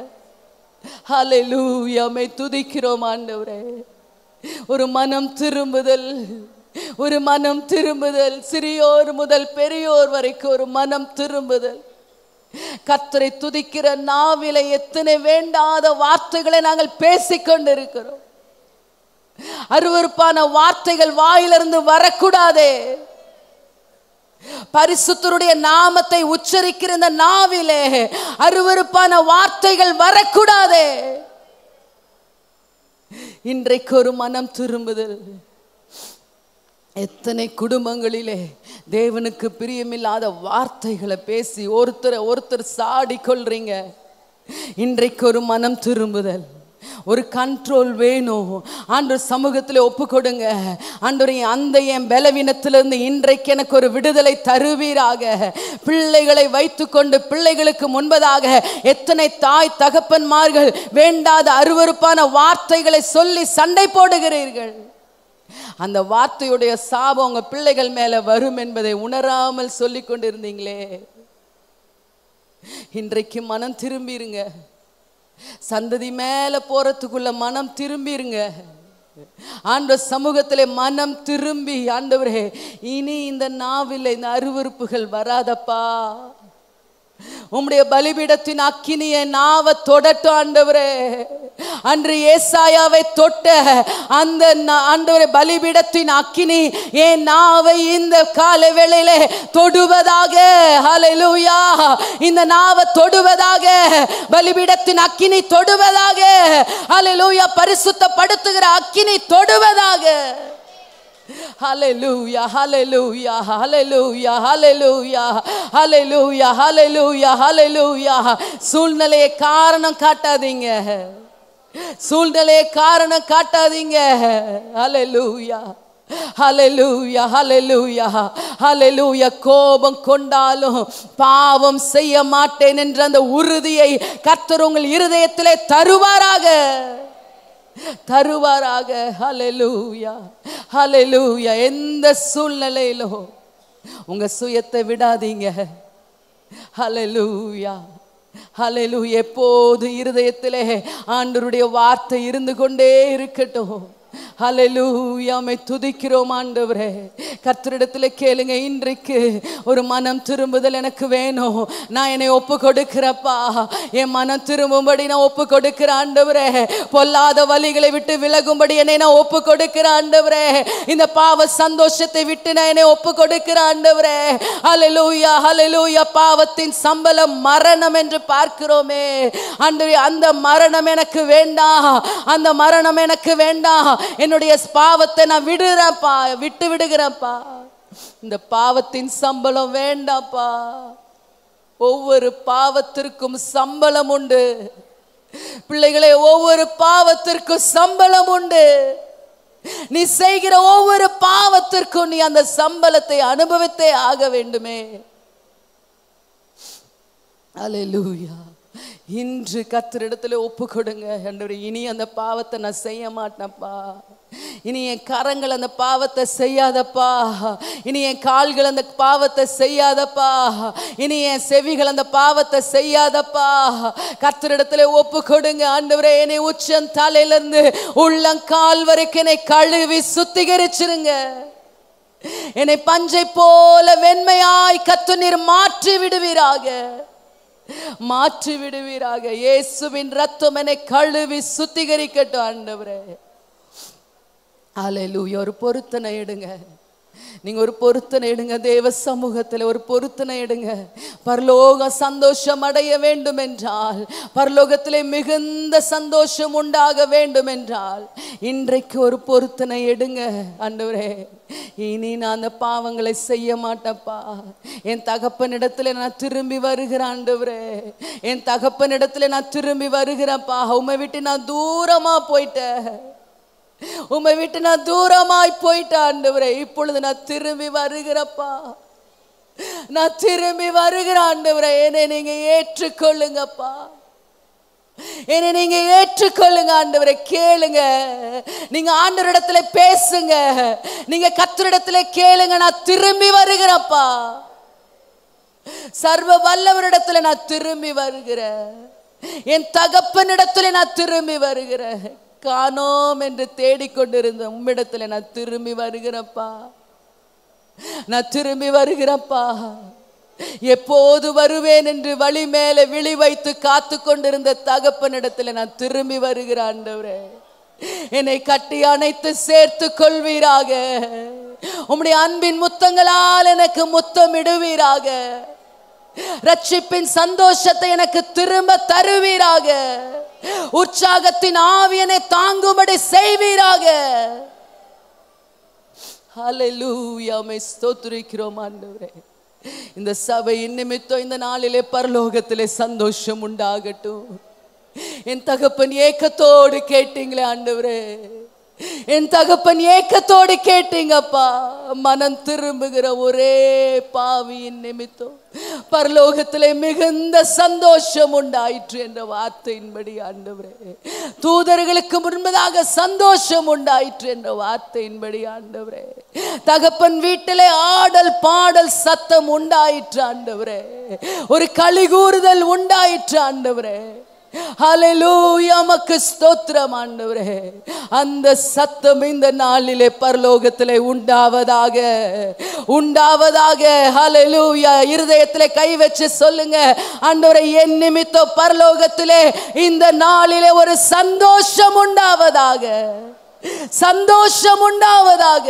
ஹalleluya துதிக்கிறோம் ஆண்டவரே ஒரு மனம் திரும்புதல் ஒரு மனம் திரும்புதல் சிறியோர் முதல் பெரியோர் வரைக்கும் ஒரு மனம் திரும்புதல் கர்த்தரை துதிக்கிற நாவில எத்தனை வேண்டாத வார்த்தைகளை நாங்கள் பேசிக்கொண்டிருக்கிறோம் அருவருப்பான வார்த்தைகள் வாயிலிருந்து வரக்கூடாதே பரிசுத்தருடைய நாமத்தை உச்சரிக்கிற இந்த நாவிலே அருவருப்பான வார்த்தைகள் வரக்கூடாதே இன்றைக்கு ஒரு மனம் திரும்புதல் எத்தனை குடும்பங்களிலே தேவனுக்கு பிரியமில்லாத வார்த்தைகளை பேசி ஒருத்தரை ஒருத்தர் சாடி கொள்றீங்க இன்றைக்கு ஒரு மனம் திரும்புதல் ஒரு கண்ட்ரோல் வேணும் ஆண்டு சமூகத்தில் ஒப்பு கொடுங்க ஆண்டவரே அந்த என் பலவீனத்திலிருந்து இன்றைக்கு எனக்கு ஒரு விடுதலை தருவீராக பிள்ளைகளை வைத்துக்கொண்டு பிள்ளைகளுக்கு முன்பதாக எத்தனை தாய் தகப்பன்மார்கள் வேண்டாத அருவருப்பான வார்த்தைகளை சொல்லி சண்டை போடுகிறீர்கள் அந்த வார்த்தையுடைய சாபம் உங்க பிள்ளைகள் மேல வரும் என்பதை உணராமல் சொல்லிக் கொண்டிருந்தீங்களே இன்றைக்கு மனம் திரும்பிருங்க சந்ததி மேல போறதுக்குள்ள மனம் திரும்பிருங்க ஆண்ட சமூகத்திலே மனம் திரும்பி ஆண்டவரே இனி இந்த நாவில் இந்த அருவருப்புகள் வராதப்பா உம்முடைய பலிபீடத்தின் அக்கினிய நாவ தொடட்டும் ஆண்டவரே அன்று ஏசாயாவை தொட்ட அந்த நா- ஆண்டவரே பலிபீடத்தின் அக்கினி என் நாவை இந்த கால வேளையிலே தொடுவதாக ஹalleluya இந்த நாவை தொடுவதாக பலிபீடத்தின் அக்கினி தொடுவதாக ஹalleluya பரிசுத்தப்படுத்துகிற அக்கினி தொடுவதாக Hallelujah, hallelujah, hallelujah, hallelujah, hallelujah, hallelujah, hallelujah. சூழ்நிலையை காரணம் காட்டாதீங்க சூழ்நிலையை காரணம் காட்டாதீங்க ஹalleluya ஹalleluya ஹalleluya ஹalleluya கோபம் கொண்டாலும் பாவம் செய்ய மாட்டேன் என்ற அந்த உறுதியை கர்த்தர் உங்கள் இருதயத்திலே தருவாராக தருவாராக ஹalleluya ஹalleluya எந்த சூழ்நிலையிலும் உங்க சுயத்தை விடாதீங்க ஹalleluya ஹalleluya எப்போது இருதயத்திலே ஆண்டவருடைய வார்த்தை இருந்து கொண்டே இருக்கட்டும் ஹalleluya மை துதிக்கிறோம் ஆண்டவரே கர்த்தரிடத்துல கேளுங்க இன்றைக்கு ஒரு மனம் திரும்புதல் எனக்கு வேணும் நான் என்னை ஒப்பு கொடுக்கிறப்பா என் மனம் திரும்பும்படி நான் ஒப்பு கொடுக்கிற ஆண்டவரே பொல்லாத வழிகளை விட்டு விலகும்படி என்னை நான் ஒப்பு கொடுக்கிற ஆண்டவரே இந்த பாவ சந்தோஷத்தை விட்டு நான் என்னை ஒப்பு கொடுக்கிற ஆண்டவரே ஹalleluya ஹalleluya பாவத்தின் சம்பளம் மரணம் என்று பார்க்கிறோமே ஆண்டவரே அந்த மரணம் எனக்கு வேண்டாம் அந்த மரணம் எனக்கு வேண்டாம் என்னுடைய பாவத்தை நான் விடுறேன்ப்பா விட்டு விடுகிறேன்ப்பா இந்த பாவத்தின் சம்பளம் வேண்டாப்பா ஒவ்வொரு பாவத்திற்கும் சம்பளம் உண்டு பிள்ளைகளே ஒவ்வொரு பாவத்திற்கும் சம்பளம் உண்டு நீ செய்கிற ஒவ்வொரு பாவத்திற்கும் நீ அந்த சம்பளத்தை அனுபவித்தே ஆக வேண்டுமே அல்லேலூயா இன்று கத்திரிடத்துல ஒப்பு கொடுங்க ஆண்டவரே இனி அந்த பாவத்தை நான் செய்ய மாட்டேன்ப்பா இனி என் கரங்கள் அந்த பாவத்தை செய்யாதப்பா இனி என் கால்கள் அந்த பாவத்தை செய்யாதப்பா இனி என் செவிகள் அந்த பாவத்தை செய்யாதப்பா கத்திரிடத்துல ஒப்பு கொடுங்க ஆண்டவரே என்னை உச்சம் தலையிலிருந்து உள்ளங்கால் வரைக்கும் என்னை கழுவி சுத்திகரிச்சிருங்க என்னை பஞ்சை போல வெண்மையாய் கத்து நீர் மாற்றி விடுவீராக மாற்றி விடுவீராக இயேசுவின் ரத்தம் என்னை கழுவி சுத்திகரிக்கட்டும் ஆண்டவரே ஹalleluya ஒரு பொருத்தனை எடுங்க நீங்க ஒரு பொருத்தனை எடுங்க தேவ சமூகத்தில் ஒரு பொருத்தனை எடுங்க பரலோக சந்தோஷம் அடைய வேண்டும் என்றால் பரலோகத்திலே மிகுந்த சந்தோஷம் உண்டாக வேண்டும் என்றால் இன்றைக்கு ஒரு பொருத்தனை எடுங்க ஆண்டவரே இனி நான் அந்த பாவங்களை செய்ய மாட்டேன்ப்பா என் தகப்பனிடத்துல நான் திரும்பி வருகிறேன் ஆண்டவரே என் தகப்பனிடத்துல நான் திரும்பி வருகிறேன்ப்பா உமை விட்டு நான் தூரமா போயிட்டேன் உம்மை விட்டு நான் தூரமாய் போயிட்டேன் ஆண்டவரே இப்பொழுது நான் திரும்பி வருகிறப்பா நான் திரும்பி வருகிற ஆண்டவரே என்னை நீங்க ஏற்றுக்கொள்ளுங்கப்பா என்னை நீங்க ஏற்றுக்கொள்ளுங்க ஆண்டவரை கேளுங்க நீங்க ஆண்டவரிடத்துல பேசுங்க நீங்க கத்தரிடத்துல கேளுங்க நான் திரும்பி வருகிறேன்ப்பா சர்வ வல்லவரிடத்துல நான் திரும்பி வருகிறேன் என் தகப்பனிடத்துல நான் திரும்பி வருகிறேன் காணோம் என்று தேடிக்கொண்டிருந்த உம்மிடத்துல நான் திரும்பி வருகிறேன்ப்பா நான் திரும்பி வருகிறேன்ப்பா எப்போது வருவேன் என்று வழி மேலே விழி வைத்து காத்து கொண்டிருந்த தகப்பனிடத்துல நான் திரும்பி வருகிற ஆண்டவரே என்னை கட்டி அணைத்து சேர்த்து கொள்வீராக உம்முடைய அன்பின் முத்தங்களால் எனக்கு முத்தமிடுவீராக ரட்சிப்பின் சந்தோஷத்தை எனக்கு திரும்ப தருவீராக உற்சாகத்தின் ஆவியனை தாங்கும்படி செய்வீராக ஹalleluya மை ஸ்தோத்திரிக்கிறோம் ஆண்டவரே இந்த சபையின் நிமித்தம் இந்த நாளிலே பரலோகத்திலே சந்தோஷம் உண்டாகட்டும் என் தகப்பன் ஏக்கத்தோடு கேட்டீங்களே ஆண்டவரே என் தகப்பன் ஏக்கத்தோடு கேட்டீங்கப்பா மனம் திரும்புகிற ஒரே பாவியின் நிமித்தம் பரலோகத்திலே மிகுந்த சந்தோஷம் உண்டாயிற்று என்ற வார்த்தையின்படி ஆண்டவரே தூதர்களுக்கு முன்பதாக சந்தோஷம் உண்டாயிற்று என்ற வார்த்தையின்படி ஆண்டவரே தகப்பன் வீட்டிலே ஆடல் பாடல் சத்தம் உண்டாயிற்று ஆண்டவரே ஒரு கலிகூறுதல் உண்டாயிற்று ஆண்டவரே ஹalleluya மக்கு ஸ்தோத்திரம் ஆண்டவரே அந்த சத்தம் இந்த நாளிலே பரலோகத்திலே உண்டாவதாக உண்டாவதாக ஹalleluya இருதயத்திலே கை வச்சு சொல்லுங்க ஆண்டவரே என் நிமித்தம் பரலோகத்திலே இந்த நாளிலே ஒரு சந்தோஷம் உண்டாவதாக சந்தோஷம் உண்டாவதாக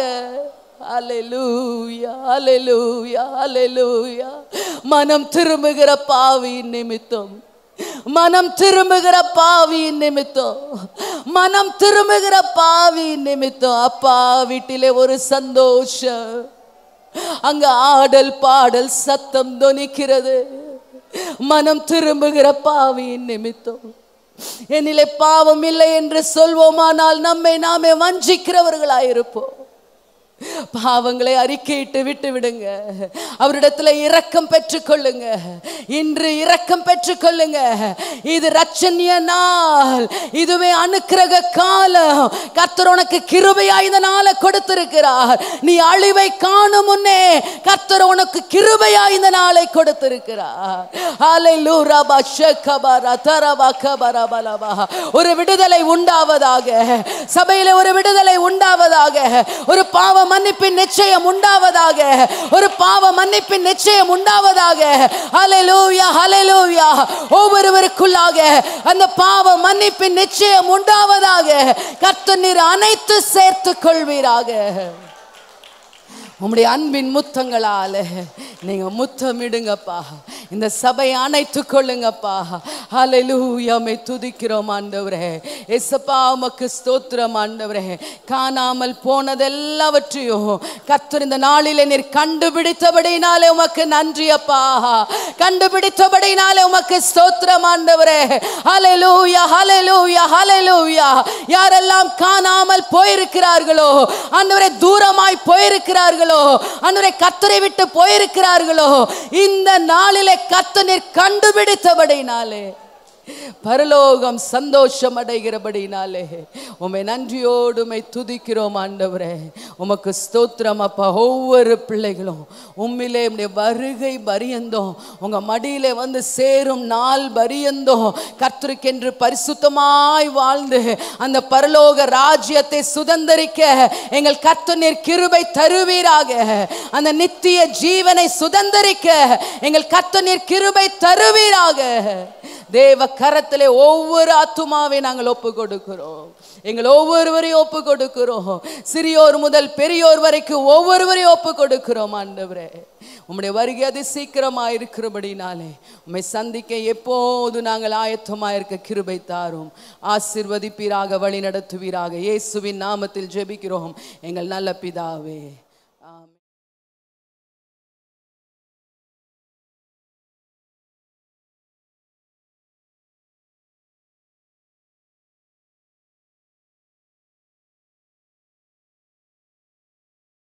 ஹalleluya ஹalleluya ஹalleluya மனம் திரும்புகிற பாவியின் நிமித்தம் மனம் திரும்புகிற பாவியின் நிமித்தம் மனம் திரும்புகிற பாவியின் நிமித்தம் அப்பா வீட்டிலே ஒரு சந்தோஷம் அங்க ஆடல் பாடல் சத்தம் தொனிக்கிறது மனம் திரும்புகிற பாவியின் நிமித்தம் என்னிலே பாவம் இல்லை என்று சொல்வோமானால் நம்மை நாமே வஞ்சிக்கிறவர்களாயிருப்போம் பாவங்களை அறிக்கையிட்டு விட்டு விடுங்க அவரிடத்துல இரக்கம் பெற்றுக்கொள்ளுங்க இன்று இரக்கம் பெற்றுக்கொள்ளுங்க இது ரட்சணிய நாள் இதுவே அனுக்கிரக காலம் கர்த்தர் உனக்கு கிருபையா இந்த நாளை கொடுத்திருக்கிறார் நீ அழிவை காணும் முன்னே கர்த்தர் உனக்கு கிருபையா இந்த நாளை கொடுத்திருக்கிறார் ஹalleluya பஷகபர தரப கபர பலபா ஒரு விடுதலை உண்டாவதாக சபையில ஒரு விடுதலை உண்டாவதாக ஒரு பாவ மன்னிப்பின் நிச்சயம் உண்டாவதாக ஒரு பாவ மன்னிப்பின் நிச்சயம் உண்டாவதாக ஹalleluya ஹalleluya ஒவ்வொருவருக்குள்ளாக அந்த பாவ மன்னிப்பின் நிச்சயம் உண்டாவதாக கர்த்தர் நீர் அனைத்து சேர்த்துக் கொள்வீராக உம்முடைய அன்பின் முத்தங்களால நீங்க முத்தமிடுங்கப்பா இந்த சபையை அணைத்துக் கொள்ளுங்கப்பா ஹalleluya துதிக்கிறோம் ஆண்டவரே எசப்பா உமக்கு ஸ்தோத்திரம் ஆண்டவரே காணாமல் போனதெல்லாவற்றையும் கர்த்தர் இந்த நாளிலே நீர் கண்டுபிடித்தபடினாலே உமக்கு நன்றி அப்பா கண்டுபிடித்தபடினாலே உமக்கு ஸ்தோத்திரம் ஆண்டவரே ஹalleluya ஹalleluya ஹalleluya யாரெல்லாம் காணாமல் போயிருக்கிறார்களோ ஆண்டவரே தூரமாய் போயிருக்கிறார்களோ ஆண்டவரே கத்தரை விட்டு போயிருக்கிறார்களோ இந்த நாளிலே கத்த நீர் கண்டுபிடித்தபடினாலே பரலோகம் சந்தோஷம் அடைகிறபடினாலே உமை நன்றியோடு உமை துதிக்கிறோம் ஆண்டவரே உமக்கு ஸ்தோத்திரம் அப்பா ஒவ்வொரு பிள்ளைகளும் உம்மிலே உம்முடைய வருகை பரியந்தோம் உங்க மடியிலே வந்து சேரும் நாள் பரியந்தோம் கர்த்தருக்கென்று பரிசுத்தமாய் வாழ்ந்து அந்த பரலோக ராஜ்யத்தை சுதந்தரிக்க எங்கள் கர்த்தர் நீர் கிருபை தருவீராக அந்த நித்திய ஜீவனை சுதந்தரிக்க எங்கள் கர்த்தர் நீர் கிருபை தருவீராக தேவ கரத்திலே ஒவ்வொரு ஆத்துமாவை நாங்கள் ஒப்பு கொடுக்கிறோம் எங்கள் ஒவ்வொருவரையும் ஒப்பு கொடுக்கிறோம் சிறியோர் முதல் பெரியோர் வரைக்கும் ஒவ்வொருவரையும் ஒப்பு கொடுக்கிறோம் ஆண்டவரே உம்முடைய வருகை அது சீக்கிரமா இருக்கிறபடினாலே உம்மை சந்திக்க எப்போது நாங்கள் ஆயத்தமா இருக்க கிருபை தாரும் ஆசிர்வதிப்பீராக வழி நடத்துவீராக இயேசுவின் நாமத்தில் ஜெபிக்கிறோம் எங்கள் நல்ல பிதாவே